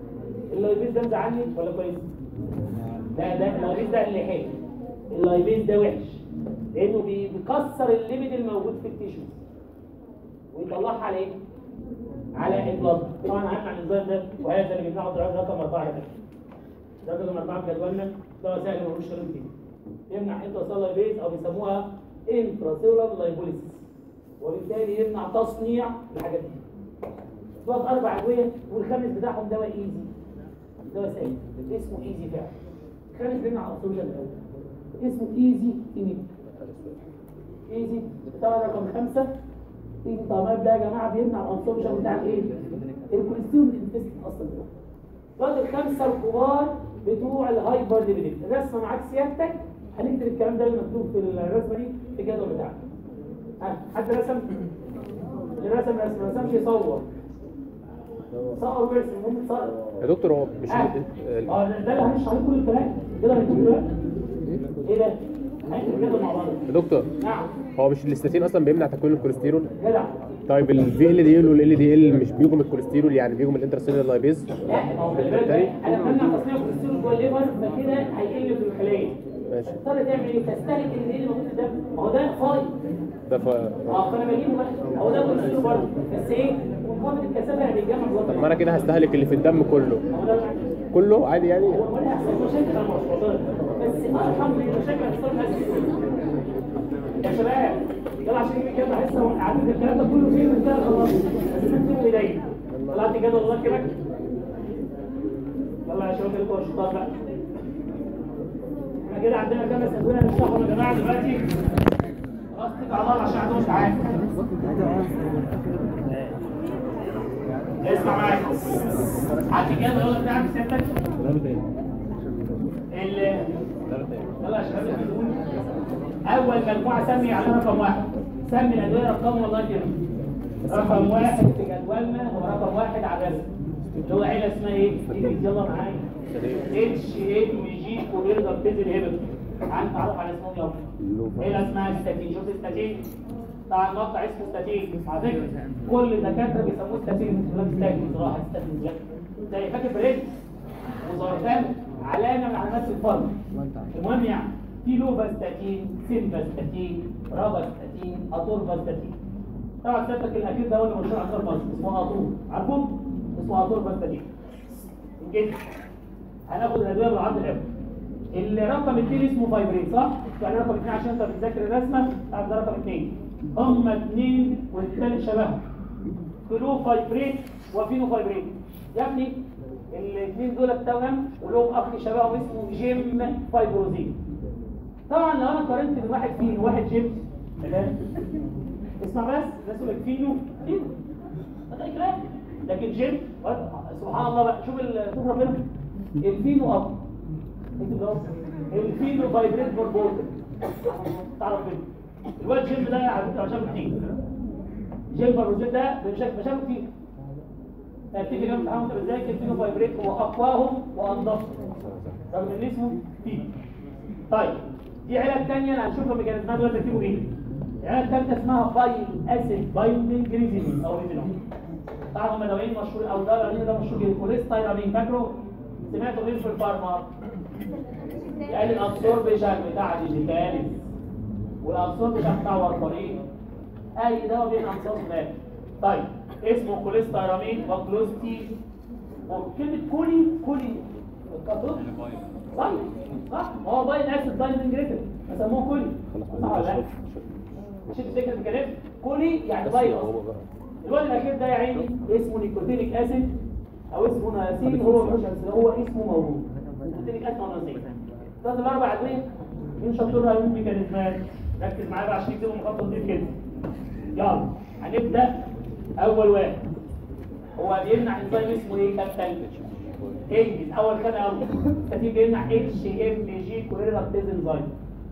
اللايبيز ده مزعلني ولا كويس؟ لا ده اللايبيز ده اللي حلو اللايبيز ده وحش لانه بي- بيكسر الليبيد الموجود في التيشوز ويطلعها على ايه؟ على البلد طبعا عارف عن النظام ده وهذا اللي بناخد رقم اربعه ده ده رقم اربعه في جدولنا ده سهل ملوش كلام فيه يمنع انتراسيلر لايبيز او بيسموها انتراسيلر لايبوليسيس وبالتالي يمنع تصنيع الحاجات دي دول اربع ادويه والخامس بتاعهم دواء ايزي دواء سهل اسمه ايزي فعلا الخامس بيمنع الاصوليه الاول اسمه ايزي تيميك ايزي طبعا رقم خمسه ايزي طبعا ده يا جماعه بيمنع الابسوربشن بتاع الايه؟ الكوليسترول الانتست اصلا ده دول الخمسه الكبار بتوع الهايبر ليبيديك الرسمه معاك سيادتك هنكتب الكلام ده اللي مكتوب في الرسمه دي في الجدول بتاعك ها حد رسم اللي رسم رسم ما رسمش يصور صور ويرسم المهم تصور يا دكتور هو مش اه ال- اه ده ده اللي هنشرح عليه كل الكلام كده هنكتب دلوقتي ايه ده؟ هنكتب الجدول مع بعض يا دكتور نعم هو مش الاستاتين اصلا بيمنع تكوين الكوليسترول جدع طيب الفي ال دي ال والال دي ال مش بيجوا من الكوليسترول يعني بيجوا من الانترسيلولار لايبيز لا ما هو خلي بالك بقى، انا بمنع تصنيع الكوليسترول جوه الليفر فكده هيقل في الخلايا ماشي تضطر تعمل ايه؟ تستهلك اللي اللي موجود في الدم ما هو ده فايض ده ف... اه فانا بجيبه بقى هو ده كوليسترول برضه بس ايه؟ مقاومه الكثافه يعني الجمع جوه طب ما انا كده هستهلك اللي في الدم كله هو ده كله عادي يعني هو ولا هيحصل مشاكل على المشروطات بس ارحم من المشاكل اللي هتحصل لها يا شباب يلا عشان يجي كده لسه قاعدين الكلام ده كله فين من كده خلاص بس انتوا ايديا طلعت كده والله كده يلا يا شباب الكوره الشطار بقى احنا كده عندنا خمس ادويه هنشرحهم يا جماعه دلوقتي خلاص اتكل على الله عشان عندهم ساعات اسمع معايا حد كده يلا بتاعك سيادتك ال يلا يا شباب الحلول. اول مجموعه سمي عليها رقم واحد سمي الادويه رقم والله كده رقم واحد في جدولنا هو رقم واحد على الرسم اللي هو عيله اسمها ايه؟ ايه يلا معايا اتش ام جي كورير بيزل هيبل تعال نتعرف على اسمهم يلا عيله اسمها ستاتين شفت ستاتين طبعا مقطع اسمه ستاتين على فكره كل الدكاتره بيسموه ستاتين يقول لك ستاتين صراحه ستاتين زي زي فاكر بريد وزرفان علامه من علامات الفرد المهم يعني في لوفاستاتين سيمفاستاتين راباستاتين اتورفاستاتين طبعا سيادتك الاخير ده هو اللي مشهور عندنا في مصر اسمه اطور عارفه اسمه اتورفاستاتين جدا هناخد الادويه بالعرض الاول الرقم اثنين اسمه فايبرين صح؟ يعني رقم اثنين عشان انت بتذاكر الرسمه تعرف ده رقم اثنين هما اثنين والثالث شبههم كلو فايبرين وفينو فايبرين يا ابني الاثنين دول توأم ولهم اخ شبههم اسمه جيم فايبروزين طبعا لو انا قارنت بين واحد فينو وواحد جيم تمام اسمع بس الناس يقول لك فينو فينو ده كلام لكن جيم سبحان الله بقى شوف ال- شوف ربنا الفينو اب انت ده الفينو فايبريت بوربورت تعرف كده الواد جيم ده على فكره مشاكل كتير جيم فايبروزيت ده بمشاكل مشاكل كتير هتيجي جنب الامتحان وانت بتذاكر الفينو فايبريت هو اقواهم وانضفهم رغم ان اسمه فينو طيب دي عيله ثانيه انا هنشوف الميكانيزمات دول ترتيبه ايه العيله الثالثه اسمها بايل اسيد بايندنج ريزينين او ريزينون طبعا هم نوعين مشهور او ده الرنين ده مشهور جدا كوليستايرامين فاكره سمعتوا مين في الفارما يعني الابسوربشن بتاع ديجيتاليز والابسوربشن بتاع ورفرين اي دواء بين امتصاص مات طيب اسمه كوليستايرامين وكلوستي وكلمه كولي كولي الكاتوب باين صح ما هو باين اسيد بايندنج ريتم بسموه كولي صح ولا لا؟ مش تفتكر الكلام كولي يعني باين الواد الاخير ده يا عيني اسمه نيكوتينيك اسيد او اسمه ناسين هو مش أسيد، هو اسمه موجود نيكوتينيك اسيد او ناسين ده الاربع ادويه مين شطور هيقول ميكانيزمات ركز معايا بقى عشان يكتبوا مخطط دي كده يلا هنبدا اول واحد هو بيمنع انزيم اسمه ايه كابتن انجز اول كده يلا كتيب بيمنع اتش ام جي كوريرابتيز انزيم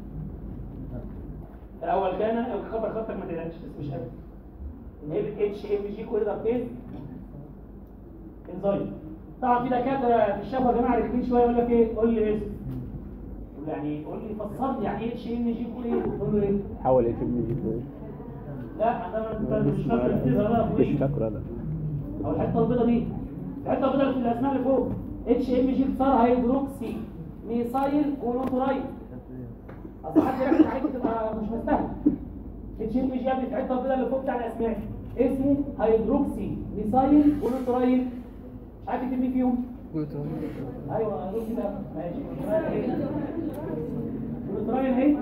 الاول كان الخبر خطك ما تقلقش بس مش قوي انهبت اتش ام جي كل ده فين انزيم طبعا في دكاتره في الشفا يا جماعه رخمين شويه يقول لك ايه قول لي اسم يقول يعني قول لي فسر لي يعني ايه اتش ام جي كل ايه تقول له ايه حاول ايه تبني لا عندما انت مش فاكر تظهر بقى مش فوق فاكره انا او الحته البيضاء دي الحته البيضاء اللي في الاسماء اللي فوق اتش ام جي اختصار هيدروكسي ميثايل كلوترايد اصل حد يركز عليك تبقى مش مستاهل اتش ام جي قبل تعيد ربنا اللي فوق بتاع الاسماء اسمه هيدروكسي ميثايل كلوترايد مش عارف تكتب مين فيهم ايوه هيدروكسي ده ماشي كلوترايد ايه كلوترايد اهي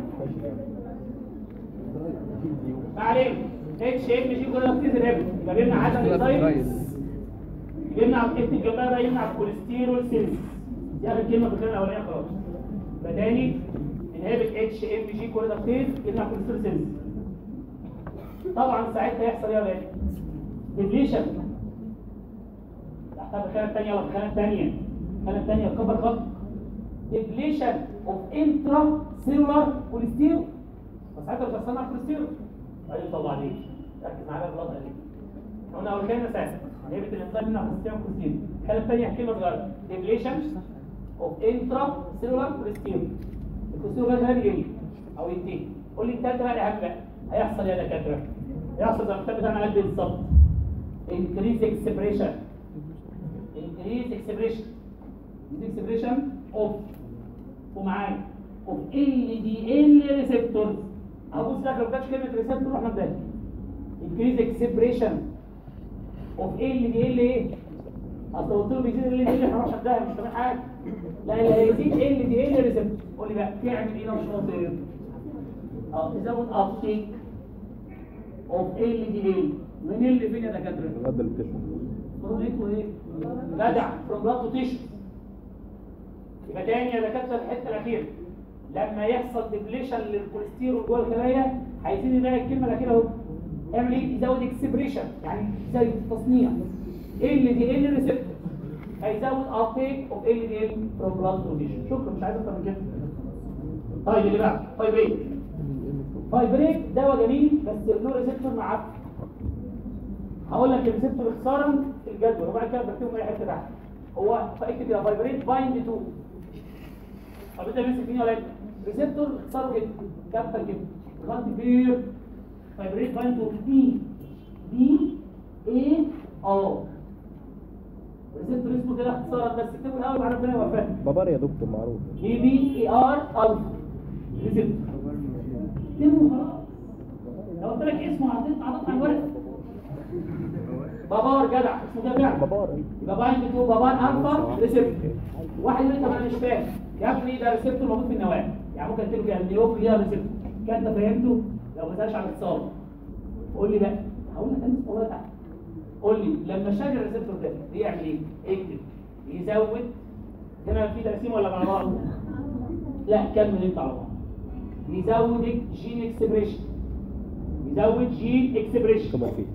ما علينا اتش ام جي كلها بتزرب يبقى بيمنع عدم الزايد يمنع اكتب جنبها بقى يمنع الكوليسترول سيلز دي اخر كلمه في الكلمه الاولانيه خلاص يبقى تاني انهبت اتش ام جي كوليدكتيز يمنع الكوليسترول سيلز طبعا ساعتها يحصل ايه يا ولاد؟ ديبليشن تحتها الخانه الثانيه ولا الخانه الثانيه الخانه الثانيه كبر خط ديبليشن اوف انترا سيلولار كوليسترول فساعتها مش هتصنع كوليسترول ايوه طبعا ليه؟ ركز معايا في اللقطه دي قلنا اول كلمه اساسا هيبت الانزيم من كوليسترول كوليسترول الكلمه الثانيه كلمه صغيره ديبليشن اوف انترا سيلولار كوليسترول الكوليسترول ده يجي او ينتهي قول لي الثالثه بقى الاهم بقى هيحصل يا دكاتره هيحصل زي ما الكتاب بتاعنا قال بالظبط increase expression increase expression increase expression of ومعايا of LDL receptors هبص لك لو كانتش كلمه ريسبتور احنا بدايه increase expression of LDL ايه اصل قلت له بيزيد ال دي احنا مش هنبداها مش فاهم حاجه لا اللي هيزيد ال دي ال ريسبتور قول لي بقى تعمل ايه لو مش شاطر اه تزود ابتيك اوف ال دي ال من اللي فين يا دكاتره الغدة اللي بتشرب فروم ايه جدع فروم بلاد تو تيشو يبقى تاني يا دكاتره الحته الاخيره لما يحصل ديبليشن للكوليسترول جوه الخلايا عايزين نلاقي الكلمه الاخيره اهو اعمل ايه يزود اكسبريشن يعني زي التصنيع ال دي ال ريسبتور هيزود ابتيك اوف ال دي ال فروم بلاد تو تيشو شكرا مش عايز اكتر من كده طيب اللي بعد فايبريت فايبريت دواء جميل بس له ريسبتور معفن هقول لك الريسبتور اختصارا في الجدول وبعد كده بكتبهم اي حته تحت هو فاكتب كده فايبريت بايند تو طب انت ماسك مين ولا ريسبتور اختصاره كده كابتل كده خط كبير فايبريت بايند تو بي بي اي ار ريسبتور اسمه كده اختصارا بس اكتبه الاول بعد ربنا يوفقك بابار يا دكتور معروف بي بي اي ار الفا ريسبتور اكتبه خلاص لو قلت لك اسمه هتطلع هتطلع الورقه بابار جدع اسمه كده فعلا بابار يبقى بايند تو بابار الفا ريسبتور واحد يقول لي طب انا مش فاهم يا ابني ده ريسبتور موجود في النواه يعني ممكن تقول كده نيوكليار ريسبتور كده انت فهمته لو ما سالش عن الاتصال قول لي بقى هقول لك انا اسمه تحت قول لي لما شاف الريسبتور ده بيعمل ايه؟ اكتب يزود هنا في تقسيم ولا مع بعض؟ لا كمل انت على بعض يزود جين اكسبريشن يزود جين اكسبريشن طبعا فيه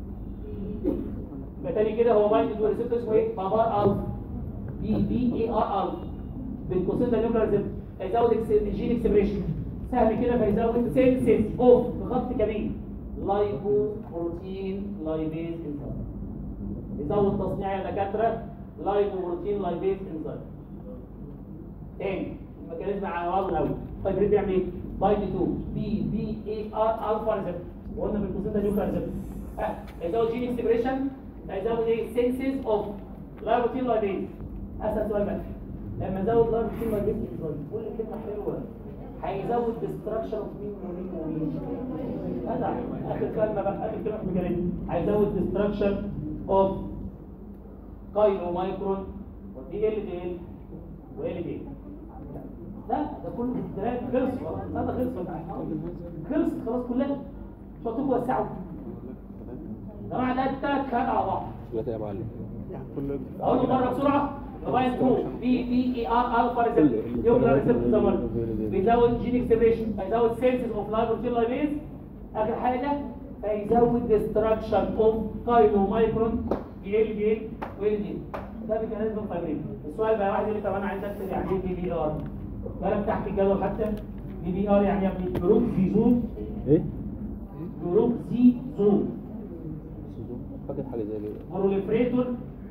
يبقى تاني كده هو بايند تو ريسبتور اسمه ايه؟ بابار الفا بي بي اي ار الفا بين قوسين ده نيوكلير ريسبتور هيزود إكس- جين اكسبريشن سهل كده فيزود سينسيس اوف بخط كبير لايبو بروتين لايبيز انزيم يزود تصنيع يا دكاتره لايبو بروتين لايبيز انزيم تاني الميكانيزم على بعضه الاول فايبريد بيعمل ايه؟ بايند تو بي بي اي ار الفا ريسبتور وقلنا بين قوسين ده نيوكلير ريسبتور ها هيزود جين اكسبريشن هيزود ايه؟ سينسيس اوف لايبوتين لايبيز اسال سؤال بقى لما ازود لايبوتين لايبيز انزيم قول لي كلمه حلوه هيزود ديستراكشن اوف مين ومين ومين هذا اخر كلمه بقى اخر كلمه في الميكانيزم هيزود ديستراكشن اوف كايلو مايكرون ودي ال دي ال وال دي لا ده كله ده خلص خلاص لا ده خلص خلص خلاص كلها مش هتوقف وسعوا يا جماعه ده الثلاث كلام على بعض دلوقتي يا معلم اقول له مره بسرعه موبايل 2 بي بي اي ار الفا ريسبتور يوكلر ريسبتور زمان بيزود جين اكسبريشن هيزود سيلز اوف لايبوتين لايبيز اخر حاجه هيزود ديستراكشن اوف كايلو مايكرون جي ال جي وال جي ده ميكانيزم الفايبرين السؤال بقى واحد يقول لي طب انا عايز اكتب يعني ايه بي بي ار بالك تحت الجدول حتى بي بي ار يعني يا ابني جروب زيزون ايه؟ جروب زيزون فاكر حاجه زي كده بروليفريتور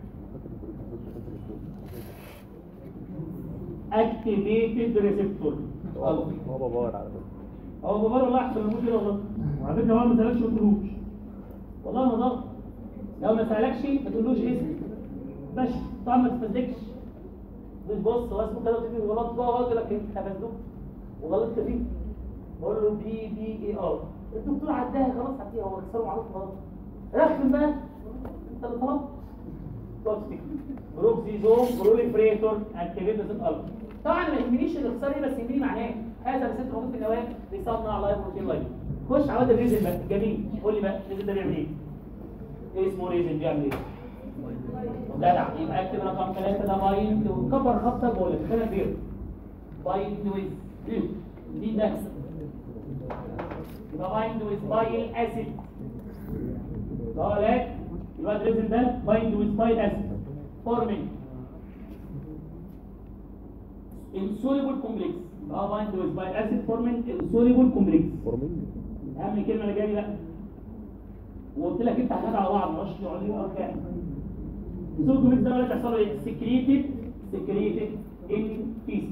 اكتيفيتد ريسبتور هو هو بابار على فكره هو بابار والله احسن من كده والله وعلى فكره هو ما سالكش ما تقولوش والله ما ضغط لو ما سالكش ما تقولوش اسم بس طبعا ما تفزلكش مش بص هو اسمه كده وتيجي غلط جوه غلط لك انت مزنوق وغلطت فيه بقول له بي بي اي ار الدكتور عداها خلاص عديها هو اكسره معروف غلط رخم بقى انت اللي طلبت توكسيك بروكسيزوم بروليفريتور اكتيفيتورز الالفا طبعا ما يهمنيش الاختصار ايه بس يهمني معناه هذا الست موجود في النواه بيصنع لايف بروتين لايف خش على واد الريزن بقى جميل قول لي بقى الريزن ده بيعمل ايه؟ ايه اسمه ريزن بيعمل ايه؟ جدع يبقى اكتب رقم ثلاثة ده بايند وكبر خطة بقول لك خلينا كبير بايند ويز دي نفس يبقى بايند ويز بايل اسيد ده لك يبقى الريزن ده بايند ويز بايل اسيد فورمينج insoluble complex يبقى بايند ويز بايل اسيد فورمينج insoluble complex اهم كلمه اللي جايه بقى وقلت لك انت حاجات على بعض مش تقعد لي اركان الزول كوميكس ده بقى بيحصل له ايه؟ سكريتد سكريتد ان فيسز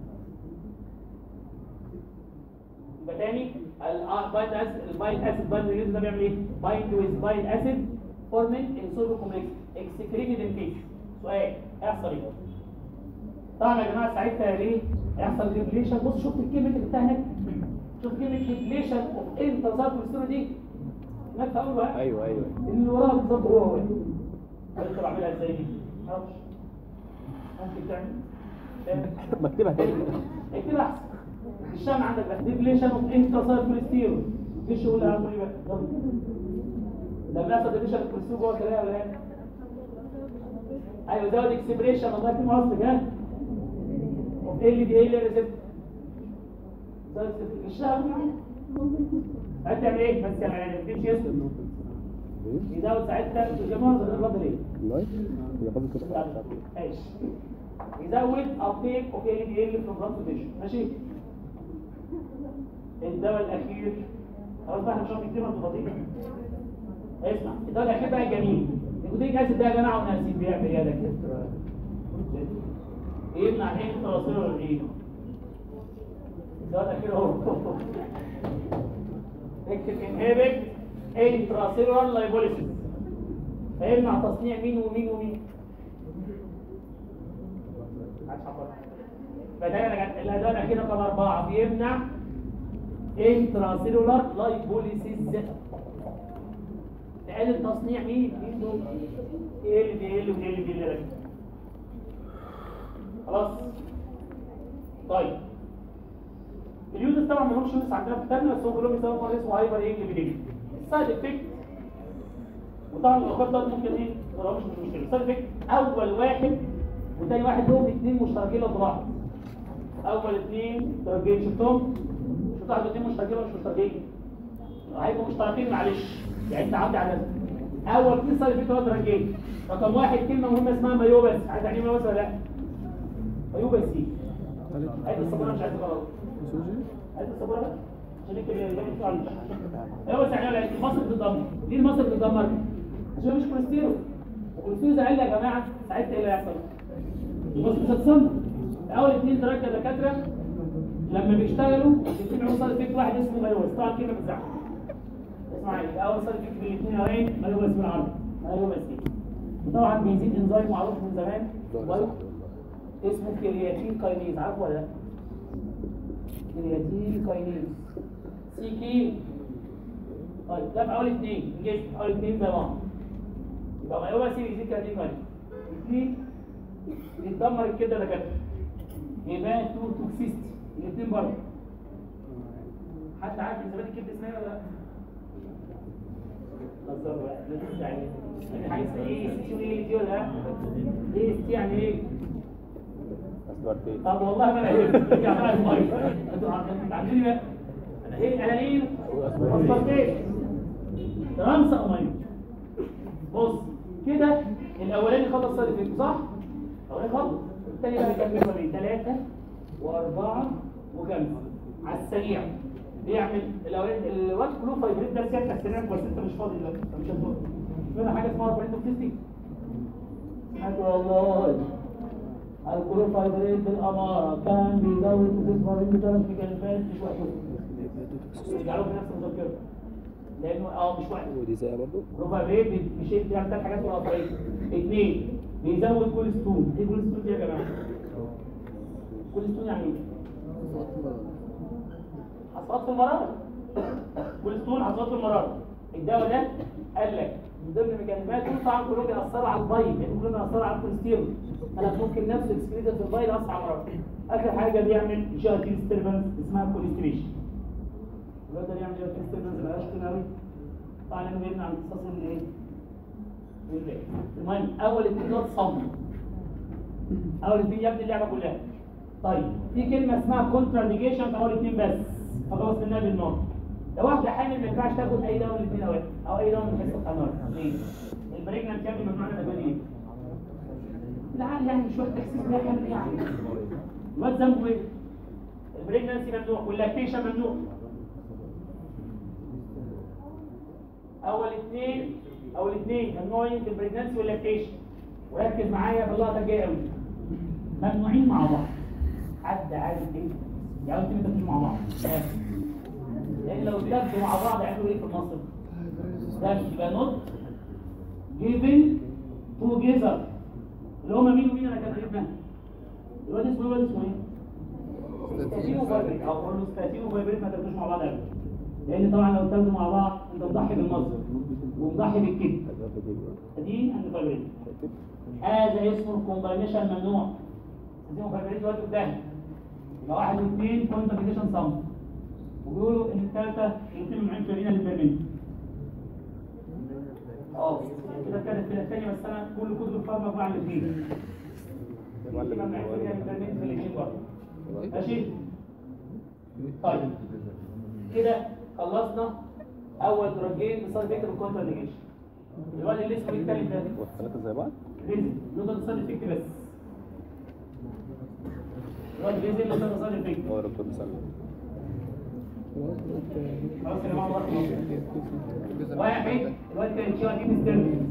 يبقى تاني البايند اسيد البايند اسيد بايند ريليز ده بيعمل ايه؟ بايند ويز بايند اسيد فورمينج انسولو كومبلكس اكسكريتد ان فيسز سؤال هيحصل ايه؟ طبعا يا جماعه ساعتها ليه؟ هيحصل ديبليشن بص شفت الكلمه اللي جبتها هناك شوف كلمه ديبليشن اوف انتظار كوليسترول دي هناك في اول واحد ايوه ايوه اللي وراها بالظبط هو هو انت بعملها ازاي دي؟ معرفش ممكن تعمل تعمل. بكتبها تاني اكتب احسن الشام عندك بقى ديبليشن اوف انتصار كوليسترول دي الشغل اللي عملوا ايه بقى؟ يلا. لما يحصل ديبليشن اوف كوليسترول جوه الخلايا ولا لا؟ ايوه زود اكسبريشن الله يكرم قصدك ها؟ اوف ال دي ال ريسبتور زود expression. الشام هتعمل ايه؟ بس يعني ما تمشي اسود يزود ساعتها الجمهور زي الرد ليه؟ والله هي باظت كده ماشي يزود ابتيك اوف ال دي ال في الترانسبورتيشن ماشي الدواء الاخير خلاص بقى احنا مش هنكتبها في البطيء اسمع الدواء الاخير بقى جميل النيكوتيك اسيد ده يا جماعه وناسين بيعمل ايه ده كده يمنع ايه التواصل الايه الدواء الاخير اهو اكتب انهبت انتراسيلولار لايبوليسيس فيمنع تصنيع مين ومين ومين فده الاداه الاخيره رقم اربعه بيمنع انتراسيلولار لايبوليسيس تقلل تصنيع مين؟ مين دول؟ ايه اللي ايه اللي ايه اللي اللي راكب خلاص طيب اليوزر طبعا ما لهمش يوزر عندنا في الثانيه بس هو كلهم بيسموه مرض اسمه هايبر ايه اللي السايد افكت وطبعا الاخوات دول ممكن ايه ما لهمش مش مشكله السايد افكت اول واحد وتاني واحد لهم اثنين مشتركين لو بعض اول اثنين مشتركين شفتهم شفت واحد اثنين مشتركين ولا مش مشتركين هيبقوا مشتركين معلش يعني انت عدي على ده. اول اثنين سايد افكت هو مشتركين رقم واحد كلمه مهمه اسمها مايوبس عايز يعني ايه مايوبس ولا لا مايوبس دي عايز الصبونه مش عايز غلط عايز الصبونه بقى عشان انت اللي جاي تطلع ايوه بس يعني ولا المصل بتتدمر ليه المصل بتتدمر عشان مش كوليسترول الكوليسترول اذا قل يا جماعه ساعتها ايه اللي هيحصل المصل مش هتصنع اول اثنين ثلاثه دكاتره لما بيشتغلوا بيجمعوا صار فيك واحد اسمه مايوس طبعا كلمه بتزعل اسمع لي اول صار فيك بالاثنين الاولين مايوس بالعربي مايوس وطبعا بيزيد انزيم معروف من زمان وايو- اسمه كرياتين كاينيز عارفه ولا لا؟ كرياتين كاينيز سي كي طيب ده في اول اثنين الجسم اول اثنين زي بعض يبقى ما يبقى سي بيزيد كرياتين كاينيز اثنين بيتدمر الكبده ده كده يبقى تو توكسيستي الاثنين برضه حد عارف حسابات الكبده اسمها ولا لا؟ نظر بقى لسه يعني يعني حاجه اسمها ايه سي ايه دي ولا لا؟ ايه اس تي يعني ايه؟ اسبرتين طب والله ما انا ايه ارجع بقى المايك انتوا عارفين بقى انا ايه انا ليه اصبرتين رمسة مايك بص كده الاولاني خلص صار فين صح الاولاني خلص الثاني بقى كان ما بين ثلاثة واربعة وخمسة على السريع بيعمل الاولاني الوقت كله فايبريد ده سيادتك السريع بس انت مش فاضي دلوقتي انت مش هتفضل فينا حاجه اسمها فايبريد سمعت والله الكلوفايبريد بالأمارة كان بيزود الفوسفورين بثلاث كلمات مش وقته يجعلوه في نفس المذكرة لأنه اه مش وقته ودي زي برضه كلوفايبريد بيشيل بيعمل ثلاث حاجات مرافقين اثنين بيزود كوليسترول ايه كوليسترول دي يا جماعة؟ كوليسترول يعني ايه؟ حصوات في المرارة كوليسترول حصوات في المرارة الدواء ده قال لك من ضمن ميكانيزماته طبعا كلهم بيأثروا على البايل يعني كلهم بيأثروا على الكوليسترول انا ممكن نفس الاكسكريتد في البايل يأثر على المرارة اخر حاجة بيعمل جاتي ديستربنس اسمها كوليستريشن الواد ده بيعمل جاتي ديستربنس بلاش كده قوي طبعا لانه بيمنع امتصاص الايه؟ الباقي. المهم اول اتنين دول صم اول اتنين يبني اللعبه كلها طيب في كلمه اسمها كونترا نيجيشن اول اتنين بس خلاص منها بالنار لو واحده حامل ما ينفعش تاخد اي دواء من الاثنين اوقات او اي دواء من حصه النار ليه؟ البريجننت يا ابني ممنوع من الادويه دي العقل يعني مش واخد تحسيس بيها حامل ايه يعني الواد ذنبه ايه؟ البريجننسي ممنوع واللاكتيشن ممنوع اول اثنين اول اثنين ممنوعين في البريجننسي واللاكتيشن وركز معايا في اللقطه الجايه قوي ممنوعين مع بعض حد عارف ايه؟ يعني انتوا تاكلوا مع بعض لان لو اتاكلوا مع بعض هيعملوا ايه في المصر؟ ده يبقى نوت جيفن تو جيزر اللي هم مين ومين انا كان عارفنا الواد اسمه ايه الواد اسمه ايه؟ ستاتين وفايبريت او اقول له ستاتين وفايبريت ما تاكلوش مع بعض ابدا لان طبعا لو اتاكلوا مع بعض انت مضحي بالمصدر ومضحي بالكبد ستاتين اند فايبريت هذا اسمه الكومباينيشن ممنوع ستاتين وفايبريت دلوقتي قدامي يبقى واحد واثنين كونتاكتيشن صم وبيقولوا ان الثالثه الاثنين من عين فرينا للبرميل اه كده كانت كده الثانيه بس انا كل كتب الفارما مجموعه عن الاثنين يبقى من عين فرينا للبرميل في الاثنين برضه ماشي طيب كده خلصنا اول درجين بصار فكر الكونترا نيجيشن الواد اللي اسمه الثاني ده والثلاثة زي بعض؟ ريزن له ده صار افكت بس الواد ريزن له ده صار افكت هو دكتور مسلم خلاص يا جماعه الله واحد الواد كان شيء دي مستني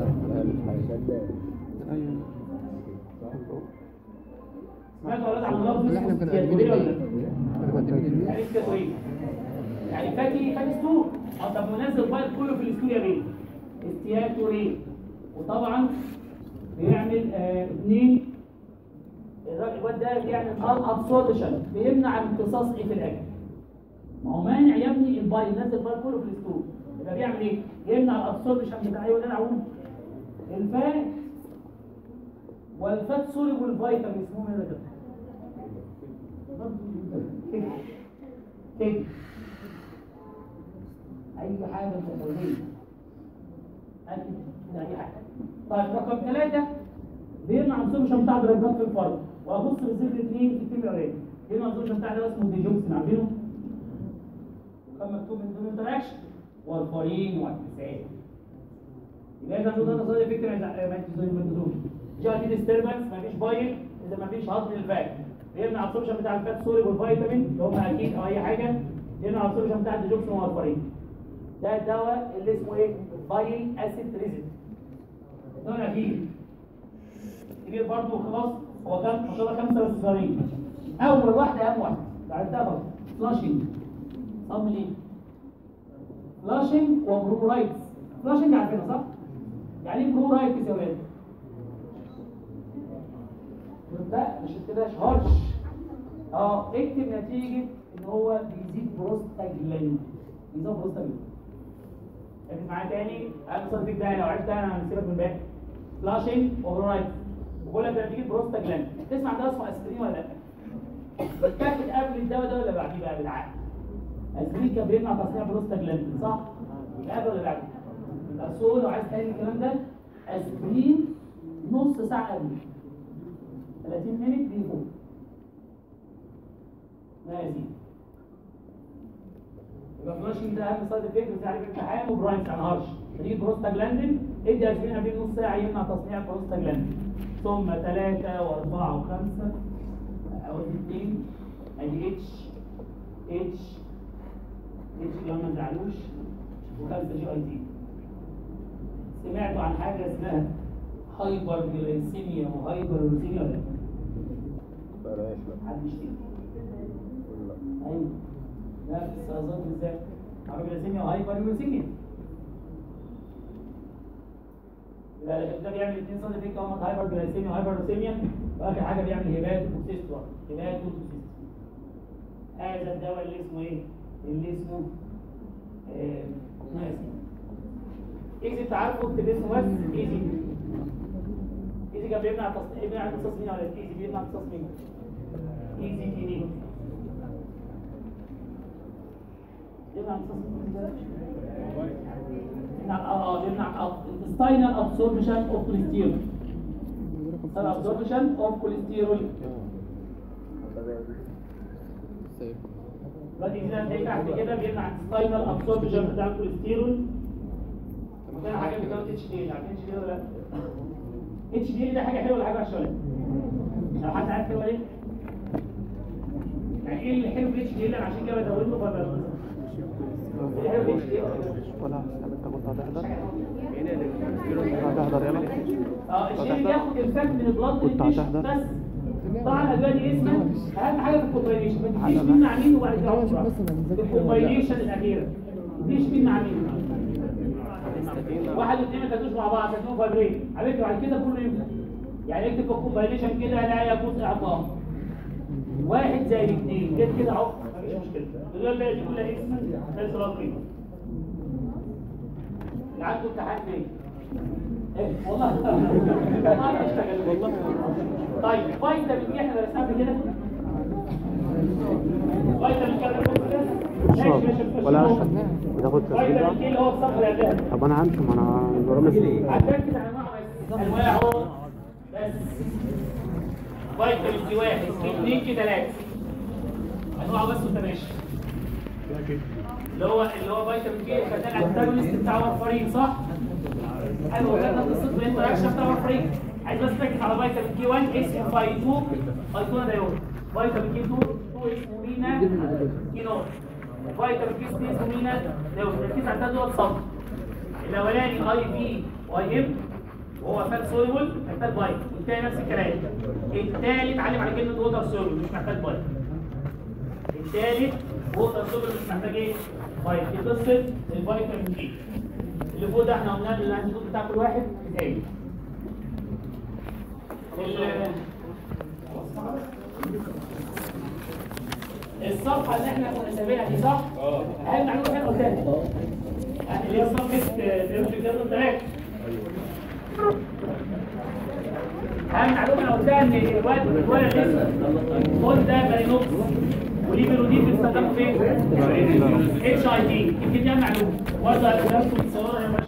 سمعتوا يا ولاد عن لفظ اسمه استياتوري ولا لا؟ يعني استياتوري يعني فاتي فاتي ستور اه طب منزل بايت كله في الاستور يا بيه استياتوري وطبعا بيعمل آه، اثنين الراجل الواد ده بيعمل الابسوربشن بيمنع امتصاص ايه في الاكل ما هو مانع يا ابني الباي نزل الباي كله في الاستور يبقى بيعمل ايه؟ يمنع الابسوربشن بتاع ايه ولا عموم الفات والفات سوليبل الفيتامين اسمهم ايه ده كده كده اي حاجه تقوليه اي حاجه طيب رقم ثلاثة بيمنع الابسوربشن بتاع درجات في الفرد وابص بصفر اثنين في الكيمياء اوريدي بيمنع الابسوربشن بتاع ده اسمه ديجوكسين عارفينه؟ وكان مكتوب من ضمن انتراكشن والفارين والكساد يبقى اذا ده نظريه فكره ما تزوج جاء دي ديستربنس مفيش بايل اذا مفيش هضم للفات بيمنع الابسوربشن بتاع الفات سوري والفيتامين اللي هم اكيد او اي حاجه يمنع الابسوربشن بتاع الديجوكسين والفارين ده الدواء اللي اسمه ايه؟ بايل اسيد ريزن الدواء الاخير كبير برضه خلاص هو كان ما شاء الله خمسه بس صغيرين اول واحده اهم واحده عرفتها برضه فلاشنج صم ليه؟ فلاشنج وبرورايتس فلاشنج عارفينها صح؟ يعني ايه برورايتس يا ولاد؟ لا مش تبقاش هرش اه اكتب نتيجة ان هو بيزيد بروستاجلاند بيزيد بروستاجلاند ركز معايا تاني انا صدق ده لو عرفت انا هسيبك من باقي فلاشنج وبرورايتس بقول لك ده نتيجة بروستاجلاند تسمع ده اسمه اسبرين ولا لا؟ بتاخد قبل الدواء ده ولا بعديه بقى بالعقل؟ اسبرين كان بيمنع تصنيع بروستاجلاند صح؟ يبقى قبل ولا بعد؟ يبقى سو لو عايز تاني الكلام ده اسبرين نص ساعة قبل 30 مينت دي فوق ماشي يبقى فلاشنج ده اهم سايد افكت بتاع الامتحان وبرايمز عن هرش تجيب بروستاجلاندين ادي اسبرين قبل نص ساعة يمنع تصنيع بروستاجلاندين ثم ثلاثة وأربعة وخمسة أو اثنين ادي اتش اتش اتش اللي هم ما زعلوش وخمسة جي اي تي سمعتوا عن حاجة اسمها هايبر جلايسيميا وهايبر روسيميا ولا لا؟ بلاش بقى حد يشتكي ايوه لا في السرطان بالذات هايبر جلايسيميا وهايبر روسيميا لا لا ده بيعمل اثنين سايد افكت هم هايبر جلايسيميا وهايبر لوسيميا واخر حاجه بيعمل هيباتوسيستوا هيباتوسيستوا هذا الدواء اللي اسمه ايه؟ اللي اسمه آه، نايسين ايزي تعرفوا اكتب اسمه بس ايزي ايزي كان بيمنع تصنيع بيمنع امتصاص مين ولا ايزي بيمنع امتصاص مين؟ ايزي تي يمنع امتصاص مين؟ يمنع اه يمنع intestinal absorption of cholesterol absorption of cholesterol دلوقتي هنا هتلاقي تحت كده بيمنع intestinal absorption بتاع الكوليسترول وده حاجه بتاعت اتش دي عارفين اتش دي ولا لا؟ اتش دي ده حاجه حلوه ولا حاجه وحشه ولا إيه؟ لو حد عارف حلوه ايه؟ يعني ايه اللي حلو في اتش دي انا عشان كده بزود له ولا ايه اللي حلو في اتش دي؟ ولا هسأل انت كنت هتحضر هتحضر يلا اه الشيء بياخد الفات من البلاد كنت بريشر هتحضر؟ بس طبعا الادويه دي اسمها اهم حاجه في الكومباينيشن ما تديش مين مع مين وبعد كده أسرع. في الكومباينيشن الاخيره ما تديش مين مع مين واحد واثنين ما تاكلوش مع بعض تاكلوا فايبرين على فكره بعد كده كله ينفع يعني اكتب في الكومباينيشن كده لا يجوز اعطاء واحد زائد اثنين كده كده اهو مفيش مشكله الدول بقى دي كلها اسم ثالث رقم عنده امتحان فين؟ ايه والله والله بشتغل والله طيب فيتامين دي احنا درسناها قبل كده فيتامين كده كده ماشي ماشي ماشي. ولا اشرب بتاخد تسجيل فيتامين بقى دي اللي هو الصفر اللي قبلها طب انا عارف ما انا برامج هتركز على انواعه بس انواعه بس فيتامين دي واحد في اثنين في ثلاثه انواعه بس وانت ماشي اللي هو اللي هو فيتامين دي خدنا الانتاجونست بتاع وارفرين صح؟ حلو خدنا قصه الانتراكشن بتاع وارفرين عايز بس تركز على فيتامين كي 1 اسمه فاي 2 فاي 2 ده يوم فيتامين كي 2 2 اسمه مينا كينور فيتامين كي 3 اسمه مينا ده يوم ركز على الثلاث دول صف الاولاني اي في واي ام وهو فات سوليبل محتاج بايت والتاني نفس الكلام التالت علم على كلمه ووتر سوليبل مش محتاج بايت الثالث ووتر سوليبل مش محتاج ايه بايت دي قصه الفيتامين دي اللي فوق ده احنا قلنا الانتيدوت بتاع كل واحد ازاي ال- الصفحه اللي احنا كنا سابقها دي صح؟ اه اهم معلومه احنا قلتها يعني اللي هي صفحه بيولوجي جدول ثلاثه اهم معلومه انا قلتها ان الواد الولد اسمه خد ده بارينوكس وليه بيرودين بيستخدموا فين؟ اتش اي دي يمكن دي أهم معلومه برضه هتلاقوا الصوره